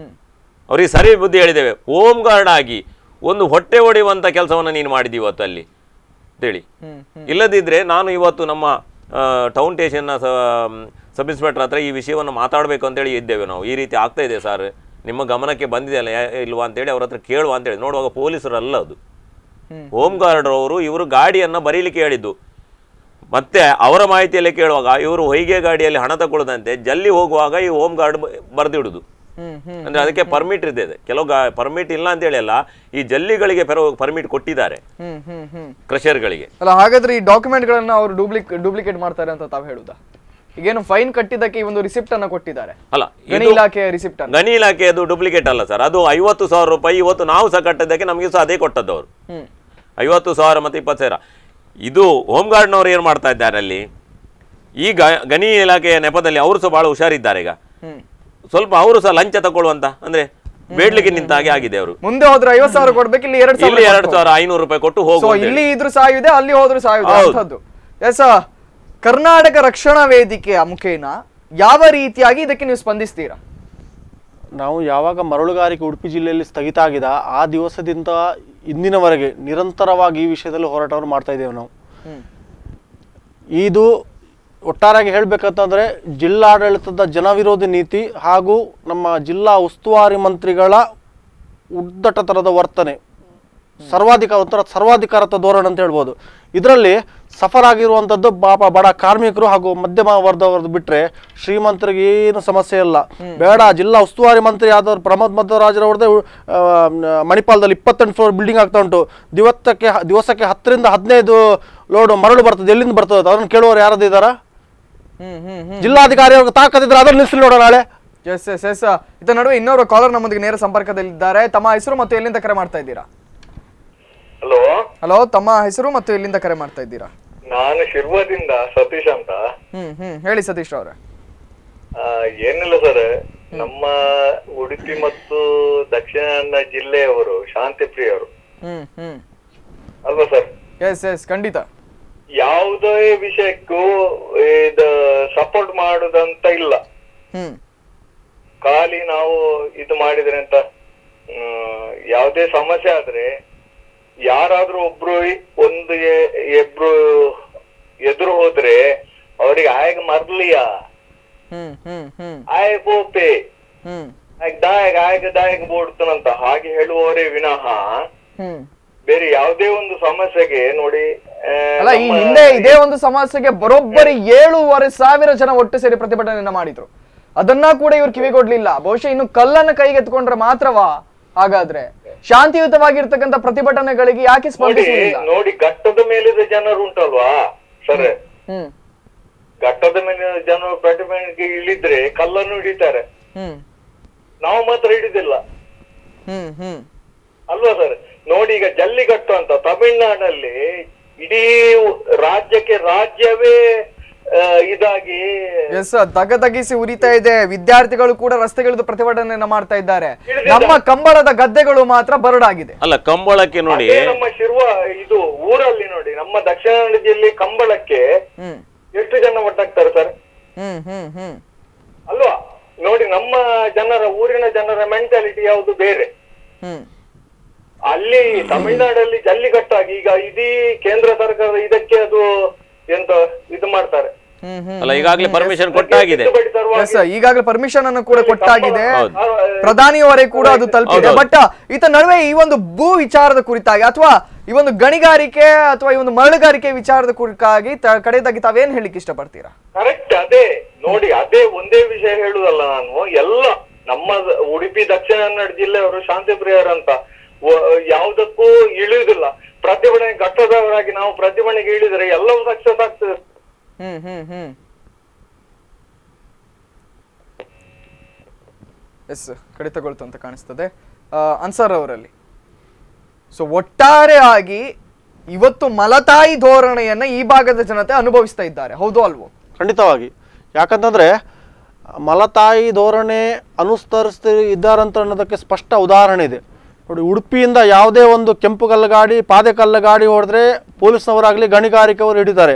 ಅವರಿಗೆ ಸರಿ ಬುದ್ಧಿ ಹೇಳಿದ್ದೇವೆ ಹೋಮ್ ಗಾರ್ಡ್ ಆಗಿ ಒಂದು ಹೊಟ್ಟೆ ಹೊಡೆಯುವಂಥ ಕೆಲಸವನ್ನು ನೀನು ಮಾಡಿದ್ದೀವಿ ಇವತ್ತು ಅಲ್ಲಿ ಅಂತೇಳಿ ಇಲ್ಲದಿದ್ದರೆ ನಾನು ಇವತ್ತು ನಮ್ಮ ಆ, ಟೌನ್ ಸ್ಟೇಷನ್ನ ಸಬ್ ಇನ್ಸ್ಪೆಕ್ಟರ್ ಹತ್ರ ಈ ವಿಷಯವನ್ನು ಮಾತಾಡಬೇಕು ಅಂತೇಳಿ ಇದ್ದೇವೆ ನಾವು ಈ ರೀತಿ ಆಗ್ತಾ ಇದೆ ಸರ್ ನಿಮ್ಮ ಗಮನಕ್ಕೆ ಬಂದಿದೆಯಲ್ಲ ಯಾ- ಇಲ್ವಾ ಅಂತೇಳಿ ಅವ್ರ ಹತ್ರ ಕೇಳುವ ಅಂತೇಳಿ ನೋಡುವಾಗ ಪೊಲೀಸರು ಅಲ್ಲ ಅದು ಹೋಮ್ ಗಾರ್ಡ್ ಅವರು ಇವರು ಗಾಡಿಯನ್ನು ಬರೀಲಿಕ್ಕೆ ಹೇಳಿದ್ದು ಮತ್ತೆ ಅವರ ಮಾಹಿತಿಯಲ್ಲಿ ಕೇಳುವಾಗ ಇವರು ಹೊಯ್ಗೆ ಗಾಡಿಯಲ್ಲಿ ಹಣ ತಗೊಳ್ಳದಂತೆ ಜಲ್ಲಿ ಹೋಗುವಾಗ ಈ ಹೋಮ್ ಗಾರ್ಡ್ ಬರೆದಿಡುದು ಹ್ಮ್ ಹ್ಮ್ ಅಂದ್ರೆ ಅದಕ್ಕೆ ಪರ್ಮಿಟ್ ಇದೆ ಕೆಲವು ಪರ್ಮಿಟ್ ಇಲ್ಲ ಅಂತ ಹೇಳಿ ಅಲ್ಲ ಈ ಜಲ್ಲಿಗಳಿಗೆ ಪರ್ಮಿಟ್ ಕೊಟ್ಟಿದ್ದಾರೆ ಹ್ಮ್ ಹ್ಮ್ ಹ್ಮ್ ಕ್ರಷರ್ಗಳಿಗೆ ಅಲ್ಲ ಹಾಗಾದ್ರೆ ಈ ಡಾಕ್ಯುಮೆಂಟ್ ಗಳನ್ನ ಅವರು ಡೂಪ್ಲಿಕ್ ಡೂಪ್ಲಿಕೇಟ್ ಮಾಡ್ತಾರೆ ಅಂತ ತಾವು ಹೇಳುದಾ ಈಗೇನು ಫೈನ್ ಕಟ್ಟಿದ್ದಕ್ಕೆ ಈ ಒಂದು ರಿಸಿಪ್ಟ್ ಅನ್ನ ಕೊಟ್ಟಿದ್ದಾರೆ ಅಲ್ಲ ಗಣಿ ಇದು ಇಲಾಖೆಯ ರಿಸಿಪ್ಟ್ ಅನ್ನ ಗಣಿ ಇಲಾಖೆಯದು ಡೂಪ್ಲಿಕೇಟ್ ಅಲ್ಲ ಸರ್ ಅದು ಐವತ್ತು ಸಾವಿರ ರೂಪಾಯಿ ಇವತ್ತು ನಾವು ಸಹ ಕಟ್ಟಿದ್ದಕ್ಕೆ ನಮಗೆ ಸಹ ಅದೇ ಕೊಟ್ಟದ್ದು ಅವರು ಹ್ಮ್ ಐವತ್ತು ಸಾವಿರ ಮತ್ತು ಇಪ್ಪತ್ತು ಸಾವಿರ ಇದು ಹೋಮ್ ಗಾರ್ಡ್ನವ್ರು ಏನು ಮಾಡ್ತಾ ಇದ್ದಾರೆ ಅಲ್ಲಿ ಈ ಗ- ಗಣಿ ಇಲಾಖೆಯ ನೆಪದಲ್ಲಿ ಅವರು ಸಹ ಭಾಳ ಹುಷಾರಿದ್ದಾರೆ ಈಗ ಹ್ಮ್ ಸ್ವಲ್ಪ ಅವರು ಸಹ ಲಂಚ ತಗೊಳ್ಳುವಂತ ಅಂದ್ರೆ ಬೇಡ್ಲಿಕ್ಕೆ ನಿಂತ ಹಾಗೆ ಆಗಿದೆ ಅವರು ಮುಂದೆ ಹೋದ್ರೆ ಐವತ್ ಸಾವಿರ ಕೊಡ್ಬೇಕು ಇಲ್ಲಿ ಎರಡ್ ಇಲ್ಲಿ ಸಾವಿರ ಎರಡು ಸಾವಿರ ಐನೂರು ರೂಪಾಯಿ ಕೊಟ್ಟು ಸೊ ಹೋಗು ಇಲ್ಲಿ ಇದ್ರು ಸಾಯುದೆ ಅಲ್ಲಿ ಹೋದ್ರು ಸಾಯುದೆ ಹೌದು. ಅಂಥದ್ದು ಎಸ್ ಕರ್ನಾಟಕ ರಕ್ಷಣಾ ವೇದಿಕೆಯ ಮುಖೇನ ಯಾವ ರೀತಿಯಾಗಿ ಇದಕ್ಕೆ ನೀವು ಸ್ಪಂದಿಸ್ತೀರಾ ನಾವು ಯಾವಾಗ ಮರಳುಗಾರಿಕೆ ಉಡುಪಿ ಜಿಲ್ಲೆಯಲ್ಲಿ ಸ್ಥಗಿತ ಆಗಿದೆ ಆ ದಿವಸದಿಂದ ಇಂದಿನವರೆಗೆ ನಿರಂತರವಾಗಿ ಈ ವಿಷಯದಲ್ಲಿ ಹೋರಾಟವನ್ನು ಮಾಡ್ತಾ ಇದ್ದೇವೆ ನಾವು ಹ್ಮ್. ಇದು ಒಟ್ಟಾರೆಯಾಗಿ ಹೇಳಬೇಕಂತಂದರೆ ಜಿಲ್ಲಾಡಳಿತದ ಜನವಿರೋಧಿ ನೀತಿ ಹಾಗೂ ನಮ್ಮ ಜಿಲ್ಲಾ ಉಸ್ತುವಾರಿ ಮಂತ್ರಿಗಳ ಉದ್ದಟತನದ ವರ್ತನೆ ಸರ್ವಾಧಿಕಾರ ಒಂಥರ ಸರ್ವಾಧಿಕಾರತ ಧೋರಣೆ ಅಂತ ಹೇಳ್ಬೋದು ಇದರಲ್ಲಿ ಸಫರ್ ಆಗಿರುವಂಥದ್ದು ಪಾಪ ಬಡ ಕಾರ್ಮಿಕರು ಹಾಗೂ ಮಧ್ಯಮ ವರ್ಗದವ್ರದ್ದು ಬಿಟ್ಟರೆ ಶ್ರೀಮಂತರಿಗೆ ಏನು ಸಮಸ್ಯೆ ಇಲ್ಲ ಬೇಡ ಜಿಲ್ಲಾ ಉಸ್ತುವಾರಿ ಮಂತ್ರಿ ಆದವ್ರು ಪ್ರಮೋದ್ ಮಧ್ವರಾಜರವ್ರದ್ದೇ ಆ, ಮಣಿಪಾಲದಲ್ಲಿ ಇಪ್ಪತ್ತೆಂಟು ಫ್ಲೋರ್ ಬಿಲ್ಡಿಂಗ್ ಆಗ್ತಾ ಉಂಟು ದಿವಸಕ್ಕೆ ದಿವಸಕ್ಕೆ ಹತ್ತರಿಂದ ಹದಿನೈದು ಲೋಡ್ ಮರಳು ಬರ್ತದೆ ಎಲ್ಲಿಂದ ಬರ್ತದೆ ಅದನ್ನು ಕೇಳುವವರು ಯಾರದ್ದು ಇದ್ದಾರಾ ಹ್ಮ್ ಹ್ಮ್ ಹ್ಮ್ ಜಿಲ್ಲಾಧಿಕಾರಿ ಅವ್ರಿಗೆ ತಾಕತ್ತಿದ್ರೆ ಅದನ್ನು ನಿಲ್ಲಿಸಿ ನೋಡೋಣ ನಾಳೆ ಎಸ್ ಎಸ್ ಎಸ್ ಇದರ ನಡುವೆ ಇನ್ನೋರು ಕಾಲರ್ ನಮ್ಮೊಂದಿಗೆ ನೇರ ಸಂಪರ್ಕದಲ್ಲಿದ್ದಾರೆ ತಮ್ಮ ಹೆಸರು ಮತ್ತು ಎಲ್ಲಿಂದ ಕರೆ ಮಾಡ್ತಾ ಇದ್ದೀರಾ ಹಲೋ ಹಲೋ ತಮ್ಮ ಹೆಸರು ಮತ್ತು ಎಲ್ಲಿಂದ ಕರೆ ಮಾಡ್ತಾ ಇದ್ದೀರಾ ನಾನು ಶಿರ್ವದಿಂದ ಸತೀಶ್ ಅಂತ ಹ್ಮ್ ಹ್ಮ್ ಹೇಳಿ ಸತೀಶ್ ಅವರೇ ಆ, ಏನಿಲ್ಲ ಸರ್ ನಮ್ಮ ಉಡುಪಿ ಮತ್ತು ದಕ್ಷಿಣ ಕನ್ನಡ ಜಿಲ್ಲೆಯವರು ಶಾಂತಿ ಪ್ರಿಯರು ಹ್ಮ್ ಹ್ಮ್ ಅಲ್ವಾ ಸರ್ ಎಸ್ ಎಸ್ ಖಂಡಿತ ಯಾವುದೇ ವಿಷಯಕ್ಕೂ ಇದು ಸಪೋರ್ಟ್ ಮಾಡುದಂತ ಇಲ್ಲ ಹ್ಮ್ ಖಾಲಿ ನಾವು ಇದು ಮಾಡಿದ್ರೆ ಅಂತ ಹ್ಮ್, ಯಾವುದೇ ಸಮಸ್ಯೆ ಆದ್ರೆ ಯಾರಾದ್ರೂ ಒಬ್ರು ಒಂದು ಎ- ಇಬ್ರು ಎದುರು ಹೋದ್ರೆ ಅವ್ರಿಗೆ ಆಯ್ಗ ಮರ್ಲಿಯಾ ಹ್ಮ್ ಹ್ಮ್ ಹ್ಮ್ ಆಯ್ ಪೋಪೆ ಹ್ಮ್ ದಾಯಕ ಆಯ್ಕೆ ದಾಯಕ ಬೋಡ್ತಾನಂತ ಹಾಗೆ ಹೇಳುವವರೇ ವಿನಃ ಹ್ಮ್ ಬೇರೆ ಯಾವುದೇ ಒಂದು ಸಮಸ್ಯೆಗೆ ನೋಡಿ ಆ, ಅಲ್ಲ ಈ ನಮ್ಮ- ಹಿಂದೆ ಇದೇ ಒಂದು ಸಮಸ್ಯೆಗೆ ಬರೋಬ್ಬರಿ ಏಳೂವರೆ ಸಾವಿರ ಜನ ಒಟ್ಟು ಸೇರಿ ಪ್ರತಿಭಟನೆಯನ್ನ ಮಾಡಿದ್ರು ಅದನ್ನ ಕೂಡ ಇವ್ರು ಕಿವಿಗೊಡ್ಲಿಲ್ಲ ಬಹುಶಃ ಇನ್ನು ಕಲ್ಲನ್ನ ಕೈಗೆತ್ಕೊಂಡ್ರೆ ಮಾತ್ರವಾ ಹಾಗಾದ್ರೆ ಶಾಂತಿಯುತವಾಗಿರ್ತಕ್ಕಂಥ ಪ್ರತಿಭಟನೆಗಳಿಗೆ ಯಾಕೆ ನೋಡಿ ಸ್ಪಂದಿಸುವುದಿಲ್ಲ ನೋಡಿ ಘಟ್ಟದ ಮೇಲಿದ ಜನರು ಉಂಟಲ್ವಾ ಸರ್ ಹ್ಮ್ ಘಟ್ಟದ ಮೇಲಿನ ಜನರು ಪ್ರತಿಭಟನೆಗೆ ಇಳಿದ್ರೆ ಕಲ್ಲನ್ನು ಹಿಡಿತಾರೆ ಹ್ಮ್ ನಾವು ಮಾತ್ರ ಹಿಡಿದಿಲ್ಲ ಹ್ಮ್ ಹ್ಮ್ ಅಲ್ವಾ ಸರ್ ನೋಡಿ ಈಗ ಜಲ್ಲಿಕಟ್ಟು ಅಂತ ತಮಿಳ್ನಾಡಲ್ಲಿ ಇಡೀ ರಾಜ್ಯಕ್ಕೆ ರಾಜ್ಯವೇ ಆ, ಇದಾಗಿ ಎಸ್ ತಗತಗಿಸಿ ಉರಿತಾ ಇದೆ ವಿದ್ಯಾರ್ಥಿಗಳು ಕೂಡ ರಸ್ತೆಗಿಳಿದು ಪ್ರತಿಭಟನೆಯನ್ನ ಮಾಡ್ತಾ ಇದ್ದಾರೆ ನಮ್ಮ ಕಂಬಳದ ಗದ್ದೆಗಳು ಮಾತ್ರ ಬರಡಾಗಿದೆ ಅಲ್ಲ ಕಂಬಳಕ್ಕೆ ನೋಡಿ ಅದೇ ನಮ್ಮ ಶಿರುವ ಇದು ಊರಲ್ಲಿ ನೋಡಿ ನಮ್ಮ ದಕ್ಷಿಣ ಕನ್ನಡ ಜಿಲ್ಲೆ ಕಂಬಳಕ್ಕೆ ಹ್ಮ್ ಎಷ್ಟು ಜನ ಒಟ್ಟಾಗ್ತಾರೆ ಸರ್ ಹ್ಮ್ ಹ್ಮ್ ಹ್ಮ್ ಅಲ್ವಾ ನೋಡಿ ನಮ್ಮ ಜನರ ಊರಿನ ಜನರ ಮೆಂಟಾಲಿಟಿ ಯಾವುದು ಬೇರೆ ಹ್ಮ್ ಅಲ್ಲಿ ತಮಿಳ್ನಾಡಲ್ಲಿ ಜಲ್ಲಿಕಟ್ಟಾಗಿ ಈಗ ಇಡೀ ಕೇಂದ್ರ ಸರ್ಕಾರ ಇದಕ್ಕೆ ಅದು ಎಂತ ಇದು ಮಾಡ್ತಾರೆ ಹ್ಮ್ ಹ್ಮ್ ಅಲ್ಲ ಈಗಾಗಲೇ ಪರ್ಮಿಷನ್ ಕೊಟ್ಟಾಗಿದೆ ತಿದ್ದುಪಡಿ ತರುವಾಗ ಎಸ್ ಈಗಾಗಲೇ ಪರ್ಮಿಷನ್ ಅನ್ನು ಕೂಡ ಕೊಟ್ಟಾಗಿದೆ ಹೌದು. ಪ್ರಧಾನಿಯವರೆಗೆ ಕೂಡ ಅದು ತಲುಪಿದೆ ಹೌದು. ಬಟ್ ಈತ ನಡುವೆ ಈ ಒಂದು ಭೂ ವಿಚಾರದ ಕುರಿತಾಗಿ ಅಥವಾ ಈ ಒಂದು ಗಣಿಗಾರಿಕೆ ಅಥವಾ ಈ ಒಂದು ಮರಳುಗಾರಿಕೆ ವಿಚಾರದ ಕುರಿತಾಗಿ ತ- ಕಡೆಯದಾಗಿ ತಾವೇನ್ ಹೇಳಿಕ್ಕೆ ಇಷ್ಟಪಡ್ತೀರಾ ಕರೆಕ್ಟ್ ಅದೇ ನೋಡಿ ಅದೇ ಒಂದೇ ವಿಷಯ ಹೇಳುದಲ್ಲ ನಾನು ಎಲ್ಲ ನಮ್ಮ ದ- ಉಡುಪಿ ದಕ್ಷಿಣ ಕನ್ನಡ ಜಿಲ್ಲೆಯವರು ಶಾಂತಿ ಪ್ರಿಯರಂತ ವ- ಯಾವುದಕ್ಕೂ ಇಳಿಯುವುದಿಲ್ಲ ಪ್ರತಿಭಟನೆ ಘಟ್ಟದವರಾಗಿ ನಾವು ಪ್ರತಿಭಟನೆಗೆ ಇಳಿದರೆ ಎಲ್ಲವೂ ಸಕ್ಸಸ್ ಆಗ್ತದೆ ಹ್ಮ್ ಹ್ಮ್ ಹ್ಮ್ ಎಸ್ ಕಡಿತಗೊಳ್ತು ಅಂತ ಕಾಣಿಸ್ತದೆ ಆ, ಅನ್ಸರ್ ಅವರಲ್ಲಿ ಸೊ ಒಟ್ಟಾರೆಯಾಗಿ ಇವತ್ತು ಮಲತಾಯಿ ಧೋರಣೆಯನ್ನ ಈ ಭಾಗದ ಜನತೆ ಅನುಭವಿಸ್ತಾ ಇದ್ದಾರೆ ಹೌದು ಅಲ್ವೋ ಖಂಡಿತವಾಗಿ ಯಾಕಂತಂದ್ರೆ ಮಲತಾಯಿ ಧೋರಣೆ ಅನುಸರಿಸ್ತಿ ಇದ್ದಾರಂತ ಅನ್ನೋದಕ್ಕೆ ಸ್ಪಷ್ಟ ಉದಾಹರಣೆ ಇದೆ ನೋಡಿ ಉಡುಪಿಯಿಂದ ಯಾವುದೇ ಒಂದು ಕೆಂಪು ಕಲ್ಲು ಗಾಡಿ ಪಾದೆ ಕಲ್ಲು ಗಾಡಿ ಹೊಡೆದ್ರೆ ಪೊಲೀಸ್ನವರಾಗಲಿ ಗಣಿಗಾರಿಕೆಯವರು ಹಿಡಿತಾರೆ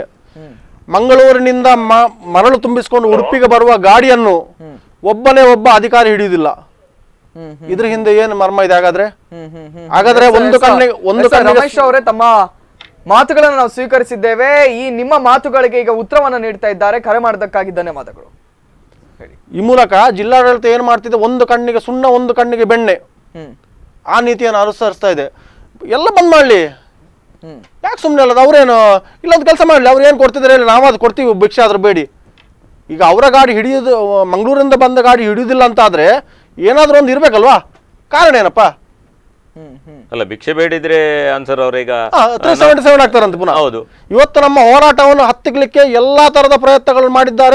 ಮಂಗಳೂರಿನಿಂದ ಮ- ಮರಳು ತುಂಬಿಸ್ಕೊಂಡು ಉಡುಪಿಗೆ ಬರುವ ಗಾಡಿಯನ್ನು ಒಬ್ಬನೇ ಒಬ್ಬ ಅಧಿಕಾರಿ ಹಿಡಿಯುವುದಿಲ್ಲ ಹ್ಮ್ ಇದ್ರ ಹಿಂದೆ ಏನು ಮರ್ಮ ಇದೆ ಹಾಗಾದ್ರೆ ಹ್ಮ್ ಹ್ಮ್ ಹ್ಮ್ ಹಾಗಾದ್ರೆ ಎಸ್, ಒಂದು ಎಸ್, ಕಣ್ಣಿಗೆ ಒಂದು ಎಸ್, ಕಣ್ಣಿಗೆ ರಮೇಶ್ ಅವರೇ ತಮ್ಮ ಮಾತುಗಳನ್ನು ನಾವು ಸ್ವೀಕರಿಸಿದ್ದೇವೆ ಈ ನಿಮ್ಮ ಮಾತುಗಳಿಗೆ ಈಗ ಉತ್ತರವನ್ನ ನೀಡ್ತಾ ಇದ್ದಾರೆ ಕರೆ ಮಾಡೋದಕ್ಕಾಗಿ ಧನ್ಯವಾದಗಳು ಹೇಳಿ ಈ ಮೂಲಕ ಜಿಲ್ಲಾಡಳಿತ ಏನು ಮಾಡ್ತಿದೆ ಒಂದು ಕಣ್ಣಿಗೆ ಸುಣ್ಣ ಒಂದು ಕಣ್ಣಿಗೆ ಬೆಣ್ಣೆ ಹ್ಮ್ ಆ ನೀತಿಯನ್ನು ಅನುಸರಿಸ್ತಾ ಇದೆ ಎಲ್ಲ ಬಂದ್ ಮಾಡಲಿ ಹ್ಮ್ ಯಾಕೆ ಸುಮ್ಮನೆ ಅಲ್ಲದ ಅವ್ರೇನು ಇಲ್ಲೊಂದು ಕೆಲಸ ಮಾಡಲಿ ಅವ್ರು ಏನು ಕೊಡ್ತಿದ್ದಾರೆ ಹೇಳಿ ನಾವು ಅದು ಕೊಡ್ತೀವಿ ಭಿಕ್ಷೆ ಆದ್ರೂ ಬೇಡಿ ಈಗ ಅವರ ಗಾಡಿ ಹಿಡಿಯೋದು ಮಂಗಳೂರಿಂದ ಬಂದ ಗಾಡಿ ಹಿಡಿಯೋದಿಲ್ಲ ಅಂತ ಆದ್ರೆ ಏನಾದರೂ ಒಂದು ಇರಬೇಕಲ್ವಾ ಕಾರಣ ಏನಪ್ಪ ಹ್ಮ್ ಹ್ಮ್ ಅಲ್ಲ ಭಿಕ್ಷೆ ಬೇಡಿದ್ರೆ ಅನ್ಸರ್ ಅವ್ರೀಗ ತ್ರೀ ಸೆವೆಂಟಿ ಸೆವೆನ್ ಆಗ್ತಾರಂತೆ ಪುನಃ ಹೌದು ಇವತ್ತು ನಮ್ಮ ಹೋರಾಟವನ್ನು ಹತ್ತಿಕ್ಕಲಿಕ್ಕೆ ಎಲ್ಲಾ ತರದ ಪ್ರಯತ್ನಗಳನ್ನು ಮಾಡಿದ್ದಾರೆ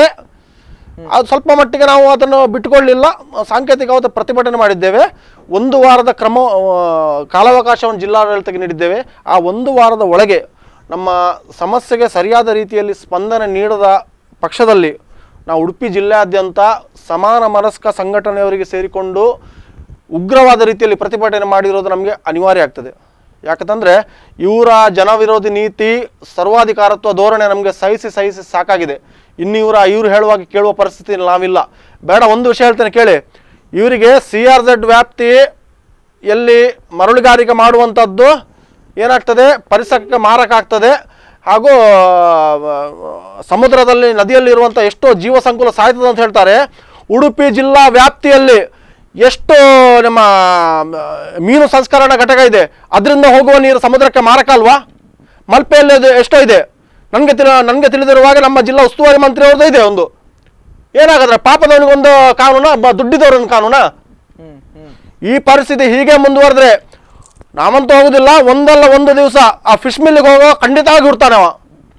ಅದು ಸ್ವಲ್ಪ ಮಟ್ಟಿಗೆ ನಾವು ಅದನ್ನು ಬಿಟ್ಟುಕೊಳ್ಳಿಲ್ಲ ಸಾಂಕೇತಿಕವಾದ ಪ್ರತಿಭಟನೆ ಮಾಡಿದ್ದೇವೆ ಒಂದು ವಾರದ ಕ್ರಮ ಆ, ಕಾಲಾವಕಾಶವನ್ನು ಜಿಲ್ಲಾಡಳಿತಕ್ಕೆ ನೀಡಿದ್ದೇವೆ ಆ ಒಂದು ವಾರದ ಒಳಗೆ ನಮ್ಮ ಸಮಸ್ಯೆಗೆ ಸರಿಯಾದ ರೀತಿಯಲ್ಲಿ ಸ್ಪಂದನೆ ನೀಡದ ಪಕ್ಷದಲ್ಲಿ ನಾವು ಉಡುಪಿ ಜಿಲ್ಲೆಯಾದ್ಯಂತ ಸಮಾನ ಮನಸ್ಕ ಸಂಘಟನೆಯವರಿಗೆ ಸೇರಿಕೊಂಡು ಉಗ್ರವಾದ ರೀತಿಯಲ್ಲಿ ಪ್ರತಿಭಟನೆ ಮಾಡಿರೋದು ನಮಗೆ ಅನಿವಾರ್ಯ ಆಗ್ತದೆ ಯಾಕಂತಂದ್ರೆ ಇವರ ಜನವಿರೋಧಿ ನೀತಿ ಸರ್ವಾಧಿಕಾರತ್ವ ಧೋರಣೆ ನಮಗೆ ಸಹಿಸಿ ಸಹಿಸಿ ಸಾಕಾಗಿದೆ ಇನ್ನು ಇವರ ಇವ್ರು ಹೇಳುವಾಗ ಕೇಳುವ ಪರಿಸ್ಥಿತಿ ನಾವಿಲ್ಲ ಬೇಡ ಒಂದು ವಿಷಯ ಹೇಳ್ತೇನೆ ಕೇಳಿ ಇವರಿಗೆ ಸಿ ಆರ್ ಝೆಡ್ ವ್ಯಾಪ್ತಿ ಎಲ್ಲಿ ಮರಳುಗಾರಿಕೆ ಮಾಡುವಂಥದ್ದು ಏನಾಗ್ತದೆ ಪರಿಸರಕ್ಕೆ ಮಾರಕ ಆಗ್ತದೆ ಹಾಗೂ ಆ, ಸಮುದ್ರದಲ್ಲಿ ನದಿಯಲ್ಲಿ ಇರುವಂಥ ಎಷ್ಟೋ ಜೀವ ಸಂಕುಲ ಸಾಯ್ತದೆ ಅಂತ ಹೇಳ್ತಾರೆ ಉಡುಪಿ ಜಿಲ್ಲಾ ವ್ಯಾಪ್ತಿಯಲ್ಲಿ ಎಷ್ಟು ನಮ್ಮ ಆ, ಮೀನು ಸಂಸ್ಕರಣಾ ಘಟಕ ಇದೆ ಅದರಿಂದ ಹೋಗುವ ನೀರು ಸಮುದ್ರಕ್ಕೆ ಮಾರಕ ಅಲ್ವಾ ಮಲ್ಪೆಯಲ್ಲಿ ಅದು ಎಷ್ಟೋ ಇದೆ ನನಗೆ ತಿಳಿ ನನಗೆ ತಿಳಿದಿರುವಾಗ ನಮ್ಮ ಜಿಲ್ಲಾ ಉಸ್ತುವಾರಿ ಮಂತ್ರಿ ಅವ್ರದ್ದು ಇದೆ ಒಂದು ಏನಾಗದ್ರೆ ಪಾಪದವನಿಗೊಂದು ಕಾನೂನ ಬ- ದುಡ್ಡಿದವರೊಂದು ಕಾನೂನಾ ಹ್ಮ್ ಹ್ಮ್ ಈ ಪರಿಸ್ಥಿತಿ ಹೀಗೆ ಮುಂದುವರೆದ್ರೆ ನಾವಂತೂ ಹೋಗುದಿಲ್ಲ ಒಂದಲ್ಲ ಒಂದು ದಿವಸ ಆ ಫಿಶ್ ಮಿಲ್ಗೆ ಹೋಗೋ ಖಂಡಿತವಾಗಿ ಹುಡ್ತಾನೆ ಅವ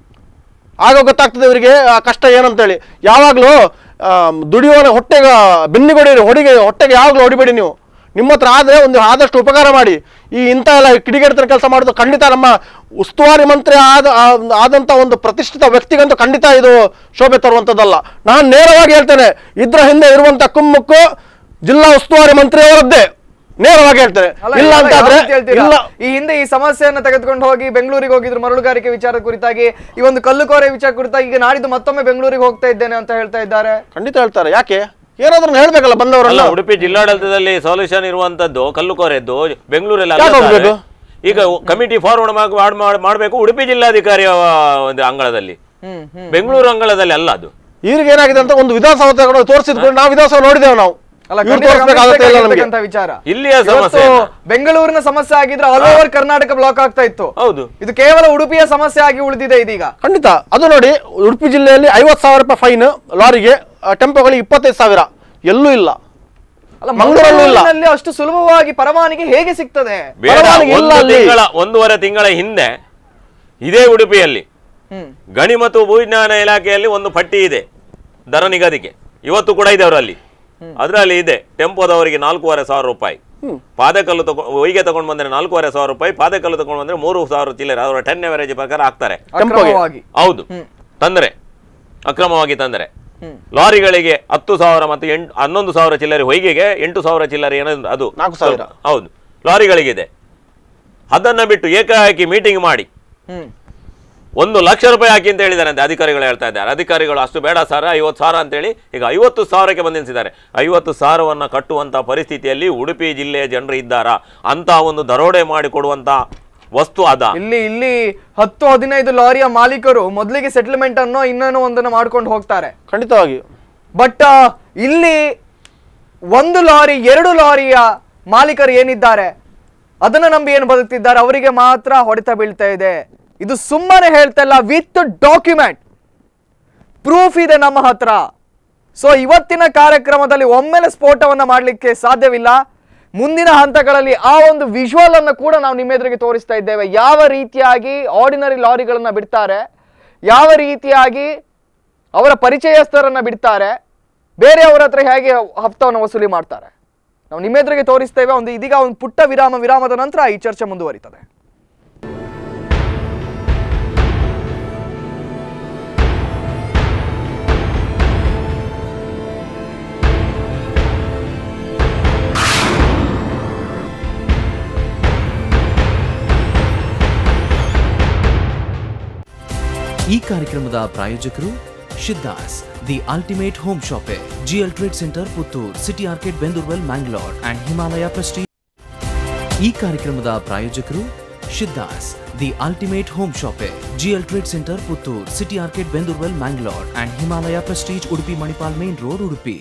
ಆಗ ಗೊತ್ತಾಗ್ತದೆ ಇವರಿಗೆ ಆ ಕಷ್ಟ ಏನಂತೇಳಿ ಯಾವಾಗಲೂ ದುಡಿಯೋನ ಹೊಟ್ಟೆಗೆ ಬೆನ್ನಿಗೊಡಿ ಹೊಡಿಗೆ ಹೊಟ್ಟೆಗೆ ಯಾವಾಗಲೂ ಹೊಡಿಬೇಡಿ ನೀವು ನಿಮ್ಮ ಹತ್ರ ಆದರೆ ಒಂದು ಆದಷ್ಟು ಉಪಕಾರ ಮಾಡಿ ಈ ಇಂಥ ಎಲ್ಲ ಕಿಡಿಗೇಡಿತನ ಕೆಲಸ ಮಾಡೋದು ಖಂಡಿತ ನಮ್ಮ ಉಸ್ತುವಾರಿ ಮಂತ್ರಿ ಆದ ಆ- ಆದಂಥ ಒಂದು ಪ್ರತಿಷ್ಠಿತ ವ್ಯಕ್ತಿಗಂತೂ ಖಂಡಿತ ಇದು ಶೋಭೆ ತರುವಂಥದ್ದಲ್ಲ ನಾನು ನೇರವಾಗಿ ಹೇಳ್ತೇನೆ ಇದ್ರ ಹಿಂದೆ ಇರುವಂಥ ಕುಮ್ಮಕ್ಕು ಜಿಲ್ಲಾ ಉಸ್ತುವಾರಿ ಮಂತ್ರಿ ಅವರದ್ದೇ ನೇರವಾಗಿ ಹೇಳ್ತೇನೆ ಅಲ್ಲ, ಇಲ್ಲ ಯಾವ ಅಂತಾದ್ರೆ ರೀತಿ ಹೇಳ್ತೀರಾ? ಇಲ್ಲ ಈ ಹಿಂದೆ ಈ ಸಮಸ್ಯೆಯನ್ನ ತೆಗೆದುಕೊಂಡು ಹೋಗಿ ಬೆಂಗಳೂರಿಗೆ ಹೋಗಿದ್ರು ಮರಳುಗಾರಿಕೆ ವಿಚಾರದ ಕುರಿತಾಗಿ ಈ ಒಂದು ಕಲ್ಲುಕೋರೆ ವಿಚಾರ ಕುರಿತಾಗಿ ಈಗ ನಾಡಿದ್ದು ಮತ್ತೊಮ್ಮೆ ಬೆಂಗಳೂರಿಗೆ ಹೋಗ್ತಾ ಇದ್ದೇನೆ ಅಂತ ಹೇಳ್ತಾ ಇದ್ದಾರೆ ಖಂಡಿತ ಹೇಳ್ತಾರೆ ಯಾಕೆ ಏನಾದ್ರೂ ಹೇಳ್ಬೇಕಲ್ಲ ಅಲ್ಲ ಬಂದವರಲ್ಲ ಉಡುಪಿ ಜಿಲ್ಲಾಡಳಿತದಲ್ಲಿ ಸೊಲ್ಯೂಷನ್ ಇರುವಂತದ್ದು ಕಲ್ಲುಕೋರೆದ್ದು ಬೆಂಗಳೂರಲ್ಲಿ ಯಾಕೆ ಅಲ್ಲ ಹೋಗ್ಬೇಕು? ಸರ್. ಈಗ ಕಮಿಟಿ ಫಾರ್ವರ್ಡ್ ಮಾಡಬೇಕು ಉಡುಪಿ ಜಿಲ್ಲಾಧಿಕಾರಿ ಒಂದು ಅಂಗಳದಲ್ಲಿ ಹ್ಮ್ ಹ್ಮ್ ಬೆಂಗಳೂರು ಅಂಗಳದಲ್ಲಿ ಅಲ್ಲ ಅದು ಇವ್ರಿಗೆ ಏನಾಗಿದೆ ಅಂತ ಒಂದು ವಿಧಾನಸೌಧ ತಗೊಂಡು ತೋರಿಸಿದ್ಕೊಂಡು ನಾವು ವಿಧಾನಸೌಧ ನೋಡಿದ್ದೇವೆ ನಾವು ಅಲ್ಲ ಇವ್ರು ಖಂಡಿತ ತೋರಿಸ್ಬೇಕಾಗತ್ತೆ ಇಲ್ಲ ನಮಗೆ ಗಮನಿಸ್ಬೇಕಾಗಿರ್ತಕ್ಕಂಥ ವಿಚಾರ ಇಲ್ಲಿಯ ಇವತ್ತು ಸಮಸ್ಯೆ ಅಲ್ಲ. ಬೆಂಗಳೂರಿನ ಸಮಸ್ಯೆ ಆಗಿದ್ರೆ ಆಲ್ ಓವರ್ ಕರ್ನಾಟಕ ಬ್ಲಾಕ್ ಆಗ್ತಾ ಇತ್ತು ಹೌದು ಇದು ಕೇವಲ ಉಡುಪಿಯ ಸಮಸ್ಯೆ ಆಗಿ ಉಳಿದಿದೆ ಇದೀಗ ಖಂಡಿತ ಅದು ನೋಡಿ ಉಡುಪಿ ಜಿಲ್ಲೆಯಲ್ಲಿ ಐವತ್ತು ಸಾವಿರ ರೂಪಾಯಿ ಫೈನ್ ಲಾರಿಗೆ ಆ, ಟೆಂಪೋಗಳಿಗೆ ಇಪ್ಪತ್ತೈದು ಸಾವಿರ ಎಲ್ಲೂ ಇಲ್ಲ ಅಲ್ಲ ಮಂಗಳೂರಲ್ಲೂ ಇಲ್ಲ. ಮಂಗಳೂರಿನಲ್ಲಿ ಅಷ್ಟು ಸುಲಭವಾಗಿ ಪರವಾನಗಿ ಹೇಗೆ ಸಿಗ್ತದೆ ಬೇಡ ಪರವಾಗಿಲ್ಲ ಒಂದು ಅಲ್ಲಿ. ತಿಂಗಳ ಒಂದೂವರೆ ತಿಂಗಳ ಹಿಂದೆ ಇದೇ ಉಡುಪಿಯಲ್ಲಿ ಹ್ಮ್ ಗಣಿ ಮತ್ತು ಭೂವಿಜ್ಞಾನ ಇಲಾಖೆಯಲ್ಲಿ ಒಂದು ಪಟ್ಟಿ ಇದೆ ದರ ನಿಗದಿಗೆ ಇವತ್ತು ಕೂಡ ಇದೆ ಅವರಲ್ಲಿ ಅದರಲ್ಲಿ ಇದೆ ಟೆಂಪೋದವರಿಗೆ ನಾಲ್ಕೂವರೆ ಸಾವಿರ ರೂಪಾಯಿ ಪಾದಕಲ್ಲು ತಗೊ ಒಯ್ಗೆ ತಗೊಂಡು ಬಂದ್ರೆ ನಾಲ್ಕೂವರೆ ಸಾವಿರ ರೂಪಾಯಿ ಪಾದಕಲ್ಲು ತಗೊಂಡು ಬಂದ್ರೆ ಮೂರು ಸಾವಿರ ಚಿಲ್ಲರೆ ಅವರ ಟೆನ್ ಅವರೇಜ್ ಪ್ರಕಾರ ಹಾಕ್ತಾರೆ ಅಕ್ರಮವಾಗಿ ಹೌದು ತಂದರೆ ಅಕ್ರಮವಾಗಿ ತಂದರೆ ಲಾರಿಗಳಿಗೆ ಹತ್ತು ಸಾವಿರ ಮತ್ತು ಎಂಟು ಹನ್ನೊಂದು ಸಾವಿರ ಚಿಲ್ಲರೆ ಹೊಯ್ಗೆಗೆ ಎಂಟು ಸಾವಿರ ಚಿಲ್ಲರೆ ಏನೋ ಅದು ನಾಲ್ಕು ಸಾವಿರ. ಹೌದು ಲಾರಿಗಳಿಗಿದೆ ಅದನ್ನ ಬಿಟ್ಟು ಏಕಾಏಕಿ ಮೀಟಿಂಗ್ ಮಾಡಿ ಹ್ಮ್ ಒಂದು ಲಕ್ಷ ರೂಪಾಯಿ ಹಾಕಿ ಅಂತ ಹೇಳಿದಾರಂತೆ ಅಧಿಕಾರಿಗಳು ಹೇಳ್ತಾ ಇದ್ದಾರೆ ಅಧಿಕಾರಿಗಳು ಅಷ್ಟು ಬೇಡ ಸರ್ ಐವತ್ತು ಸಾವಿರ ಅಂತೇಳಿ ಈಗ ಐವತ್ತು ಸಾವಿರಕ್ಕೆ ಬಂಧಿಸಿದ್ದಾರೆ ಐವತ್ತು ಸಾವಿರವನ್ನು ಕಟ್ಟುವಂಥ ಪರಿಸ್ಥಿತಿಯಲ್ಲಿ ಉಡುಪಿ ಜಿಲ್ಲೆಯ ಜನರು ಇದ್ದಾರಾ ಅಂತ ಒಂದು ದರೋಡೆ ಮಾಡಿ ಕೊಡುವಂತ ವಸ್ತು ಅದ ಇಲ್ಲಿ ಇಲ್ಲಿ ಹತ್ತು ಹದಿನೈದು ಲಾರಿಯ ಮಾಲೀಕರು ಮೊದಲಿಗೆ ಸೆಟಲ್ಮೆಂಟ್ ಅನ್ನೋ ಇನ್ನೇನೋ ಒಂದನ್ನು ಮಾಡ್ಕೊಂಡು ಹೋಗ್ತಾರೆ ಖಂಡಿತವಾಗಿ ಬಟ್ ಇಲ್ಲಿ ಒಂದು ಲಾರಿ ಎರಡು ಲಾರಿಯ ಮಾಲೀಕರು ಏನಿದ್ದಾರೆ ಅದನ್ನ ನಂಬಿ ಏನು ಬದುಕ್ತಿದ್ದಾರೆ ಅವರಿಗೆ ಮಾತ್ರ ಹೊಡೆತ ಬೀಳ್ತಾ ಇದೆ ಇದು ಸುಮ್ಮನೆ ಹೇಳ್ತಾ ಇಲ್ಲ ವಿತ್ ಡಾಕ್ಯುಮೆಂಟ್ ಪ್ರೂಫ್ ಇದೆ ನಮ್ಮ ಹತ್ರ ಸೊ ಇವತ್ತಿನ ಕಾರ್ಯಕ್ರಮದಲ್ಲಿ ಒಮ್ಮೆಲೆ ಸ್ಫೋಟವನ್ನ ಮಾಡಲಿಕ್ಕೆ ಸಾಧ್ಯವಿಲ್ಲ ಮುಂದಿನ ಹಂತಗಳಲ್ಲಿ ಆ ಒಂದು ವಿಜುವಲ್ ಅನ್ನು ಕೂಡ ನಾವು ನಿಮ್ಮ ಎದುರಿಗೆ ತೋರಿಸ್ತಾ ಇದ್ದೇವೆ ಯಾವ ರೀತಿಯಾಗಿ ಆರ್ಡಿನರಿ ಲಾರಿಗಳನ್ನ ಬಿಡ್ತಾರೆ ಯಾವ ರೀತಿಯಾಗಿ ಅವರ ಪರಿಚಯಸ್ಥರನ್ನ ಬಿಡ್ತಾರೆ ಬೇರೆಯವರ ಹತ್ರ ಹೇಗೆ ಹಫ್ತವನ್ನು ವಸೂಲಿ ಮಾಡ್ತಾರೆ ನಾವು ನಿಮ್ಮ ಎದುರಿಗೆ ತೋರಿಸ್ತೇವೆ ಒಂದು ಇದೀಗ ಒಂದು ಪುಟ್ಟ ವಿರಾಮ ವಿರಾಮದ ನಂತರ ಈ ಚರ್ಚೆ ಮುಂದುವರಿತದೆ ಈ ಕಾರ್ಯಕ್ರಮದ ಪ್ರಾಯೋಜಕರು Siddhas the ultimate home shoppe GL trade centre Puttur city arcade Bendurwell Mangalore and Himalaya prestige ಈ ಕಾರ್ಯಕ್ರಮದ ಪ್ರಾಯೋಜಕರು Siddhas the ultimate home shoppe GL trade centre Puttur city arcade Bendurwell Mangalore and Himalaya prestige Udupi Manipal main road Udupi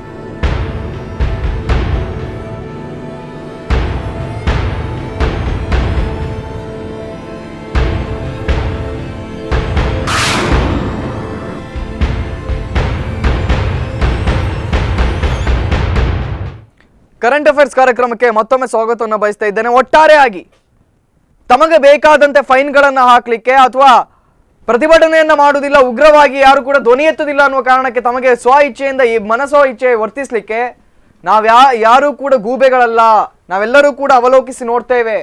current affairs ಕಾರ್ಯಕ್ರಮಕ್ಕೆ ಮತ್ತೊಮ್ಮೆ ಸ್ವಾಗತವನ್ನು ಬಯಸ್ತಾ ಇದ್ದೇನೆ ಒಟ್ಟಾರೆಯಾಗಿ ತಮಗೆ ಬೇಕಾದಂತೆ ಫೈನ್ಗಳನ್ನ ಹಾಕ್ಲಿಕ್ಕೆ ಅಥವಾ ಪ್ರತಿಭಟನೆಯನ್ನ ಮಾಡುವುದಿಲ್ಲ ಉಗ್ರವಾಗಿ ಯಾರು ಕೂಡ ಧ್ವನಿ ಎತ್ತುವುದಿಲ್ಲ ಅನ್ನುವ ಕಾರಣಕ್ಕೆ ತಮಗೆ ಸ್ವ ಇಚ್ಛೆಯಿಂದ ಈ ಮನಸ್ಸೋ ಇಚ್ಛೆ ವರ್ತಿಸ್ಲಿಕ್ಕೆ ನಾವ್ ಯಾ ಯಾರೂ ಕೂಡ ಗೂಬೆಗಳಲ್ಲ ನಾವೆಲ್ಲರೂ ಕೂಡ ಅವಲೋಕಿಸಿ ನೋಡ್ತೇವೆ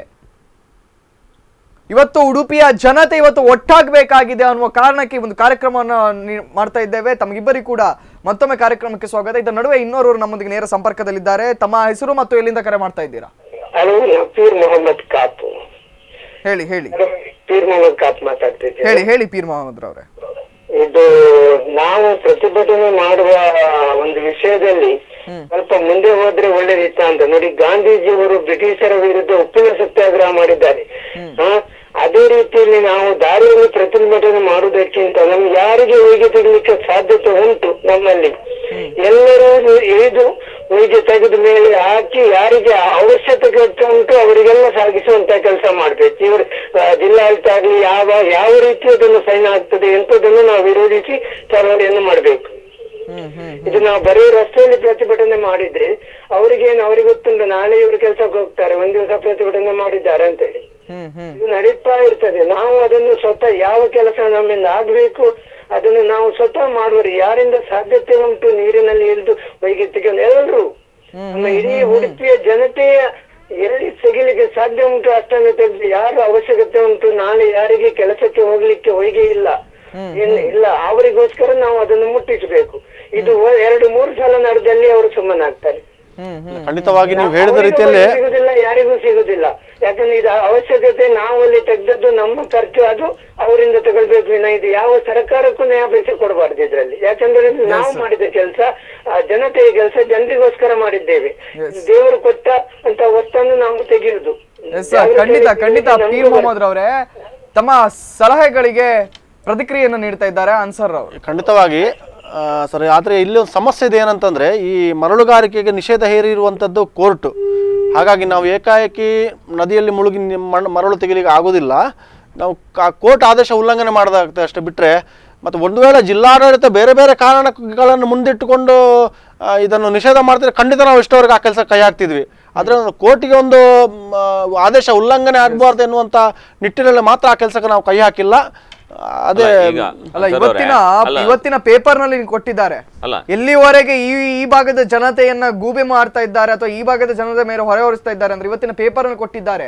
ಇವತ್ತು ಉಡುಪಿಯ ಜನತೆ ಇವತ್ತು ಒಟ್ಟಾಗಬೇಕಾಗಿದೆ ಅನ್ನುವ ಕಾರಣಕ್ಕೆ ಈ ಒಂದು ಕಾರ್ಯಕ್ರಮವನ್ನು ನೀ- ಮಾಡ್ತಾ ಇದ್ದೇವೆ ತಮಗಿಬ್ಬರಿಗೂ ಕೂಡ ಮತ್ತೊಮ್ಮೆ ಕಾರ್ಯಕ್ರಮಕ್ಕೆ ಸ್ವಾಗತ ಇದರ ನಡುವೆ ಇನ್ನೋರ್ವರು ನಮ್ಮೊಂದಿಗೆ ನೇರ ಸಂಪರ್ಕದಲ್ಲಿದ್ದಾರೆ ತಮ್ಮ ಹೆಸರು ಮತ್ತು ಎಲ್ಲಿಂದ ಕರೆ ಮಾಡ್ತಾ ಇದ್ದೀರಾ ಹಲೋ ಪೀರ್ ಮೊಹಮ್ಮದ್ ಕಾಪ್ ಹೇಳಿ ಹೇಳಿ ಪೀರ್ ಮೊಹಮ್ಮದ್ ಕಾಪ್ ಮಾತಾಡ್ತಿದ್ದೆ ಹೇಳಿ ಹೇಳಿ ಪೀರ್ ಮೊಹಮ್ಮದ್ ರವ್ರೆ ಇದು ನಾವು ಪ್ರತಿಭಟನೆ ಮಾಡುವ ಒಂದು ವಿಷಯದಲ್ಲಿ ಸ್ವಲ್ಪ ಮುಂದೆ ಹೋದ್ರೆ ಒಳ್ಳೇದಿತ್ತ ಅಂತ ನೋಡಿ ಗಾಂಧೀಜಿಯವರು ಬ್ರಿಟಿಷರ ವಿರುದ್ಧ ಉಪ್ಪಿನ ಸತ್ಯಾಗ್ರಹ ಮಾಡಿದ್ದಾರೆ ಹಾ ಅದೇ ರೀತಿಯಲ್ಲಿ ನಾವು ದಾರಿಯಲ್ಲಿ ಪ್ರತಿಭಟನೆ ಮಾಡುವುದಕ್ಕಿಂತ ನಮ್ಗೆ ಯಾರಿಗೆ ಒಯ್ಗೆ ತೆಗಲಿಕ್ಕೆ ಸಾಧ್ಯತೆ ಉಂಟು ನಮ್ಮಲ್ಲಿ ಎಲ್ಲರೂ ಇಳಿದು ಒಯ್ಗೆ ತೆಗೆದ ಮೇಲೆ ಹಾಕಿ ಯಾರಿಗೆ ಅವಶ್ಯಕತೆ ಉಂಟು ಅವರಿಗೆಲ್ಲ ಸಾಗಿಸುವಂತ ಕೆಲಸ ಮಾಡ್ಬೇಕು ಇವರು ಆ, ಜಿಲ್ಲಾಡಳಿತ ಆಗ್ಲಿ ಯಾವ ಯಾವ ರೀತಿ ಅದನ್ನು ಸೈನ್ ಆಗ್ತದೆ ಎಂತದನ್ನು ನಾವು ವಿರೋಧಿಸಿ ಚಳವಳಿಯನ್ನು ಮಾಡಬೇಕು ಇದು ನಾವು ಬರೀ ರಸ್ತೆಯಲ್ಲಿ ಪ್ರತಿಭಟನೆ ಮಾಡಿದ್ರೆ ಅವರಿಗೇನು ಅವ್ರಿಗೆ ಗೊತ್ತುಂಟು ನಾಳೆ ಇವರು ಕೆಲಸಕ್ಕೆ ಹೋಗ್ತಾರೆ ಒಂದ್ ದಿವಸ ಪ್ರತಿಭಟನೆ ಮಾಡಿದ್ದಾರೆ ಅಂತೇಳಿ ಇದು ನಡೀತಾ ಇರ್ತದೆ ನಾವು ಅದನ್ನು ಸ್ವತಃ ಯಾವ ಕೆಲಸ ನಮ್ಮಿಂದ ಆಗ್ಬೇಕು ಅದನ್ನು ನಾವು ಸ್ವತಃ ಮಾಡುವರು ಯಾರಿಂದ ಸಾಧ್ಯತೆ ಉಂಟು ನೀರಿನಲ್ಲಿ ಇಳಿದು ವೈಗಿತ್ತಿಗೆ ಎಲ್ಲರೂ ನಮ್ಮ ಇಡೀ ಉಡುಪಿಯ ಜನತೆಯ ಎಲ್ಲಿ ತೆಗಿಲಿಕ್ಕೆ ಸಾಧ್ಯ ಉಂಟು ಅಷ್ಟನ್ನು ತೆಗೆದು ಯಾರು ಅವಶ್ಯಕತೆ ಉಂಟು ನಾಳೆ ಯಾರಿಗೆ ಕೆಲಸಕ್ಕೆ ಹೋಗ್ಲಿಕ್ಕೆ ಹೊಯ್ಗೆ ಇಲ್ಲ ಏನ್ ಇಲ್ಲ ಅವರಿಗೋಸ್ಕರ ನಾವು ಅದನ್ನು ಮುಟ್ಟಿಸಬೇಕು ಇದು ಒ- ಎರಡು ಮೂರು ಸಲ ನಡೆದಲ್ಲಿ ಅವರು ಸುಮ್ಮನಾಗ್ತಾರೆ ಖಂಡಿತವಾಗಿ ನೀವು ಹೇಳಿದ ಅವರಿಗೂ ರೀತಿಯಲ್ಲೇ ಸಿಗುದಿಲ್ಲ ಯಾರಿಗೂ ಸಿಗುದಿಲ್ಲ ಯಾಕಂದ್ರೆ ಇದು ಅವಶ್ಯಕತೆ ನಾವು ಅಲ್ಲಿ ತೆಗೆದದ್ದು ನಮ್ಮ ಖರ್ಚು ಅದು ಅವರಿಂದ ತಗೊಳ್ಬೇಕು ವಿನ ಇದು ಯಾವ ಸರ್ಕಾರಕ್ಕೂ ನ್ಯಾಯ ಪೈಸೆ ಕೊಡಬಾರ್ದು ಇದ್ರಲ್ಲಿ ಯಾಕಂದ್ರೆ ಇದು ನಾವು ಮಾಡಿದ ಕೆಲಸ ಜನತೆಯ ಕೆಲಸ ಜನರಿಗೋಸ್ಕರ ಮಾಡಿದ್ದೇವೆ ದೇವರು ಕೊಟ್ಟ ಅಂತ ವಸ್ತನ್ನು ನಾವು ತೆಗೆಯುವುದು ಎಸ್ ಸರ್ ಖಂಡಿತ ಖಂಡಿತ ಪೀರ್ ಮೊಹಮ್ಮದ್ ರವ್ರೆ ತಮ್ಮ ಸಲಹೆಗಳಿಗೆ ಪ್ರತಿಕ್ರಿಯೆಯನ್ನು ನೀಡ್ತಾ ಇದ್ದಾರೆ ಅನ್ಸರ್ ಅವರು ಖಂಡಿತವಾಗಿ ಆ, ಸರಿ ಆದರೆ ಇಲ್ಲಿ ಒಂದು ಸಮಸ್ಯೆ ಇದೆ ಏನಂತಂದರೆ ಈ ಮರಳುಗಾರಿಕೆಗೆ ನಿಷೇಧ ಹೇರಿರುವಂಥದ್ದು ಕೋರ್ಟು ಹಾಗಾಗಿ ನಾವು ಏಕಾಏಕಿ ನದಿಯಲ್ಲಿ ಮುಳುಗಿ ನಿ- ಮಣ್ಣು ಮರಳು ತೆಗಿಲಿಕ್ಕೆ ಆಗೋದಿಲ್ಲ ನಾವು ಕಾ- ಕೋರ್ಟ್ ಆದೇಶ ಉಲ್ಲಂಘನೆ ಮಾಡೋದಾಗುತ್ತೆ ಅಷ್ಟೇ ಬಿಟ್ಟರೆ ಮತ್ತು ಒಂದು ವೇಳೆ ಜಿಲ್ಲಾಡಳಿತ ಬೇರೆ ಬೇರೆ ಕಾರಣಗಳನ್ನು ಮುಂದಿಟ್ಟುಕೊಂಡು ಆ, ಇದನ್ನು ನಿಷೇಧ ಮಾಡ್ತಿದ್ರೆ ಖಂಡಿತ ನಾವು ಇಷ್ಟವರೆಗೆ ಆ ಕೆಲಸ ಕೈ ಹಾಕ್ತಿದ್ವಿ ಆದರೆ ಕೋರ್ಟಿಗೆ ಒಂದು ಮ್, ಆ, ಆದೇಶ ಉಲ್ಲಂಘನೆ ಆಗಬಾರ್ದು ಎನ್ನುವಂಥ ನಿಟ್ಟಿನಲ್ಲಿ ಮಾತ್ರ ಆ ಕೆಲಸಕ್ಕೆ ನಾವು ಕೈ ಹಾಕಿಲ್ಲ ಆ, ಅದೇ ಅಲ್ಲ, ಈಗ ಅಲ್ಲ ಅನ್ಸದವ್ರೆ, ಇವತ್ತಿನ ಅಲ್ಲ, ಇವತ್ತಿನ ಪೇಪರ್ ನಲ್ಲಿ ಕೊಟ್ಟಿದ್ದಾರೆ ಅಲ್ಲ. ಎಲ್ಲಿವರೆಗೆ ಈ ಈ ಭಾಗದ ಜನತೆಯನ್ನ ಗೂಬೆ ಮಾಡ್ತಾ ಇದ್ದಾರೆ ಅಥವಾ ಈ ಭಾಗದ ಜನತೆ ಮೇಲೆ ಹೊರೆ ಹೊರಿಸ್ತಾ ಇದ್ದಾರೆ ಅಂದ್ರೆ ಇವತ್ತಿನ ಪೇಪರ್ ಅನ್ನು ಕೊಟ್ಟಿದ್ದಾರೆ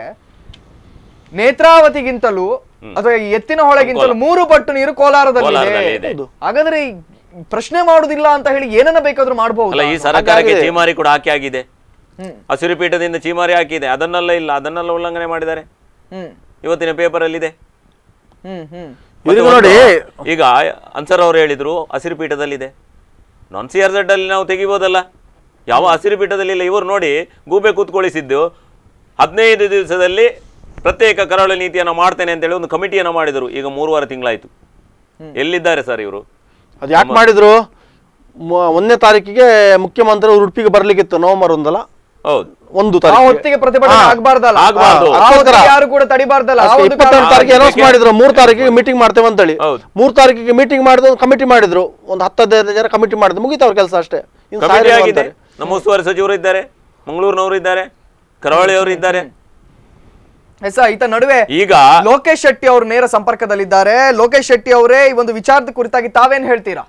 ನೇತ್ರಾವತಿಗಿಂತಲೂ ಅಥವಾ ಈ ಎತ್ತಿನ ಹೊಳೆಗಿಂತಲೂ ಮೂರು ಪಟ್ಟು ನೀರು ಕೋಲಾರದಲ್ಲಿ ಕೋಲಾರದಲ್ಲಿ ಇದೆ. ಇದೆ ಹಾಗಾದ್ರೆ ಈ ಪ್ರಶ್ನೆ ಮಾಡುದಿಲ್ಲ ಅಂತ ಹೇಳಿ ಏನನ್ನ ಬೇಕಾದ್ರೂ ಮಾಡಬಹುದು ಅಲ್ಲ ಈ ಸರ್ಕಾರಕ್ಕೆ ಹಾಗಾಗಿ- ಚೀಮಾರಿ ಕೂಡ ಹಾಕಿ ಆಗಿದೆ ಹ್ಮ್. ಹಸಿರು ಪೀಠದಿಂದ ಚೀಮಾರಿ ಹಾಕಿದೆ ಅದನ್ನೆಲ್ಲ ಇಲ್ಲ ಅದನ್ನೆಲ್ಲ ಉಲ್ಲಂಘನೆ ಮಾಡಿದ್ದಾರೆ ಹ್ಮ್ ಇವತ್ತಿನ ಪೇಪರ್ ಅಲ್ಲಿ ಇದೆ ಹ್ಮ್ ಹ್ಮ್ ಮತ್ತೆ ಇವ್ರಿಗೆ ನೋಡಿ ಒಂದು- ಈಗ ಅನ್ಸರ್ ಅವರು ಹೇಳಿದ್ರು ಹಸಿರು ಪೀಠದಲ್ಲಿದೆ ನಾನ್ ಸಿ ಆರ್ ಅಲ್ಲಿ ನಾವು ತೆಗಿಬೋದಲ್ಲ ಯಾವ ಹಸಿರು ಪೀಠದಲ್ಲಿ ಇಲ್ಲ ಇವರು ನೋಡಿ ಗೂಬೆ ಕೂತ್ಕೊಳಿಸಿದ್ದು ಹದಿನೈದು ದಿವಸದಲ್ಲಿ ಪ್ರತ್ಯೇಕ ಕರಾವಳಿ ನೀತಿಯನ್ನು ಮಾಡ್ತೇನೆ ಅಂತೇಳಿ ಒಂದು ಕಮಿಟಿಯನ್ನು ಮಾಡಿದರು ಈಗ ಮೂರುವರೆ ತಿಂಗಳಾಯ್ತು ಎಲ್ಲಿದ್ದಾರೆ ಸರ್ ಇವರು ಅದು ಯಾಕೆ ಮಾಡಿದ್ರು ಮ- ಒಂದನೇ ತಾರೀಕಿಗೆ ಮುಖ್ಯಮಂತ್ರಿ ಉಡುಪಿಗೆ ಬರ್ಲಿಕ್ಕಿತ್ತು ನವೆಂಬರ್ ಒಂದಲ್ಲ ಹೌದು ಒಂದು ಆ ತಾರೀಕು ಹೊತ್ತಿಗೆ ಪ್ರತಿಭಟನೆ ಆಗ್ಬಾರ್ದಲ್ಲ ಆಗ್ಬಾರ್ದು. ಆ ಹೊತ್ತಿಗೆ ಯಾರು ಕೂಡ ತಡಿಬಾರ್ದಲ್ಲ ಆ ಒಂದು ಇಪ್ಪತ್ತೆಂಟು ಕಾರಣ- ತಾರೀಕಿಗೆ ಅನೌನ್ಸ್ ಮಾಡಿದ್ರು ಮೂರು ತಾರೀಕಿಗೆ ಮೀಟಿಂಗ್ ಮಾಡ್ತೇವೆ ಅಂತೇಳಿ ಹೌದು. ಮೂರು ತಾರೀಕಿಗೆ ಮೀಟಿಂಗ್ ಮಾಡಿದ್ರು ಒಂದು ಕಮಿಟಿ ಮಾಡಿದ್ರು ಒಂದು ಹತ್ತು ಹದಿನೈದು ಜನ ಕಮಿಟಿ ಮಾಡಿದ್ರು ಮುಗೀತು ಅವ್ರ ಕೆಲಸ ಅಷ್ಟೇ ಇನ್ನು ಕಮಿಟಿ ಸಾಯಲ್ಲ ಆಗಿದೆ ಅಂತಾರೆ. ನಮ್ಮ ಉಸ್ತುವಾರಿ ಸಚಿವರು ಇದ್ದಾರೆ ಮಂಗಳೂರಿನವರು ಇದ್ದಾರೆ ಕರಾವಳಿಯವರು ಇದ್ದಾರೆ ಎಸ ಈತ ನಡುವೆ ಈಗ ಲೋಕೇಶ್ ಶೆಟ್ಟಿ ಅವರು ನೇರ ಸಂಪರ್ಕದಲ್ಲಿದ್ದಾರೆ ಲೋಕೇಶ್ ಶೆಟ್ಟಿ ಅವರೇ ಈ ಒಂದು ವಿಚಾರದ ಕುರಿತಾಗಿ ತಾವೇನ್ ಹೇಳ್ತೀರಾ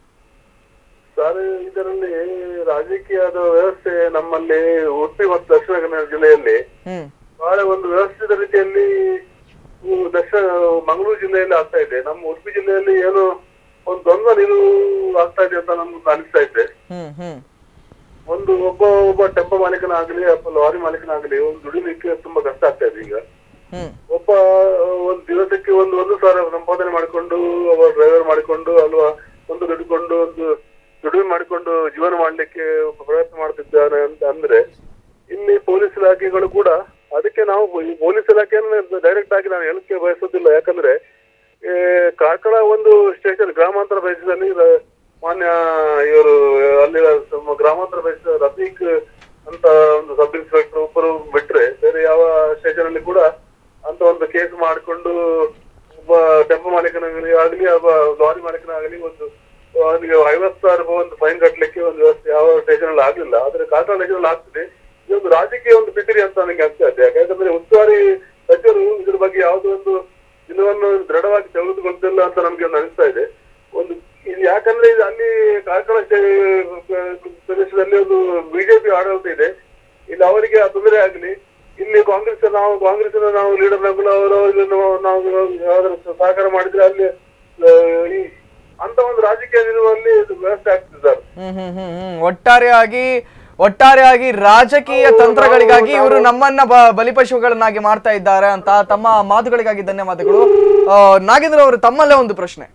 ಸರ್ ಇದರಲ್ಲಿ ರಾಜಕೀಯದ ವ್ಯವಸ್ಥೆ ನಮ್ಮಲ್ಲಿ ಉಡುಪಿ ಮತ್ತು ದಕ್ಷಿಣ ಕನ್ನಡ ಜಿಲ್ಲೆಯಲ್ಲಿ ಹ್ಮ್ ಬಹಳ ಒಂದು ವ್ಯವಸ್ಥಿತ ರೀತಿಯಲ್ಲಿ ಹ್ಮ್, ದಕ್ಷಿಣ ಮಂಗಳೂರು ಜಿಲ್ಲೆಯಲ್ಲಿ ಆಗ್ತಾ ಇದೆ ನಮ್ಮ ಉಡುಪಿ ಜಿಲ್ಲೆಯಲ್ಲಿ ಏನು ಒಂದು ದ್ವಂದ್ವ ನೀರು ಆಗ್ತಾ ಇದೆ ಅಂತ ನಮ್ಗೆ ಅನಿಸ್ತಾ ಇದೆ ಹ್ಮ್ ಹ್ಮ್ ಒಂದು ಒಬ್ಬ ಒಬ್ಬ ಟೆಂಪೋ ಮಾಲೀಕನಾಗ್ಲಿ ಅಥವಾ ಲಾರಿ ಮಾಲೀಕನಾಗ್ಲಿ ಒಂದು ದುಡಿಲಿಕ್ಕೆ ತುಂಬಾ ಕಷ್ಟ ಆಗ್ತಾ ಇದೆ ಈಗ ಹ್ಮ್ ಒಬ್ಬ ಒಂದು ದಿವಸಕ್ಕೆ ಒಂದು ಒಂದು ಸಾವಿರ ಸಂಪಾದನೆ ಮಾಡಿಕೊಂಡು ಒಬ್ಬ ಡ್ರೈವರ್ ಮಾಡಿಕೊಂಡು ಅಲ್ವಾ ಒಂದು ದುಡ್ಕೊಂಡು ಒಂದು ದುಡಿಮೆ ಮಾಡಿಕೊಂಡು ಜೀವನ ಮಾಡ್ಲಿಕ್ಕೆ ಒಬ್ಬ ಪ್ರಯತ್ನ ಮಾಡ್ತಿದ್ದಾನೆ ಅಂತ ಅಂದ್ರೆ ಇಲ್ಲಿ ಪೊಲೀಸ್ ಇಲಾಖೆಗಳು ಕೂಡ ಅದಕ್ಕೆ ನಾವು ಈ ಪೊಲೀಸ್ ಇಲಾಖೆಯನ್ನು ಡೈರೆಕ್ಟ್ ಆಗಿ ನಾನು ಹೇಳಕ್ಕೆ ಬಯಸೋದಿಲ್ಲ ಯಾಕಂದ್ರೆ ಈ ಕಾರ್ಕಳ ಒಂದು ಸ್ಟೇಷನ್ ಗ್ರಾಮಾಂತರ ಪ್ರದೇಶದಲ್ಲಿ ರ- ಮಾನ್ಯ ಇವರು ಅಲ್ಲಿ ನಮ್ಮ ಗ್ರಾಮಾಂತರ ಪ್ರದೇಶದ ರಫೀಕ್ ಅಂತ ಒಂದು ಸಬ್ ಇನ್ಸ್ಪೆಕ್ಟರ್ ಒಬ್ಬರು ಬಿಟ್ರೆ ಬೇರೆ ಯಾವ ಸ್ಟೇಷನ್ ಅಲ್ಲಿ ಕೂಡ ಅಂತ ಒಂದು ಕೇಸ್ ಮಾಡಿಕೊಂಡು ಒಬ್ಬ ಟೆಂಪೋ ಮಾಲೀಕನಾಗಲಿ ಆಗಲಿ ಒಬ್ಬ ಲಾರಿ ಮಾಲೀಕನಾಗಲಿ ಒಂದು ಅವನಿಗೆ ಐವತ್ತು ಸಾವಿರ ರೂಪಾಯಿ ಒಂದು ಫೈನ್ ಕಟ್ಟಲಿಕ್ಕೆ ಒಂದು ವ್ಯವಸ್ಥೆ ಯಾವ ಸ್ಟೇಷನ್ ಅಲ್ಲಿ ಆಗ್ಲಿಲ್ಲ ಆದ್ರೆ ಕಾಟಾ ಸ್ಟೇಷನ್ ಅಲ್ಲಿ ಆಗ್ತಿದೆ ಇದೊಂದು ರಾಜಕೀಯ ಒಂದು ಪಿಟಿರಿ ಅಂತ ನನಗೆ ಅನ್ಸ್ತಾ ಇದೆ ಯಾಕಂದ್ರೆ ಉಸ್ತುವಾರಿ ಸಚಿವರು ಇದ್ರ ಬಗ್ಗೆ ಯಾವುದೋ ಒಂದು ದಿನವನ್ನು ದೃಢವಾಗಿ ತೆಗೆದುಕೊಳ್ತಿಲ್ಲ ಅಂತ ನಮ್ಗೆ ಒಂದು ಅನಿಸ್ತಾ ಇದೆ ಒಂದು ಇದು ಯಾಕಂದ್ರೆ ಇದು ಅಲ್ಲಿ ಕಾರ್ಕಳ ಸ್ಟೇ- ಪ್ರದೇಶದಲ್ಲಿ ಒಂದು ಬಿಜೆಪಿ ಆಡಳಿತ ಇದೆ ಇಲ್ಲಿ ಅವರಿಗೆ ಆ ತೊಂದರೆ ಆಗಲಿ ಇಲ್ಲಿ ಕಾಂಗ್ರೆಸ್ ನಾವು ಕಾಂಗ್ರೆಸ್ ನಾವು ಲೀಡರ್ ನಗುಲ ಅವರು ಇದನ್ನು ನಾವು ಯಾವ್ದಾದ್ರು ಸಹಕಾರ ಮಾಡಿದ್ರೆ ಅಲ್ಲಿ ಆ, ಈ ಅಂತ ಒಂದು ರಾಜಕೀಯ ನಿಲುವಲ್ಲಿ ಇದು ವ್ಯವಸ್ಥೆ ಆಗ್ತಿದೆ ಸರ್ ಹ್ಮ್ ಹ್ಮ್ ಹ್ಮ್ ಹ್ಮ್ ಒಟ್ಟಾರೆಯಾಗಿ ಒಟ್ಟಾರೆಯಾಗಿ ರಾಜಕೀಯ ತಂತ್ರಗಳಿಗಾಗಿ ಇವರು ನಮ್ಮನ್ನ ಬ- ಬಲಿಪಶುಗಳನ್ನಾಗಿ ಮಾಡ್ತಾ ಇದ್ದಾರೆ ಅಂತ ತಮ್ಮ ಮಾತುಗಳಿಗಾಗಿ ಧನ್ಯವಾದಗಳು ಆ, ನಾಗೇಂದ್ರ ಅವರು ತಮ್ಮಲ್ಲೇ ಒಂದು ಪ್ರಶ್ನೆ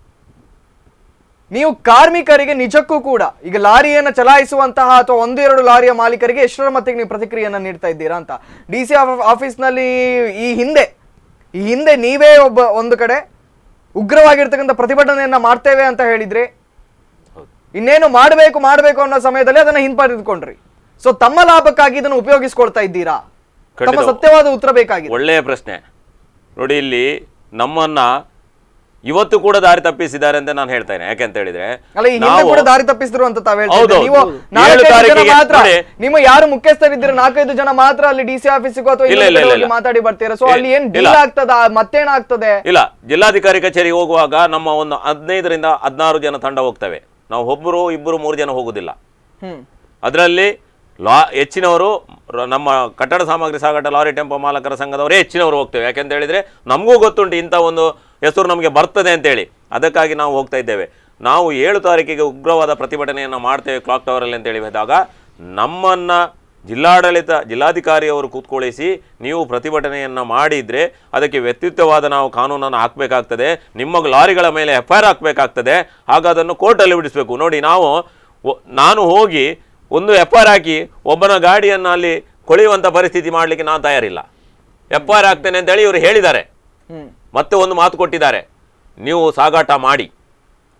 ನೀವು ಕಾರ್ಮಿಕರಿಗೆ ನಿಜಕ್ಕೂ ಕೂಡ ಈಗ ಲಾರಿಯನ್ನ ಚಲಾಯಿಸುವಂತಹ ಅಥವಾ ಒಂದು ಎರಡು ಲಾರಿಯ ಮಾಲೀಕರಿಗೆ ಎಷ್ಟರ ಮಟ್ಟಿಗೆ ನೀವು ಪ್ರತಿಕ್ರಿಯೆಯನ್ನ ನೀಡ್ತಾ ಇದ್ದೀರಾ ಅಂತ ಡಿ ಸಿ ಆಫೀಸ್ನಲ್ಲಿ ಈ ಹಿಂದೆ ಈ ಹಿಂದೆ ನೀವೇ ಒಬ್ಬ ಒಂದು ಕಡೆ ಉಗ್ರವಾಗಿರ್ತಕ್ಕಂಥ ಪ್ರತಿಭಟನೆಯನ್ನ ಮಾಡ್ತೇವೆ ಅಂತ ಹೇಳಿದ್ರೆ ಇನ್ನೇನು ಮಾಡಬೇಕು ಮಾಡಬೇಕು ಅನ್ನೋ ಸಮಯದಲ್ಲಿ ಅದನ್ನ ಹಿಂಪಡೆದುಕೊಂಡ್ರಿ ಸೊ ತಮ್ಮ ಲಾಭಕ್ಕಾಗಿ ಇದನ್ನು ಉಪಯೋಗಿಸ್ಕೊಳ್ತಾ ಇದ್ದೀರಾ ತಮ್ಮ ಖಂಡಿತ. ಸತ್ಯವಾದ ಉತ್ತರ ಬೇಕಾಗಿದೆ ಒಳ್ಳೆಯ ಪ್ರಶ್ನೆ ನೋಡಿ ಇಲ್ಲಿ ನಮ್ಮನ್ನ ಇವತ್ತು ಕೂಡ ದಾರಿ ತಪ್ಪಿಸಿದ್ದಾರೆ ಅಂತ ನಾನು ಹೇಳ್ತೇನೆ ಯಾಕೆಂತ ಹೇಳಿದ್ರೆ ಅಲ್ಲ ಈ ಹಿಂದೆ ನಾವು- ಕೂಡ ದಾರಿ ತಪ್ಪಿಸಿದ್ರು ಅಂತ ತಾವ್ ಹೇಳ್ತಾ ಹೌದು, ಇದ್ದೀರಿ. ನೀವು ಹೌದು. ನಾಲ್ಕೈದು ಏಳು ಜನ ತಾರೀಕಿಗೆ ಮಾತ್ರ ನೋಡಿ. ನಿಮ್ಮ ಯಾರು ಮುಖ್ಯಸ್ಥರಿದ್ದೀರ ನಾಲ್ಕೈದು ಜನ ಮಾತ್ರ ಅಲ್ಲಿ ಡಿ ಸಿ ಆಫೀಸಿಗೂ ಅಥವಾ ಇಲ್ಲ, ಇನ್ನೊಂದು ಇಲ್ಲ, ಕಡೆ ಇಲ್ಲ. ಹೋಗಿ ಮಾತಾಡಿ ಬರ್ತೀರಾ ಸೊ ಇಲ್ಲ. ಅಲ್ಲಿ ಏನ್ ಇಲ್ಲ. ಡೀಲ್ ಆಗ್ತದ ಮತ್ತೇನಾಗ್ತದೆ ಇಲ್ಲ ಜಿಲ್ಲಾಧಿಕಾರಿ ಕಚೇರಿಗೆ ಹೋಗುವಾಗ ನಮ್ಮ ಒಂದು ಹದಿನೈದರಿಂದ ಹದಿನಾರು ಜನ ತಂಡ ಹೋಗ್ತವೆ ನಾವು ಒಬ್ಬರು ಇಬ್ಬರು ಮೂರು ಜನ ಹೋಗುದಿಲ್ಲ ಹ್ಮ್ ಅದರಲ್ಲಿ ಲಾ ಹೆಚ್ಚಿನವರು ರ- ನಮ್ಮ ಕಟ್ಟಡ ಸಾಮಗ್ರಿ ಸಾಗಾಟ ಲಾರಿ ಟೆಂಪೋ ಮಾಲಕರ ಸಂಘದವರೇ ಹೆಚ್ಚಿನವರು ಹೋಗ್ತೇವೆ ಯಾಕೆಂತ ಹೇಳಿದ್ರೆ ನಮಗೂ ಗೊತ್ತುಂಟು ಇಂಥ ಒಂದು ಹೆಸರು ನಮಗೆ ಬರ್ತದೆ ಅಂತೇಳಿ ಅದಕ್ಕಾಗಿ ನಾವು ಹೋಗ್ತಾ ಇದ್ದೇವೆ ನಾವು ಏಳು ತಾರೀಕಿಗೆ ಉಗ್ರವಾದ ಪ್ರತಿಭಟನೆಯನ್ನು ಮಾಡ್ತೇವೆ ಕ್ಲಾಕ್ ಟವರಲ್ಲಿ ಅಂತೇಳಿ ಹೇಳಿದಾಗ ನಮ್ಮನ್ನು ಜಿಲ್ಲಾಡಳಿತ ಜಿಲ್ಲಾಧಿಕಾರಿಯವರು ಕೂತ್ಕೊಳ್ಳಿಸಿ ನೀವು ಪ್ರತಿಭಟನೆಯನ್ನು ಮಾಡಿದರೆ ಅದಕ್ಕೆ ವ್ಯತಿರಿಕ್ತವಾದ ನಾವು ಕಾನೂನನ್ನು ಹಾಕಬೇಕಾಗ್ತದೆ ನಿಮ್ಮ ಲಾರಿಗಳ ಮೇಲೆ ಎಫ್ ಐ ಆರ್ ಹಾಕಬೇಕಾಗ್ತದೆ ಆಗ ಅದನ್ನು ಕೋರ್ಟಲ್ಲಿ ಬಿಡಿಸಬೇಕು ನೋಡಿ ನಾವು ಒ- ನಾನು ಹೋಗಿ ಒಂದು ಎಫ್ ಐ ಆರ್ ಹಾಕಿ ಒಬ್ಬನ ಗಾಡಿಯನ್ನು ಅಲ್ಲಿ ಕೊಳೆಯುವಂಥ ಪರಿಸ್ಥಿತಿ ಮಾಡಲಿಕ್ಕೆ ನಾನು ತಯಾರಿಲ್ಲ ಎಫ್ ಐ ಆರ್ ಹಾಕ್ತೇನೆ ಅಂತೇಳಿ ಇವರು ಹೇಳಿದ್ದಾರೆ ಹ್ಮ್ ಮತ್ತೆ ಒಂದು ಮಾತು ಕೊಟ್ಟಿದ್ದಾರೆ ನೀವು ಸಾಗಾಟ ಮಾಡಿ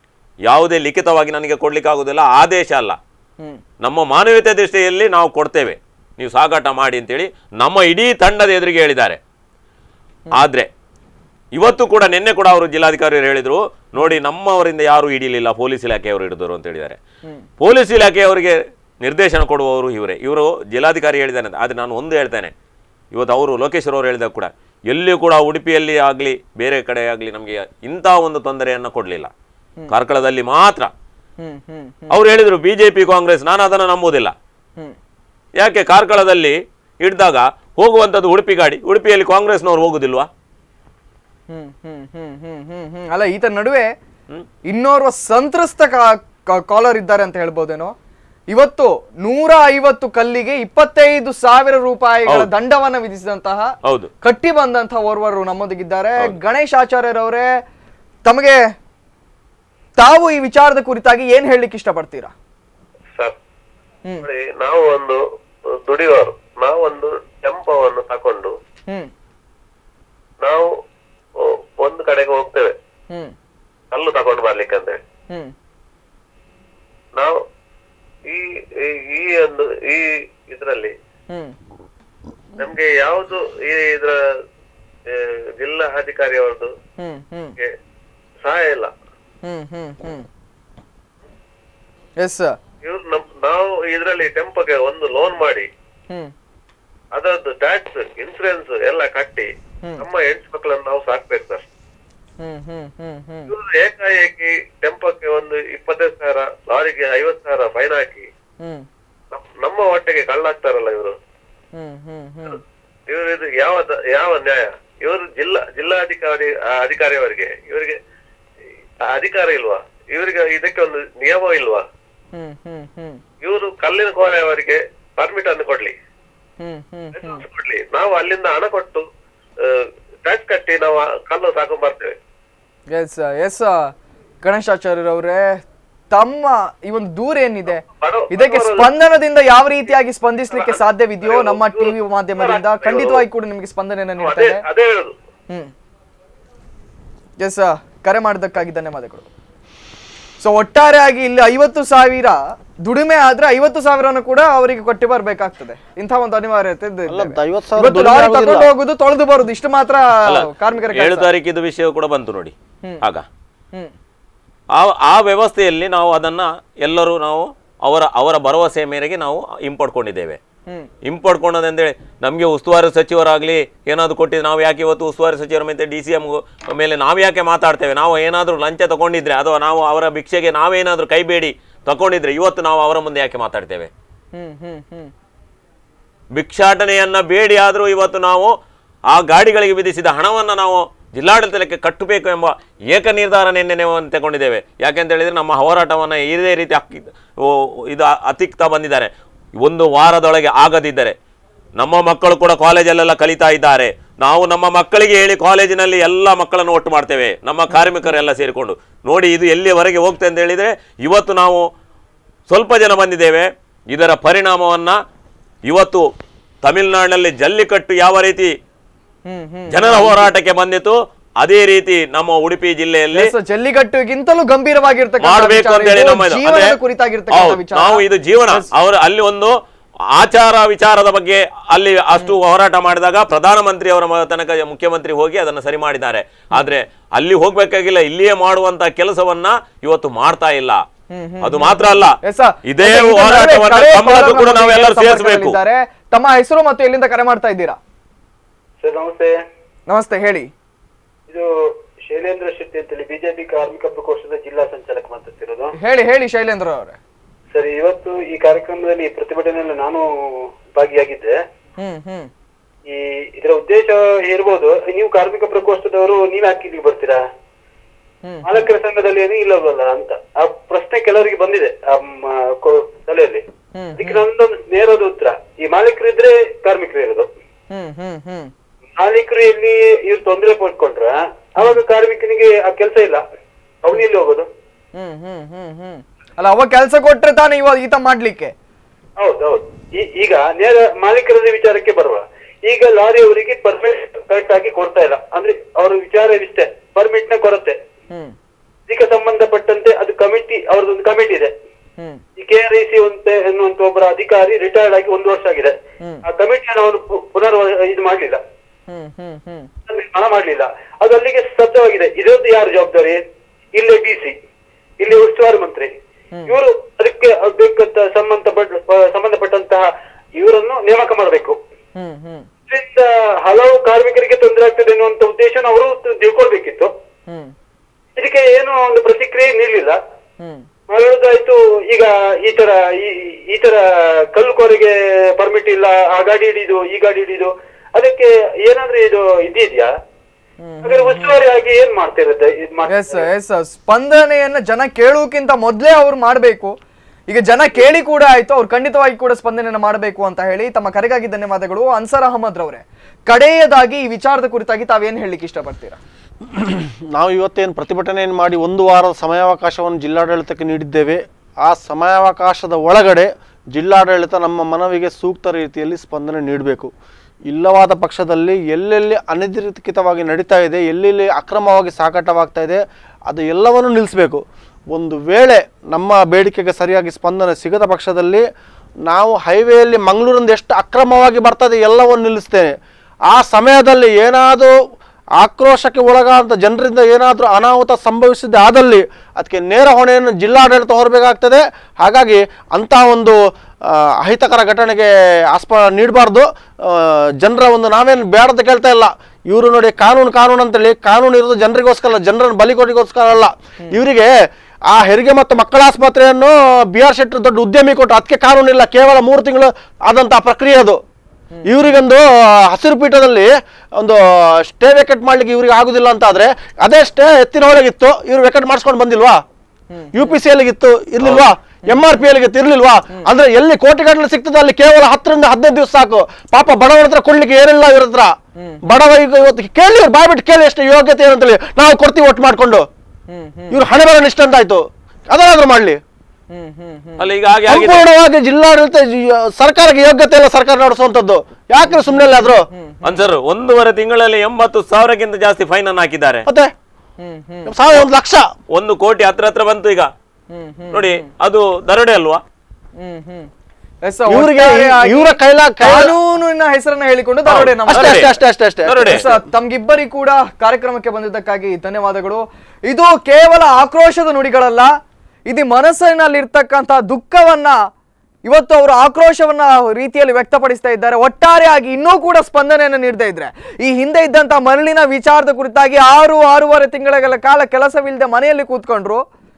ಯಾವುದೇ ಲಿಖಿತವಾಗಿ ನನಗೆ ಕೊಡ್ಲಿಕ್ಕೆ ಆಗುದಿಲ್ಲ ಆದೇಶ ಅಲ್ಲ ಹ್ಮ್ ನಮ್ಮ ಮಾನವೀಯತೆ ದೃಷ್ಟಿಯಲ್ಲಿ ನಾವು ಕೊಡ್ತೇವೆ ನೀವು ಸಾಗಾಟ ಮಾಡಿ ಅಂತೇಳಿ ನಮ್ಮ ಇಡೀ ತಂಡದ ಎದುರಿಗೆ ಹೇಳಿದ್ದಾರೆ ಆದ್ರೆ ಇವತ್ತು ಕೂಡ ನಿನ್ನೆ ಕೂಡ ಅವರು ಜಿಲ್ಲಾಧಿಕಾರಿಯವರು ಹೇಳಿದ್ರು ನೋಡಿ ನಮ್ಮವರಿಂದ ಯಾರು ಹಿಡಿಲಿಲ್ಲ ಪೊಲೀಸ್ ಇಲಾಖೆಯವರು ಹಿಡಿದರು ಅಂತ ಹೇಳಿದ್ದಾರೆ ಪೊಲೀಸ್ ಇಲಾಖೆಯವರಿಗೆ ನಿರ್ದೇಶನ ಕೊಡುವವರು ಇವರೇ ಇವರು ಜಿಲ್ಲಾಧಿಕಾರಿ ಹೇಳಿದ್ದಾನೆ ಅಂತ. ಆದ್ರೆ ನಾನು ಒಂದು ಹೇಳ್ತೇನೆ ಇವತ್ತು ಅವರು ಲೋಕೇಶ್ವರ್ ಅವರು ಹೇಳಿದಾಗ ಕೂಡ ಎಲ್ಲಿಯೂ ಕೂಡ ಉಡುಪಿಯಲ್ಲಿ ಆಗಲಿ ಬೇರೆ ಕಡೆ ಆಗಲಿ ನಮಗೆ ಇಂಥ ಒಂದು ತೊಂದರೆಯನ್ನು ಕೊಡಲಿಲ್ಲ ಕಾರ್ಕಳದಲ್ಲಿ ಮಾತ್ರ ಹ್ಮ್ ಹ್ಮ್ ಅವ್ರು ಹೇಳಿದ್ರು ಬಿಜೆಪಿ ಕಾಂಗ್ರೆಸ್ ನಾನು ಅದನ್ನು ನಂಬುವುದಿಲ್ಲ ಹ್ಮ್ ಯಾಕೆ ಕಾರ್ಕಳದಲ್ಲಿ ಹಿಡಿದಾಗ ಹೋಗುವಂಥದ್ದು ಉಡುಪಿ ಗಾಡಿ ಉಡುಪಿಯಲ್ಲಿ ಕಾಂಗ್ರೆಸ್ನವ್ರು ಹೋಗುದಿಲ್ವಾ ಹ್ಮ್ ಹ್ಮ್ ಹ್ಮ್ ಹ್ಮ್ ಹ್ಮ್ ಹ್ಮ್ ಅಲ್ಲ ಈತ ನಡುವೆ ಇನ್ನೋರ್ವ ಸಂತ್ರಸ್ತ ಕಾಲರ್ ಇದ್ದಾರೆ ಅಂತ ಹೇಳ್ಬೋದೇನೋ ಇವತ್ತು ನೂರ ಐವತ್ತು ಕಲ್ಲಿಗೆ ಇಪ್ಪತ್ತೈದು ಸಾವಿರ ರೂಪಾಯಿಗಳ ಹೌದು. ದಂಡವನ್ನ ವಿಧಿಸಿದಂತಹ ಹೌದು ಕಟ್ಟಿ ಬಂದಂತಹ ಓರ್ವರು ನಮ್ಮೊಂದಿಗಿದ್ದಾರೆ ಗಣೇಶ್ ಆಚಾರ್ಯರವರೇ ತಮಗೆ ತಾವು ಈ ವಿಚಾರದ ಕುರಿತಾಗಿ ಏನ್ ಹೇಳಲಿಕ್ಕೆ ಇಷ್ಟಪಡ್ತೀರಾ ಸರ್ ಹ್ಮ್. ನೋಡಿ ನಾವು ಒಂದು ದುಡಿಯೋರು ನಾವೊಂದು ಟೆಂಪೋವನ್ನು ತಕೊಂಡು ಹ್ಮ್ ನಾವು ಒ- ಒಂದು ಕಡೆಗೆ ಹೋಗ್ತೇವೆ ಹ್ಮ್ ಕಲ್ಲು ತಕೊಂಡು ಬರ್ಲಿಕ್ಕೆ ಅಂತ ಹೇಳಿ ಹ್ಮ್ ನಾವು ಈ ಈ- ಈ ಒಂದು ಈ ಇದ್ರಲ್ಲಿ ಹ್ಮ್ ನಮ್ಗೆ ಯಾವುದು ಈ ಇದ್ರ ಆ, ಜಿಲ್ಲಾ ಅಧಿಕಾರಿ ಅವ್ರದ್ದು ಹ್ಮ್ ಹ್ಮ್ ಗೆ ಸಹಾಯ ಇಲ್ಲ ಹ್ಮ್ ಹ್ಮ್ ಹ್ಮ್ ಎಸ್ ಸರ್ ಇವ್ರು ನಮ್ ನಾವು ಇದ್ರಲ್ಲಿ ಟೆಂಪೋಗೆ ಒಂದು ಲೋನ್ ಮಾಡಿ ಹ್ಮ್ ಅದರದ್ದು ಟ್ಯಾಕ್ಸ್ ಇನ್ಸೂರೆನ್ಸ್ ಎಲ್ಲ ಕಟ್ಟಿ ನಮ್ಮ ಹೆಣ್ಣು ಮಕ್ಕಳನ್ನು ನಾವು ಸಾಕ್ಬೇಕು ಸರ್ ಹ್ಮ್ ಹ್ಮ್ ಹ್ಮ್ ಹ್ಮ್ ಇವ್ರು ಏಕಾಏಕಿ ಟೆಂಪೋಕ್ಕೆ ಒಂದು ಇಪ್ಪತ್ತೈದು ಸಾವಿರ ಲಾರಿಗೆ ಐವತ್ತು ಸಾವಿರ ಫೈನ್ ಹಾಕಿ ಹ್ಮ್ ನಮ್- ನಮ್ಮ ಹೊಟ್ಟೆಗೆ ಕಳ್ಳಾಗ್ತಾರಲ್ಲ ಇವರು ಹ್ಮ್ ಹ್ಮ್ ಹ್ಮ್ ಇವರು ಇದು ಯಾವ ದ- ಯಾವ ನ್ಯಾಯ ಇವರು ಜಿಲ್ಲಾ ಜಿಲ್ಲಾಧಿಕಾರಿ ಆ ಅಧಿಕಾರಿಯವರಿಗೆ ಇವರಿಗೆ ಆ ಅಧಿಕಾರ ಇಲ್ವಾ ಇವರಿಗೆ ಇದಕ್ಕೆ ಒಂದು ನಿಯಮ ಇಲ್ವಾ ಹ್ಮ್ ಹ್ಮ್ ಹ್ಮ್ ಇವರು ಕಲ್ಲಿನ ಕೋರೆಯವರಿಗೆ ಪರ್ಮಿಟ್ ಅನ್ನು ಕೊಡ್ಲಿ ಹ್ಮ್ ಹ್ಮ್ ಹ್ಮ್ ಕೊಡ್ಲಿ ನಾವು ಅಲ್ಲಿಂದ ಹಣ ಕೊಟ್ಟು ಟ್ಯಾಕ್ಸ್ ಕಟ್ಟಿ ನಾವು ಆ ಕಲ್ಲು ಸಾಕೊಂಡ್ ಬರ್ತೇವೆ ಎಸ್ ಎಸ್ ಗಣೇಶಾಚಾರ್ಯರವ್ರೆ ತಮ್ಮ ಈ ಒಂದು ದೂರ ಏನಿದೆ ಬಡವ- ಇದಕ್ಕೆ ಬಡವರಲ್ಲಿ- ಸ್ಪಂದನದಿಂದ ಯಾವ ರೀತಿಯಾಗಿ ಸ್ಪಂದಿಸಲಿಕ್ಕೆ ಸಾಧ್ಯವಿದೆಯೋ ನಮ್ಮ ಟಿವಿ ಮಾಧ್ಯಮದಿಂದ ಖಂಡಿತವಾಗಿ ಕೂಡ ನಿಮಗೆ ಸ್ಪಂದನೆಯನ್ನು ಅದೇ ನೀಡ್ತೇವೆ ಅದೇ ಹೇಳುದು ಹ್ಮ್ ಎಸ್ ಕರೆ ಮಾಡಿದ್ದಕ್ಕಾಗಿ ಧನ್ಯವಾದಗಳು ಸೊ ಒಟ್ಟಾರೆಯಾಗಿ ಇಲ್ಲಿ ಐವತ್ತು ಸಾವಿರ ದುಡಿಮೆ ಆದ್ರೆ ಐವತ್ತು ಸಾವಿರನು ಕೂಡ ಅವರಿಗೆ ಕೊಟ್ಟು ಬರ್ಬೇಕಾಗ್ತದೆ ಇಂಥ ಒಂದು ಅನಿವಾರ್ಯತೆ ಇದೆ. ಅಲ್ಲ, ಐವತ್ತು ಸಾವಿರ ಇವತ್ತು ದುಡಿಮೆ ಲಾರಿ ಆಗೋದಿಲ್ಲ. ತಗೊಂಡು ಹೋಗುದು ತೊಳೆದು ಬರುದು ಇಷ್ಟು ಮಾತ್ರ ಕಾರ್ಮಿಕರ ಏಳು ಕೆಲಸ. ತಾರೀಕಿದು ವಿಷಯ ಕೂಡ ಬಂತು ನೋಡಿ ಆಗ ಹ್ಮ್ ಆ ಆ ವ್ಯವಸ್ಥೆಯಲ್ಲಿ ನಾವು ಅದನ್ನ ಎಲ್ಲರೂ ನಾವು ಅವರ ಅವರ ಭರವಸೆಯ ಮೇರೆಗೆ ನಾವು ಹಿಂಪಡ್ಕೊಂಡಿದ್ದೇವೆ ಹ್ಮ್ ಹಿಂಪಡ್ಕೊಂಡದಂತೇಳಿ ನಮಗೆ ಉಸ್ತುವಾರಿ ಸಚಿವರಾಗಲಿ ಏನಾದರೂ ಕೊಟ್ಟಿದ್ದು ನಾವು ಯಾಕೆ ಇವತ್ತು ಉಸ್ತುವಾರಿ ಸಚಿವರ ಮೇಲೆ ಡಿ ಸಿ ಎಮ್ ಮೇಲೆ ನಾವು ಯಾಕೆ ಮಾತಾಡ್ತೇವೆ ನಾವು ಏನಾದರೂ ಲಂಚ ತಗೊಂಡಿದ್ರೆ ಅಥವಾ ನಾವು ಅವರ ಭಿಕ್ಷೆಗೆ ನಾವೇನಾದರೂ ಕೈಬೇಡಿ ತಗೊಂಡಿದ್ರೆ ಇವತ್ತು ನಾವು ಅವರ ಮುಂದೆ ಯಾಕೆ ಮಾತಾಡ್ತೇವೆ ಹ್ಮ್ ಹ್ಮ್ ಹ್ಮ್ ಭಿಕ್ಷಾಟನೆಯನ್ನ ಬೇಡಿ ಆದರೂ ಇವತ್ತು ನಾವು ಆ ಗಾಡಿಗಳಿಗೆ ವಿಧಿಸಿದ ಹಣವನ್ನು ನಾವು ಜಿಲ್ಲಾಡಳಿತಕ್ಕೆ ಕಟ್ಟಬೇಕು ಎಂಬ ಏಕ ನಿರ್ಧಾರ ನಿನ್ನೆ ನಾವು ತಗೊಂಡಿದ್ದೇವೆ ಯಾಕೆಂತ ಹೇಳಿದ್ರೆ ನಮ್ಮ ಹೋರಾಟವನ್ನು ಇದೇ ರೀತಿ ಅಕ್ಕಿ ಓ, ಇದು ಅತಿಕ್ತಾ ಬಂದಿದ್ದಾರೆ ಒಂದು ವಾರದೊಳಗೆ ಆಗದಿದ್ದರೆ ನಮ್ಮ ಮಕ್ಕಳು ಕೂಡ ಕಾಲೇಜಲ್ಲೆಲ್ಲ ಕಲಿತಾ ಇದ್ದಾರೆ ನಾವು ನಮ್ಮ ಮಕ್ಕಳಿಗೆ ಹೇಳಿ ಕಾಲೇಜಿನಲ್ಲಿ ಎಲ್ಲ ಮಕ್ಕಳನ್ನು ಒಟ್ಟು ಮಾಡ್ತೇವೆ ನಮ್ಮ ಕಾರ್ಮಿಕರೆಲ್ಲ ಸೇರಿಕೊಂಡು ನೋಡಿ ಇದು ಎಲ್ಲಿಯವರೆಗೆ ಹೋಗ್ತದೆ ಅಂತ ಹೇಳಿದರೆ ಇವತ್ತು ನಾವು ಸ್ವಲ್ಪ ಜನ ಬಂದಿದ್ದೇವೆ ಇದರ ಪರಿಣಾಮವನ್ನ ಇವತ್ತು ತಮಿಳುನಾಡಿನಲ್ಲಿ ಜಲ್ಲಿಕಟ್ಟು ಯಾವ ರೀತಿ ಹ್ಮ್ ಹ್ಮ್ ಜನರ ಹೋರಾಟಕ್ಕೆ ಬಂದಿತ್ತು ಅದೇ ರೀತಿ ನಮ್ಮ ಉಡುಪಿ ಜಿಲ್ಲೆಯಲ್ಲಿ ಎಸ್, ಜಲ್ಲಿಕಟ್ಟುಗಿಂತಲೂ ಗಂಭೀರವಾಗಿರ್ತಕ್ಕಂಥ ಮಾಡಬೇಕು ವಿಚಾರ ಅಂತ ಹೇಳಿ ಇದು. ನಮ್ಮ ಇದು. ಜೀವನದ ಅಂದ್ರೆ ಕುರಿತಾಗಿರ್ತಕ್ಕಂಥ ಹೌದು, ವಿಚಾರ ನಾವು ಇದು ಜೀವನ ಅವರು ಅಲ್ಲಿ ಒಂದು ಆಚಾರ ವಿಚಾರದ ಬಗ್ಗೆ ಅಲ್ಲಿ ಅಷ್ಟು ಹೋರಾಟ ಮಾಡಿದಾಗ ಪ್ರಧಾನಮಂತ್ರಿ ಅವರ ಮ- ತನಕ ಮುಖ್ಯಮಂತ್ರಿ ಹೋಗಿ ಅದನ್ನು ಸರಿ ಮಾಡಿದ್ದಾರೆ ಆದ್ರೆ ಅಲ್ಲಿ ಹೋಗ್ಬೇಕಾಗಿಲ್ಲ ಇಲ್ಲಿಯೇ ಮಾಡುವಂತ ಕೆಲಸವನ್ನ ಇವತ್ತು ಮಾಡ್ತಾ ಇಲ್ಲ ಅದು ಮಾತ್ರ ಅಲ್ಲ ಎಸ್, ಸರ್. ಇದೇ ಮತ್ತೆ ಇದರ ಹೋರಾಟವನ್ನ ಕಡೆ ತಮ್ಮಲ್ಲೂ ಕೂಡ ಕಾಲರ್ ನಾವೆಲ್ಲರೂ ನಮ್ಮೊಂದಿಗೆ ಸೇರಿಸಬೇಕು ಸಂಪರ್ಕದಲ್ಲಿದ್ದಾರೆ. ತಮ್ಮ ಹೆಸರು ಮತ್ತು ಎಲ್ಲಿಂದ ಕರೆ ಮಾಡ್ತಾ ಇದ್ದೀರಾ ಸರ್ ನಮಸ್ತೆ ನಮಸ್ತೆ ಹೇಳಿ ಇದು ಶೈಲೇಂದ್ರ ಶೆಟ್ಟಿ ಅಂತೇಳಿ ಬಿಜೆಪಿ ಕಾರ್ಮಿಕ ಪ್ರಕೋಷ್ಠದ ಜಿಲ್ಲಾ ಸಂಚಾಲಕ ಮಾತಾಡ್ತಿರೋದು ಹೇಳಿ ಹೇಳಿ ಶೈಲೇಂದ್ರ ಅವರೇ ಸರ್ ಇವತ್ತು ಈ ಕಾರ್ಯಕ್ರಮದಲ್ಲಿ ಪ್ರತಿಭಟನೆಯಲ್ಲಿ ನಾನು ಭಾಗಿಯಾಗಿದ್ದೆ ಹ್ಮ್ ಹ್ಮ್ ಈ ಇದರ ಉದ್ದೇಶ ಇರ್ಬೋದು ನೀವು ಕಾರ್ಮಿಕ ಪ್ರಕೋಷ್ಠದವರು ನೀವ್ ಯಾಕೆ ಇಲ್ಲಿಗೆ ಬರ್ತೀರಾ ಹ್ಮ್. ಮಾಲಕರ ಸಂಘದಲ್ಲಿ ಏನು ಇಲ್ಲವಲ್ಲ ಅಂತ ಆ ಪ್ರಶ್ನೆ ಕೆಲವರಿಗೆ ಬಂದಿದೆ ಆ ಮ- ಕೊ- ತಲೆಯಲ್ಲಿ ಹ್ಮ್, ಅದಕ್ಕೆ ನಮ್ದೊಂದು ನೇರದ ಉತ್ತರ ಈ ಮಾಲೀಕರು ಇದ್ರೆ ಕಾರ್ಮಿಕರು ಇರೋದು ಹ್ಮ್ ಹ್ಮ್ ಹ್ಮ್ ಮಾಲೀಕರು ಎಲ್ಲಿ ಇವ್ರು ತೊಂದರೆ ಪಡ್ಕೊಂಡ್ರ ಅವಾಗ ಕಾರ್ಮಿಕನಿಗೆ ಆ ಕೆಲಸ ಇಲ್ಲ ಅವನು ಎಲ್ಲಿ ಹೋಗೋದು ಹ್ಮ್ ಹ್ಮ್ ಹ್ಮ್ ಹ್ಮ್ ಅಲ್ಲ ಅವ ಕೆಲಸ ಕೊಟ್ರೆ ತಾನೇ ಇವಾಗ ಈತ ಮಾಡ್ಲಿಕ್ಕೆ ಹೌದೌದು ಈಗ ನೇರ ಮಾಲೀಕರ ವಿಚಾರಕ್ಕೆ ಬರುವ ಈಗ ಲಾರಿ ಅವರಿಗೆ ಪರ್ಮಿಟ್ ಕರೆಕ್ಟ್ ಆಗಿ ಕೊಡ್ತಾ ಇಲ್ಲ ಅಂದ್ರೆ ಅವ್ರ ವಿಚಾರವಿಷ್ಟೇ ಪರ್ಮಿಟ್ ನ ಕೊರತೆ ಹ್ಮ್ ಇದಕ್ಕೆ ಸಂಬಂಧಪಟ್ಟಂತೆ ಅದು ಕಮಿಟಿ ಒಬ್ಬರ ಅಧಿಕಾರಿ ರಿಟೈರ್ಡ್ ಆಗಿ ಒಂದು ವರ್ಷ ಆಗಿದೆ ಆ ಕಮಿಟಿಯನ್ನು ಅವರು ಪು- ಪುನರ್ ಇದು ಮಾಡ್ಲಿಲ್ಲ ಹ್ಮ್ ಹ್ಮ್ ಹ್ಮ್ ನಿರ್ಮಾಣ ಮಾಡ್ಲಿಲ್ಲ ಅದು ಅಲ್ಲಿಗೆ ಸ್ತಬ್ಧವಾಗಿದೆ ಇದರದ್ದು ಯಾರು ಜವಾಬ್ದಾರಿ ಇಲ್ಲೇ ಡಿ ಸಿ ಇಲ್ಲಿ ಉಸ್ತುವಾರಿ ಮಂತ್ರಿ ಇವರು ಅದಕ್ಕೆ ಬೇಕಂತ ಸಂಬಂಧಪಟ್ಟ ಸಂಬಂಧಪಟ್ಟಂತಹ ಇವರನ್ನು ನೇಮಕ ಮಾಡಬೇಕು ಹ್ಮ್ ಹ್ಮ್ ಇದರಿಂದ ಹಲವು ಕಾರ್ಮಿಕರಿಗೆ ತೊಂದರೆ ಆಗ್ತದೆ ಅನ್ನುವಂತ ಉದ್ದೇಶ ಅವರು ತಿಳ್ಕೊಳ್ಬೇಕಿತ್ತು ಹ್ಮ್ ಇದಕ್ಕೆ ಏನು ಒಂದು ಪ್ರತಿಕ್ರಿಯೆ ನೀಡಲಿಲ್ಲ ಹ್ಮ್ ಹೇಳುದಾಯ್ತು ಈಗ ಈ ತರ ಈ- ಈ ತರ ಕಲ್ಲು ಕೋರಿಗೆ ಪರ್ಮಿಟ್ ಇಲ್ಲ ಆ ಗಾಡಿ ಹಿಡಿದು ಈ ಗಾಡಿ ಹಿಡಿದು ಅದಕ್ಕೆ ಏನಾದ್ರೂ ಇದು ಇದಿದ್ಯಾ ಹಾಗಾದ್ರೆ ಉಸ್ತುವಾರಿ ಆಗಿ ಏನ್ ಮಾಡ್ತಿರುತ್ತೆ ಇದ್ ಮಾಡ್- ಎಸ್ ಎಸ್ ಸ್ಪಂದನೆಯನ್ನ ಜನ ಕೇಳುವುಕ್ಕಿಂತ ಮೊದಲೇ ಅವ್ರು ಮಾಡಬೇಕು ಈಗ ಜನ ಕೇಳಿ ಕೂಡ ಆಯ್ತು ಅವ್ರು ಖಂಡಿತವಾಗಿ ಕೂಡ ಸ್ಪಂದನೆಯನ್ನ ಮಾಡಬೇಕು ಅಂತ ಹೇಳಿ ತಮ್ಮ ಕರೆಗಾಗಿ ಧನ್ಯವಾದಗಳು ಅನ್ಸರ್ ಅಹಮದ್ ರವರೇ ಕಡೆಯದಾಗಿ ಈ ವಿಚಾರದ ಕುರಿತಾಗಿ ತಾವೇನ್ ಹೇಳಲಿಕ್ಕೆ ಇಷ್ಟಪಡ್ತೀರಾ ನಾವು ಇವತ್ತೇನು ಪ್ರತಿಭಟನೆಯನ್ನು ಮಾಡಿ ಒಂದು ವಾರದ ಸಮಯಾವಕಾಶವನ್ನು ಜಿಲ್ಲಾಡಳಿತಕ್ಕೆ ನೀಡಿದ್ದೇವೆ ಆ ಸಮಯಾವಕಾಶದ ಒಳಗಡೆ ಜಿಲ್ಲಾಡಳಿತ ನಮ್ಮ ಮನವಿಗೆ ಸೂಕ್ತ ರೀತಿಯಲ್ಲಿ ಸ್ಪಂದನೆ ನೀಡಬೇಕು ಇಲ್ಲವಾದ ಪಕ್ಷದಲ್ಲಿ ಎಲ್ಲೆಲ್ಲಿ ಅನಧಿಕೃತವಾಗಿ ನಡೀತಾ ಇದೆ ಎಲ್ಲೆಲ್ಲಿ ಅಕ್ರಮವಾಗಿ ಸಾಗಾಟವಾಗ್ತಾ ಇದೆ ಅದು ಎಲ್ಲವನ್ನು ನಿಲ್ಲಿಸಬೇಕು ಒಂದು ವೇಳೆ ನಮ್ಮ ಬೇಡಿಕೆಗೆ ಸರಿಯಾಗಿ ಸ್ಪಂದನೆ ಸಿಗದ ಪಕ್ಷದಲ್ಲಿ ನಾವು ಹೈವೇಯಲ್ಲಿ ಮಂಗಳೂರಿಂದ ಎಷ್ಟು ಅಕ್ರಮವಾಗಿ ಬರ್ತದೆ ಎಲ್ಲವನ್ನು ನಿಲ್ಲಿಸ್ತೇನೆ ಆ ಸಮಯದಲ್ಲಿ ಏನಾದರೂ ಆಕ್ರೋಶಕ್ಕೆ ಒಳಗಾದ ಜನರಿಂದ ಏನಾದರೂ ಅನಾಹುತ ಸಂಭವಿಸಿದೆ ಆದಲ್ಲಿ ಅದಕ್ಕೆ ನೇರ ಹೊಣೆಯನ್ನು ಜಿಲ್ಲಾಡಳಿತ ಹೊರಬೇಕಾಗ್ತದೆ ಹಾಗಾಗಿ ಅಂತಹ ಒಂದು ಆ, ಅಹಿತಕರ ಘಟನೆಗೆ ಆಸ್ಪ ನೀಡಬಾರ್ದು ಜನರ ಒಂದು ನಾವೇನು ಬೇಡದ ಕೇಳ್ತಾ ಇಲ್ಲ ಇವರು ನೋಡಿ ಕಾನೂನು ಕಾನೂನು ಅಂತೇಳಿ ಕಾನೂನು ಇರೋದು ಜನರಿಗೋಸ್ಕರ ಜನರನ್ನು ಬಲಿಕೊಟ್ಟಿಗೋಸ್ಕರ ಅಲ್ಲ ಇವರಿಗೆ ಆ ಹೆರಿಗೆ ಮತ್ತು ಮಕ್ಕಳ ಆಸ್ಪತ್ರೆಯನ್ನು ಬಿ ಆರ್ ಶೆಟ್ಟರ್ ದೊಡ್ಡ ಉದ್ಯಮಿ ಕೊಟ್ಟು ಅದಕ್ಕೆ ಕಾನೂನಿಲ್ಲ ಕೇವಲ ಮೂರು ತಿಂಗಳು ಆದಂತಹ ಪ್ರಕ್ರಿಯೆ ಅದು ಇವರಿಗೊಂದು ಹಸಿರು ಪೀಠದಲ್ಲಿ ಒಂದು ಸ್ಟೇ ವೆಕೆಟ್ ಮಾಡ್ಲಿಕ್ಕೆ ಇವ್ರಿಗೆ ಆಗುದಿಲ್ಲ ಅಂತ ಆದ್ರೆ ಅದೇ ಸ್ಟೇ ಎತ್ತಿನ ಒಳಗಿತ್ತು ಇವ್ರು ವೆಕೆಟ್ ಮಾಡಿಸ್ಕೊಂಡು ಬಂದಿಲ್ವಾ ಯು ಪಿ ಸಿ ಎಲ್ಲಿಗಿತ್ತು ಇರ್ಲಿಲ್ವಾ ಎಂ ಆರ್ ಪಿ ಎಲ್ಲಿಗಿತ್ತು ಇರ್ಲಿಲ್ವಾ ಅಂದ್ರೆ ಎಲ್ಲಿ ಕೋಟಿಗಟ್ಟಲೆ ಸಿಗ್ತದೆ ಅಲ್ಲಿ ಕೇವಲ ಹತ್ತರಿಂದ ಹದಿನೈದು ದಿವಸ ಸಾಕು ಪಾಪ ಬಡವರ ಹತ್ರ ಕೊಡ್ಲಿಕ್ಕೆ ಏನಿಲ್ಲ ಇವ್ರ ಹತ್ರ ಬಡವ ಈಗ ಇವತ್ತು ಕೇಳಿ ಇವ್ರು ಬಾಯ್ಬಿಟ್ಟು ಕೇಳಿ ಎಷ್ಟು ಯೋಗ್ಯತೆ ಏನಂತೇಳಿ ನಾವು ಕೊಡ್ತೀವಿ ಒಟ್ಟು ಮಾಡ್ಕೊಂಡು ಇವ್ರು ಹಣೆ ಬರ ನಿಷ್ಠ ಅಂತಾಯ್ತು ಅದನ್ನಾದ್ರೂ ಮಾಡ್ಲಿ ಅಲ್ಲ ಈಗ ಹಾಗೆ ಆಗಿದೆ ಸಂಪೂರ್ಣವಾಗಿ ಜಿಲ್ಲಾಡಳಿತ ಜಿ- ಸರ್ಕಾರಕ್ಕೆ ಯೋಗ್ಯತೆ ಇಲ್ಲ ಸರ್ಕಾರ ನಡೆಸುವಂತದ್ದು ಯಾಕೆ ಸುಮ್ಮನೆ ಆದ್ರು ಅನ್ಸರ್ ಒಂದೂವರೆ ತಿಂಗಳಲ್ಲಿ ಎಂಬತ್ತು ಸಾವಿರಕ್ಕಿಂತ ಜಾಸ್ತಿ ಫೈನ್ ಅನ್ನು ಹಾಕಿದ್ದಾರೆ ಮತ್ತೆ ಸಾವಿರ ಒಂದು ಲಕ್ಷ ಒಂದು ಕೋಟಿ ಹತ್ರ ಹತ್ರ ಬಂತು ಈಗ ನೋಡಿ ಅದು ದರೋಡೆ ಅಲ್ವಾ ಹ್ಮ್ ಹ್ಮ್ ಎಸ್ ಇವ್ರಿಗೆ ಇವರ ಕೈಲ ಕೈ ಕಾನೂನಿನ ಹೆಸರನ್ನ ಹೇಳಿಕೊಂಡು ದರೋಡೆ ನಮ್ಮ ಅಷ್ಟೇ ಅಷ್ಟೇ ಅಷ್ಟೇ ಅಷ್ಟೇ ಅಷ್ಟೇ ದರೋಡೆ. ಎಸ್, ತಮ್ಗಿಬ್ಬರಿ ಕೂಡ ಕಾರ್ಯಕ್ರಮಕ್ಕೆ ಬಂದಿದ್ದಕ್ಕಾಗಿ ಧನ್ಯವಾದಗಳು ಇದು ಕೇವಲ ಆಕ್ರೋಶದ ನುಡಿಗಳಲ್ಲ ಇದು ಮನಸ್ಸಿನಲ್ಲಿರ್ತಕ್ಕಂಥ ದುಃಖವನ್ನ ಇವತ್ತು ಅವರು ಆಕ್ರೋಶವನ್ನ ರೀತಿಯಲ್ಲಿ ವ್ಯಕ್ತಪಡಿಸ್ತಾ ಇದ್ದಾರೆ ಒಟ್ಟಾರೆಯಾಗಿ ಇನ್ನೂ ಕೂಡ ಸ್ಪಂದನೆಯನ್ನು ನೀಡದೇ ಇದ್ರೆ ಈ ಹಿಂದೆ ಇದ್ದಂತ ಮರಳಿನ ವಿಚಾರದ ಕುರಿತಾಗಿ ಆರು ಆರೂವರೆ ತಿಂಗಳ ಕಾಲ ಕೆಲಸವಿಲ್ಲದೆ ಮನೆಯಲ್ಲಿ ಕೂತ್ಕೊಂಡ್ರು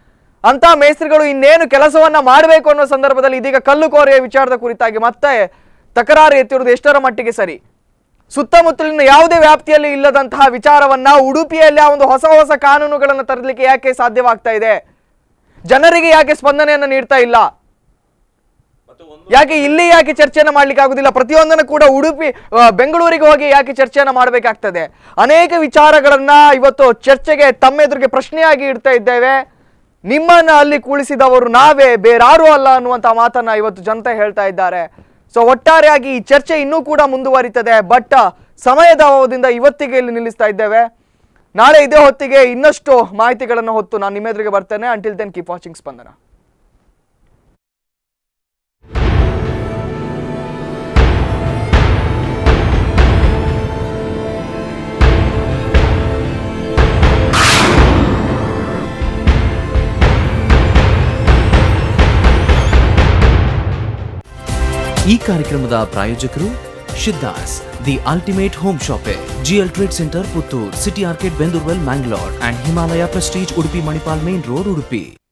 ಅಂತ ಮೇಸ್ತ್ರಿಗಳು ಇನ್ನೇನು ಕೆಲಸವನ್ನ ಮಾಡಬೇಕು ಅನ್ನೋ ಸಂದರ್ಭದಲ್ಲಿ ಇದೀಗ ಕಲ್ಲು ಕೋರೆಯ ವಿಚಾರದ ಕುರಿತಾಗಿ ಮತ್ತೆ ತಕರಾರು ಎತ್ತಿರುವುದು ಎಷ್ಟರ ಮಟ್ಟಿಗೆ ಸರಿ ಸುತ್ತಮುತ್ತಲಿನ ಯಾವುದೇ ವ್ಯಾಪ್ತಿಯಲ್ಲಿ ಇಲ್ಲದಂತಹ ವಿಚಾರವನ್ನ ಉಡುಪಿಯಲ್ಲಿ ಆ ಒಂದು ಹೊಸ ಹೊಸ ಕಾನೂನುಗಳನ್ನು ತರಲಿಕ್ಕೆ ಯಾಕೆ ಸಾಧ್ಯವಾಗ್ತಾ ಇದೆ ಜನರಿಗೆ ಯಾಕೆ ಸ್ಪಂದನೆಯನ್ನು ನೀಡ್ತಾ ಇಲ್ಲ ಯಾಕೆ ಇಲ್ಲಿ ಯಾಕೆ ಚರ್ಚೆಯನ್ನು ಮಾಡ್ಲಿಕ್ಕೆ ಆಗುದಿಲ್ಲ ಪ್ರತಿಯೊಂದನ್ನು ಕೂಡ ಉಡುಪಿ ಆ, ಬೆಂಗಳೂರಿಗೆ ಹೋಗಿ ಯಾಕೆ ಚರ್ಚೆಯನ್ನು ಮಾಡಬೇಕಾಗ್ತದೆ ಅನೇಕ ವಿಚಾರಗಳನ್ನ ಇವತ್ತು ಚರ್ಚೆಗೆ ತಮ್ಮೆದುರಿಗೆ ಪ್ರಶ್ನೆಯಾಗಿ ಇಡ್ತಾ ಇದ್ದೇವೆ ನಿಮ್ಮನ್ನ ಅಲ್ಲಿ ಕೂಳಿಸಿದವರು ನಾವೇ ಬೇರಾರು ಅಲ್ಲ ಅನ್ನುವಂತ ಮಾತನ್ನ ಇವತ್ತು ಜನತೆ ಹೇಳ್ತಾ ಇದ್ದಾರೆ ಸೊ ಒಟ್ಟಾರೆಯಾಗಿ ಈ ಚರ್ಚೆ ಇನ್ನೂ ಕೂಡ ಮುಂದುವರಿತದೆ ಬಟ್ ಸಮಯದ ಅಭಾವದಿಂದ ಇವತ್ತಿಗೆ ಇಲ್ಲಿ ನಿಲ್ಲಿಸ್ತಾ ಇದ್ದೇವೆ ನಾಳೆ ಇದೇ ಹೊತ್ತಿಗೆ ಇನ್ನಷ್ಟು ಮಾಹಿತಿಗಳನ್ನು ಹೊತ್ತು ನಾನು ನಿಮ್ಮೆದುರಿಗೆ ಬರ್ತೇನೆ until then keep watching Spandana ಈ ಕಾರ್ಯಕ್ರಮದ ಪ್ರಾಯೋಜಕರು Siddhas the ultimate home shoppe GL trade centre Puttur city arcade Bendurwell Mangalore and Himalaya prestige Udupi Manipal main road Udupi